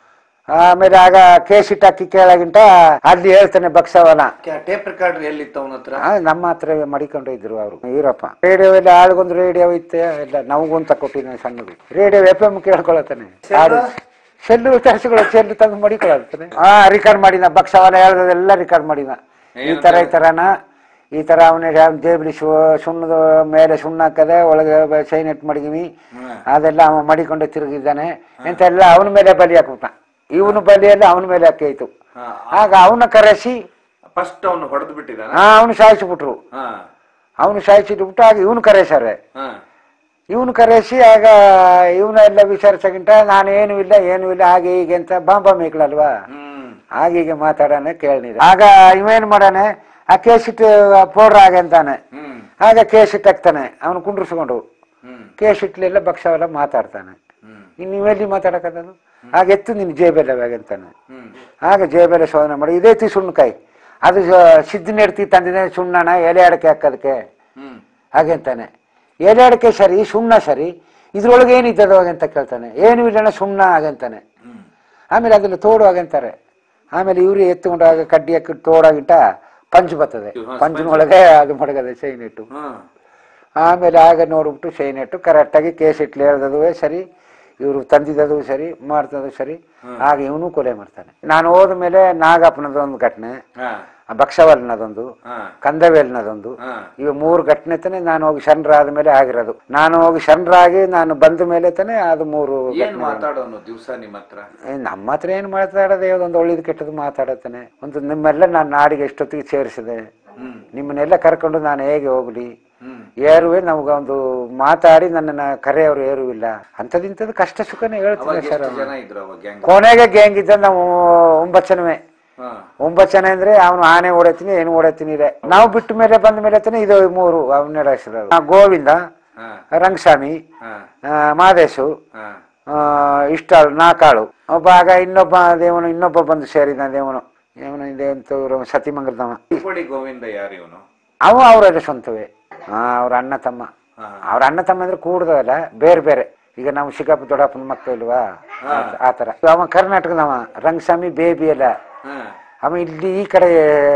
ಆಮೇಲೆ ಆಗ ಕೇಸಿಟ್ ಹಾಕಿ ಕೇಳಾಗಿಂಟ ಅಲ್ಲಿ ಹೇಳ್ತಾನೆ ಬಕ್ಸವಲ ಟೇಪ್ ರೆಕಾರ್ಡರ್ ಎಲ್ಲಿತ್ತು ಅವನ ಹತ್ರ ಆ, ನಮ್ಮ ಹತ್ರ ಮಡಿಕೊಂಡು ಇದ್ರು ಅವರು ಈರಪ್ಪ ರೇಡಿಯೋ ಎಲ್ಲ ಆಳ್ಗೊಂದು ರೇಡಿಯೋ ಇತ್ತೆ ಎಲ್ಲ ನಮಗೊಂತ ಕೊಟ್ಟಿದ್ದಾನೆ ಸಣ್ಣದು ರೇಡಿಯೋ ಎಫ್ ಎಂ ಕೇಳ್ಕೊಳತ್ತಾನೆ ಸೆಲ್ಲು? ಸೆಲ್ಲು ತರಿಸಿಕೊಳ್ಳ ಸೆಲ್ಲು ತಂದು ಮಡಿಕೊಳತ್ತಾನೆ ಹಾ ರಿಕಾರ್ಡ್ ಮಾಡಿದ ಬಕ್ಸವಾಲ ಹೇಳ್ದದೆಲ್ಲ ರಿಕಾರ್ಡ್ ಮಾಡಿದ ಈ ಏನಂತ ತರ ಈ ತರನ ಈ ತರ ಅವನ ಜೇಬಲಿ ಸುಣ್ಣದ ಮೇಲೆ ಸುಣ್ಣ ಹಾಕದೆ ಒಳಗೆ ಸೈನೆಟ್ ಮಡಗಿವಿ ಹ್ಮ್. ಅದೆಲ್ಲ ಅವ ಮಡಿಕೊಂಡು ತಿರುಗಿದ್ದಾನೆ ಅಂತ ಎಲ್ಲ ಅವನ ಮೇಲೆ ಬಲಿ ಹಾಕ್ಬಿಟ್ಟ ಇವನು ಬಲಿಯಲ್ಲಿ ಅವನ ಮೇಲೆ ಹಾಕೈತು ಹಾ ಆಗ ಅವನ ಕರೆಸಿ ಫಸ್ಟ್ ಅವನು ಹೊಡೆದು ಬಿಟ್ಟಿದಾನ ಹಾ ಅವನು ಸಾಯಿಸಿಬಿಟ್ರು ಹಾ ಅವನು ಸಾಯಿಸಿಟ್ಬಿಟ್ಟು ಆಗ ಇವನು ಕರೆಸಾರೆ ಹಾ ಇವನು ಕರೆಸಿ ಆಗ ಇವನ ಎಲ್ಲ ವಿಚಾರಿಸಗಿಂಟ ನಾನು ಏನು ಇಲ್ಲ ಏನು ಇಲ್ಲ ಹಾಗೆ ಹೀಗೆ ಅಂತ ಬಾಂಬಾ ಮೇಕ್ಳಲ್ವಾ ಹ್ಮ್ ಹಾಗೆ ಹೀಗೆ ಮಾತಾಡಾನೆ ಕೇಳಿದ ಆಗ ಇವೇನ್ ಮಾಡಾನೆ ಆ ಕೇಸಿಟ್ ಪೌಡ್ರ್ ಹಾಗೆ ಅಂತಾನೆ ಹ್ಮ್ ಆಗ ಕೇಸಿಟ್ ಹಾಕ್ತಾನೆ ಅವನು ಕುಂಡ್ರಿಸ್ಕೊಂಡು ಹ್ಮ್ ಕೇಸಿಟ್ಲೆಲ್ಲ ಬಕ್ಸವೆಲ್ಲ ಮಾತಾಡ್ತಾನೆ ಹ್ಮ್ ಇನ್ನು ನೀವೆಲ್ಲಿ ಮಾತಾಡಕತ್ತದು ಆಗ ಎತ್ತು ನಿನ್ನ ಜೇಬೆಲ್ಲ ಅಂತಾನೆ ಹ್ಮ್ ಆಗ ಜೇಬೆಲ್ಲ ಶೋಧನೆ ಮಾಡಿ ಇದೇ ತಿ ಸುಣ್ಣಕಾಯಿ ಅದು ಸಿದ್ಧ ನೆಡ್ತಿ ತಂದಿದೆ ಸುಣ್ಣನ ಎಲೆ ಅಡಕೆ ಹಾಕೋದಕ್ಕೆ ಹ್ಮ್ ಹಾಗೆ ಅಂತಾನೆ ಎಲೆ ಅಡಕೆ ಸರಿ ಸುಣ್ಣ ಸರಿ ಇದ್ರೊಳಗೆ ಏನಿದ್ದದು ಹಾಗಂತ ಕೇಳ್ತಾನೆ ಏನು ಇಲ್ಲಣ್ಣ ಸುಣ್ಣ ಹಾಗಂತಾನೆ ಹ್ಮ್ ಆಮೇಲೆ ಅದನ್ನು ತೋಡು ಹಾಗಂತಾರೆ ಆಮೇಲೆ ಇವ್ರು ಎತ್ತುಕೊಂಡು ಆಗ ಕಡ್ಡಿ ಹಾಕಿ ತೋಡಾಗಿಟ್ಟ ಪಂಚ್ ಬರ್ತದೆ ಹಾ, ಪಂಚಿನೊಳಗೆ ಅದು ಮಡಗದೆ ಚೈನ್ ಇಟ್ಟು ಹ್ಮ್ ಆಮೇಲೆ ಆಗ ನೋಡ್ಬಿಟ್ಟು ಚೈನ್ ಇಟ್ಟು ಕರೆಕ್ಟಾಗಿ ಕೇಸ್ ಇಟ್ಲು ಹೇಳ್ದದುವೆ ಸರಿ ಇವರು ತಂದಿದ್ದದು ಸರಿ ಮಾಡ್ತದ್ದು ಸರಿ ಆಗ ಇವನು ಕೊಲೆ ಮಾಡ್ತಾನೆ ನಾನು ಹೋದ ಮೇಲೆ ನಾಗಪ್ಪನದೊಂದು ಘಟನೆ ಹಾ ಬಕ್ಸವಲ್ನದೊಂದು ಹಾ ಕಂದವೇಲ್ನದೊಂದು ಹಾ ಇವ ಮೂರು ಘಟನೆ ತಾನೆ ನಾನು ಹೋಗಿ ಶರಣರಾದ ಮೇಲೆ ಆಗಿರೋದು ನಾನು ಹೋಗಿ ಶರಣರಾಗಿ ನಾನು ಬಂದ ಮೇಲೆ ತಾನೆ ಅದು ಮೂರು ಏನ್ ಘಟನೆಗಳು. ಮಾತಾಡೋನು ದಿವ್ಸ ನಿಮ್ಮ ಹತ್ರ ಏ, ನಮ್ಮ ಹತ್ರ ಏನು ಮಾತಾಡೋದು ಯಾವುದೊಂದು ಒಳ್ಳೇದು ಕೆಟ್ಟದ್ದು ಮಾತಾಡತ್ತಾನೆ ಒಂದು ನಿಮ್ಮೆಲ್ಲ ನಾನು ನಾಡಿಗೆ ಎಷ್ಟೊತ್ತಿಗೆ ಸೇರಿಸಿದೆ ಹ್ಮ್ ನಿಮ್ಮನ್ನೆಲ್ಲ ಕರ್ಕೊಂಡು ನಾನು ಹೇಗೆ ಹೋಗ್ಲಿ ಹ್ಮ್ ಯಾರುವೆ ನಮ್ಗೊಂದು ಮಾತಾಡಿ ನನ್ನನ್ನ ಕರೆಯವರು ಯಾರು ಇಲ್ಲ ಅಂಥದಿಂಥದ್ದು ಕಷ್ಟ ಸುಖನೇ ಅವಾಗ ಹೇಳ್ತೀನಿ ಸರ್ ಎಷ್ಟು ಜನ ಇದ್ರು ಅವಾಗ ಗ್ಯಾಂಗ್ ಕೊನೆಗೆ ಗ್ಯಾಂಗ್ ಇದ್ದ ನಾವು ಒಂಬತ್ತು ಜನವೇ ಹಾ ಒಂಬತ್ತು ಜನ ಅಂದ್ರೆ ಅವನು ಆನೆ ಓಡತ್ತೀನಿ ಏನು ಓಡತ್ತೀನಿ ಇದೆ ನಾವು ಬಿಟ್ಟ ಮೇಲೆ ಬಂದ ಮೇಲೆ ತಾನೆ ಇದು ಮೂರು ಅವನ ಹೆಸರು ಆ, ಗೋವಿಂದ ಹಾ ರಂಗಸ್ವಾಮಿ ಹಾ ಆ, ಮಾದೇಶು ಹಾ ಆ, ಇಷ್ಟಾಳು ನಾಕಾಳು ಒಬ್ಬ ಆಗ ಇನ್ನೊಬ್ಬ ದೇವನು ಇನ್ನೊಬ್ಬ ಬಂದು ಸೇರಿದ ದೇವನು ಇವನು ಇದೇಂತವ್ರು ಸತಿಮಂಗಲದವ ಹುಬ್ಬಳ್ಳಿ ಗೋವಿಂದ ಯಾರು ಇವನು ಅವ ಅವರೆಲ್ಲ ಸ್ವಂತವೇ ಹಾ ಅವ್ರ ಅಣ್ಣ ತಮ್ಮ ಹಾ ಅವ್ರ ಅಣ್ಣ ತಮ್ಮ ಅಂದ್ರೆ ಕೂಡ್ದವಲ್ಲ ಬೇರೆ ಬೇರೆ ಈಗ ನಾವು ಶಿಕಾಪ ದೊಡ್ಡಪ್ಪನ ಮಕ್ಕಳು ಇಲ್ವಾ ಆ- ಆ ತರ ಅವ ಕರ್ನಾಟಕದವ ರಂಗಸ್ವಾಮಿ ಬೇಬಿ ಎಲ್ಲ ಹಾ ಅವ ಇಲ್ಲಿ ಈ ಕಡೆ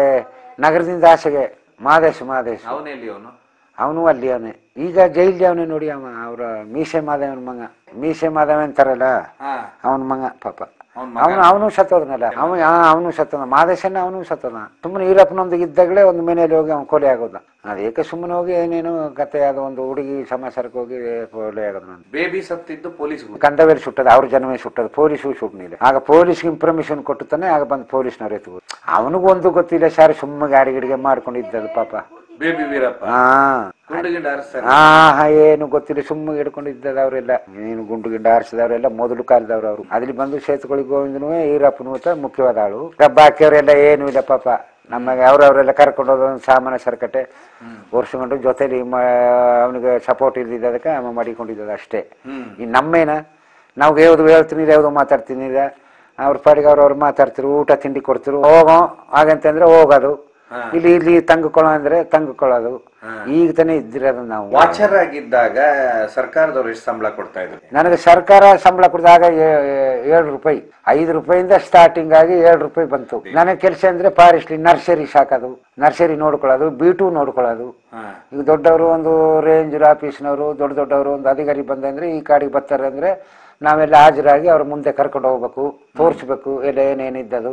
ನಗರದಿಂದ ಆಚೆಗೆ ಮಾದೇಶ್ ಮಾದೇಶ್ ಅವನೆಲ್ಲಿ ಅವನು ಅವನು ಅಲ್ಲಿ ಅವನೇ ಈಗ ಜೈಲಿ ಅವನೇ ನೋಡಿ ಅವ ಅವ್ರ ಮೀಸೆ ಮಾದೇವನ ಮಗ ಮೀಸೆ ಮಾದೇವ ಅಂತಾರಲ್ಲ ಹಾ ಅವನ ಮಗ ಪಾಪ ಅವ್ನ್ ಅವನು ಅವನು ಸತ್ತೋದನಲ್ಲ ಅವ ಅವನು ಸತ್ತೋದ ಮಾದೇಶನ ಅವನು ಸತ್ತೋದ ಸುಮ್ಮನೆ ಈರಪ್ಪನೊಂದಿಗೆ ಇದ್ದಾಗಲೇ ಒಂದು ಮನೆಯಲ್ಲಿ ಹೋಗಿ ಅವ್ನು ಕೊಲೆ ಆಗೋದ ಅದೇಕೆ ಸುಮ್ಮನೆ ಹೋಗಿ ಏನೇನು ಕತೆ ಅದು ಒಂದು ಹುಡುಗಿ ಸಮಾಚಾರಕ್ಕೆ ಹೋಗಿ ಕೊಲೆ ಆಗೋದು ನಾನು ಬೇಬಿ ಸತ್ತಿದ್ದು ಪೊಲೀಸ್ ಕಂದವೇಲಿ ಸುಟ್ಟದ ಅವ್ರ ಜನವೇ ಸುಟ್ಟದ ಪೊಲೀಸು ಸುಟ್ಟನಿಲ್ಲ ಆಗ ಪೊಲೀಸ್ಗೆ ಇನ್ಫಾರ್ಮೇಶನ್ ಕೊಟ್ಟುತ್ತಾನೆ ಆಗ ಬಂದು ಪೊಲೀಸ್ನವ್ರು ಎತ್ತು ಅವನಿಗೂ ಒಂದು ಗೊತ್ತಿಲ್ಲ ಸರ್ ಸುಮ್ಮ ಗಾಡಿ ಗಿಡಿಗೆ ಮಾಡ್ಕೊಂಡಿದ್ದದು ಪಾಪ ಬೇಬಿ ವೀರಪ್ಪ ಹಾ ಗುಂಡು ಗಿಂಡ ಹಾರಿಸ್ತಾರೆ ಹಾ ಹಾ, ಏನು ಗೊತ್ತಿಲ್ಲ ಸುಮ್ಮ ಹಿಡ್ಕೊಂಡಿದ್ದದ ಅವರೆಲ್ಲ ಏನು ಗುಂಡು ಗಿಂಡ ಆರಿಸಿದವರೆಲ್ಲ ಮೊದಲು ಕಾಲದವ್ರು ಅವರು ಅದ್ರಲ್ಲಿ ಬಂದು ಸೇತುಕೊಳ್ಳಿ ಗೋವಿಂದನು ಈರಪ್ಪನು ಅಂತ ಮುಖ್ಯವಾದ ಆಳು ಬಾಕಿಯವರೆಲ್ಲ ಏನು ಇಲ್ಲ ಪಾಪ ನಮಗೆ ಅವ್ರವರೆಲ್ಲ ಕರ್ಕೊಂಡು ಹೋದ ಸಾಮಾನ ಸರ್ಕಟ್ಟೆ ಒರ್ಸ್ಕೊಂಡು ಜೊತೆಲಿ ಅವನಿಗೆ ಸಪೋರ್ಟ್ ಇದ್ದಿದ್ದದಕ್ಕೆ ಅವ ಮಾಡಿಕೊಂಡಿದ್ದದ ಅಷ್ಟೇ ಹ್ಮ್ ಈ ನಮ್ಮೇನ ನಾವು ಯಾವ್ದು ಹೇಳ್ತೀನಿ ಯಾವ್ದು ಮಾತಾಡ್ತೀನಿ ಅವ್ರ ಪಾಡಿಗೆ ಅವ್ರವ್ರು ಮಾತಾಡ್ತಿರು ಊಟ ತಿಂಡಿ ಕೊಡ್ತಿರು ಹೋಗೋ ಹಾಗಂತಂದ್ರೆ ಹೋಗೋದು ಹಾ. ಇಲ್ಲಿ ಇಲ್ಲಿ ತಂಗುಕೊಳ್ಳೋ ಅಂದ್ರೆ ತಂಗುಕೊಳ್ಳೋದು ಈಗ ತಾನೇ ಇದ್ದಿರೋದು ನಾವು ವಾಚರ್ ಆಗಿದ್ದಾಗ ಸರ್ಕಾರದವ್ರು ಎಷ್ಟು ಸಂಬಳ ಕೊಡ್ತಾ ಇದ್ರು ನನಗೆ ಸರ್ಕಾರ ಸಂಬಳ ಕೊಡಿದಾಗ ಏಳು ರೂಪಾಯಿ ಐದು ರೂಪಾಯಿಂದ ಸ್ಟಾರ್ಟಿಂಗ್ ಆಗಿ ಏಳು ರೂಪಾಯಿ ಬಂತು ನನಗೆ ಕೆಲಸ ಅಂದ್ರೆ ಫಾರೆಸ್ಟ್ ನರ್ಸರಿ ಸಾಕೋದು ನರ್ಸರಿ ನೋಡ್ಕೊಳ್ಳೋದು ಬೀಟು ನೋಡ್ಕೊಳ್ಳೋದು ಹಾ. ಈಗ ದೊಡ್ಡವರು ಒಂದು ರೇಂಜರ್ ಆಫೀಸ್ನವರು ದೊಡ್ಡ ದೊಡ್ಡವರು ಒಂದು ಅಧಿಕಾರಿ ಬಂದಂದ್ರೆ ಈ ಕಾಡಿಗೆ ಬರ್ತಾರೆ ಅಂದ್ರೆ ನಾವೆಲ್ಲ ಹಾಜರಾಗಿ ಅವ್ರ ಮುಂದೆ ಕರ್ಕೊಂಡು ಹೋಗ್ಬೇಕು ತೋರಿಸ್ಬೇಕು ಎಲ್ಲ ಏನೇನಿದ್ದದು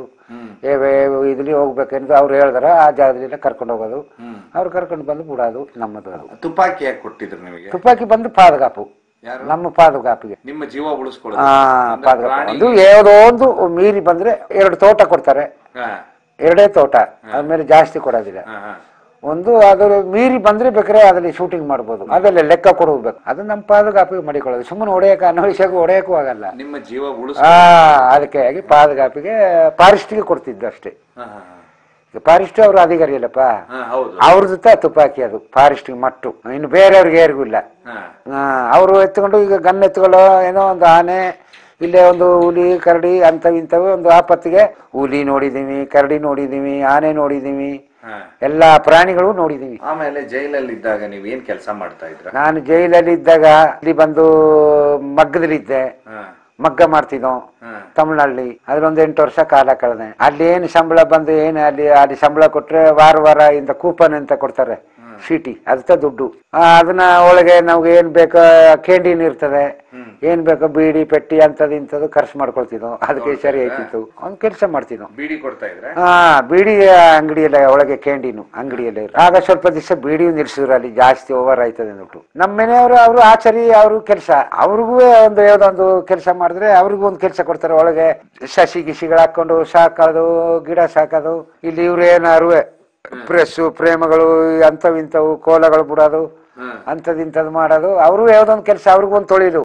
ಇದ್ಲಿ ಹೋಗ್ಬೇಕೆಂದು ಅವ್ರು ಹೇಳಿದಾರ ಆ ಜಾಗದಲ್ಲಿ ಕರ್ಕೊಂಡು ಹೋಗೋದು ಅವ್ರು ಕರ್ಕೊಂಡು ಬಂದು ಬಿಡೋದು ನಮ್ಮದು ಅದು ತುಪಾಕಿ ಯಾಕೆ ಕೊಟ್ಟಿದ್ರು ನಿಮಗೆ ತುಪಾಕಿ ಬಂದು ಪಾದಗಾಪು ಯಾರು? ನಮ್ಮ ಪಾದಗಾಪಿಗೆ ನಿಮ್ಮ ಜೀವ ಉಳಿಸ್ಕೊಳ್ಳೋದು ಆ ಅಂದ್ರೆ ಪಾದಗಾಪು ಪ್ರಾಣಿ- ಒಂದು ಯಾವುದೋ ಒಂದು ಮೀರಿ ಬಂದ್ರೆ ಎರಡು ತೋಟ ಕೊಡ್ತಾರೆ ಹಾ, ಎರಡೇ ತೋಟ ಆದ್ಮೇಲೆ ಜಾಸ್ತಿ ಕೊಡೋದಿಲ್ಲ ಹಾ, ಹಾ. ಒಂದು ಅದ್ರ ಮೀರಿ ಬಂದ್ರೆ ಬೇಕಾದ್ರೆ ಅದ್ರಲ್ಲಿ ಶೂಟಿಂಗ್ ಮಾಡ್ಬೋದು ಅದೆಲ್ಲ ಲೆಕ್ಕ ಕೊಡಬೇಕು ಅದು ನಮ್ಮ ಪಾದಗಾಪಿಗೆ ಮಾಡಿಕೊಳ್ಳೋದು ಸುಮ್ಮನೆ ಹೊಡೆಯಕ ಅನ್ವಯಿಸಕ್ಕೂ ಹೊಡೆಯಕ್ಕೂ ಆಗಲ್ಲ ನಿಮ್ಮ ಜೀವ ಉಳಿಸ್ ಆ ಅದಕ್ಕೆ ಆಗಿ ಪಾದಗಾಪಿಗೆ ಫಾರೆಸ್ಟ್ಗೆ ಕೊಡ್ತಿದ್ದು ಅಷ್ಟೇ ಹಾ, ಹಾ, ಈಗ ಫಾರೆಸ್ಟ್ ಅವರು ಅಧಿಕಾರಿ ಅಲ್ಲಪ್ಪ ಹಾ, ಹೌದು ಅವ್ರದ್ದು ತ ತುಪಾಕಿ ಅದು ಫಾರೆಸ್ಟ್ ಮಟ್ಟು ಇನ್ನು ಬೇರೆಯವ್ರಿಗೆ ಯಾರಿಗೂ ಇಲ್ಲ ಹಾ, ಅವರು ಎತ್ಕೊಂಡು ಈಗ ಗನ್ ಎತ್ಕೊಳ್ಳೋ ಏನೋ ಒಂದು ಆನೆ ಇಲ್ಲೇ ಒಂದು ಹುಲಿ ಕರಡಿ ಅಂತವ್ ಇಂಥವು ಒಂದು ಆಪತ್ತಿಗೆ ಹುಲಿ ನೋಡಿದೀವಿ ಕರಡಿ ನೋಡಿದೀವಿ ಆನೆ ನೋಡಿದೀವಿ ಹಾ. ಎಲ್ಲಾ ಪ್ರಾಣಿಗಳು ನೋಡಿದೀವಿ ಆಮೇಲೆ ಜೈಲಲ್ಲಿ ಇದ್ದಾಗ ನೀವ್ ಏನ್ ಕೆಲಸ ಮಾಡ್ತಾ ಇದ್ರ ನಾನು ಜೈಲಲ್ಲಿ ಇದ್ದಾಗ ಇಲ್ಲಿ ಬಂದು ಮಗ್ಗದಲ್ಲಿದ್ದೆ ಹಾ, ಮಗ್ಗ ಮಾಡ್ತಿದ್ದೋ ಹಾ. ತಮಿಳ್ನಲ್ಲಿ ಅದ್ರೊಂದು ಎಂಟು ವರ್ಷ ಕಾಲ ಕಳೆದೆ ಅಲ್ಲಿ ಏನು ಸಂಬಳ ಬಂದು ಏನು ಅಲ್ಲಿ ಅಲ್ಲಿ ಸಂಬಳ ಕೊಟ್ರೆ ವಾರ ವಾರ ಇಂದ ಕೂಪನ್ ಅಂತ ಕೊಡ್ತಾರೆ ಚೀಟಿ ಅದಕ್ಕೆ ದುಡ್ಡು ಆ, ಅದನ್ನ ಒಳಗೆ ನಮ್ಗೆ ಏನ್ ಬೇಕೋ ಕ್ಯಾಂಟೀನ್ ಇರ್ತದೆ ಏನ್ ಬೇಕೋ ಬೀಡಿ ಪೆಟ್ಟಿ ಅಂತದ್ ಇಂಥದ್ದು ಖರ್ಚು ಮಾಡ್ಕೊಳ್ತಿದ್ವು ಅದಕ್ಕೆ ಸರಿ ಆಯ್ತಿತ್ತು ಒಂದ್ ಕೆಲಸ ಮಾಡ್ತಿದ್ವು ಬೀಡಿ ಕೊಡ್ತಾ ಇದ್ರೆ ಹಾ ಬೀಡಿ ಅಂಗಡಿಯಲ್ಲ ಒಳಗೆ ಕ್ಯಾಂಟೀನು ಅಂಗಡಿಯಲ್ಲೇ ಇರು. ಆಗ ಸ್ವಲ್ಪ ದಿವಸ ಬೀಡಿ ನಿಲ್ಸಿದ್ರು ಅಲ್ಲಿ ಜಾಸ್ತಿ ಓವರ್ ಆಯ್ತದೆ ಅಂದ್ಬಿಟ್ಟು ನಮ್ಮ ಮನೆಯವರು ಅವರು ಆಚಾರಿ ಅವರು ಕೆಲಸ ಅವ್ರಿಗೂ ಒಂದು ಯಾವ್ದೊಂದು ಕೆಲಸ ಮಾಡಿದ್ರೆ ಅವ್ರಿಗೂ ಒಂದು ಕೆಲಸ ಕೊಡ್ತಾರೆ ಒಳಗೆ ಸಸಿ ಗಿಸಿಗಳು ಹಾಕೊಂಡು ಸಾಕೋದು ಗಿಡ ಸಾಕೋದು ಇಲ್ಲಿ ಇವ್ರು ಏನಾರು ಪ್ರೆಸ್ಸು ಪ್ರೇಮಗಳು ಅಂಥವು ಇಂಥವು ಕೋಲಗಳು ಬಿಡೋದು ಹಾ. ಅಂಥದ್ದು ಇಂಥದ್ದು ಮಾಡೋದು ಅವರು ಯಾವ್ದೊಂದು ಕೆಲಸ ಅವ್ರಿಗೂ ಒಂದು ತೊಳಿಲು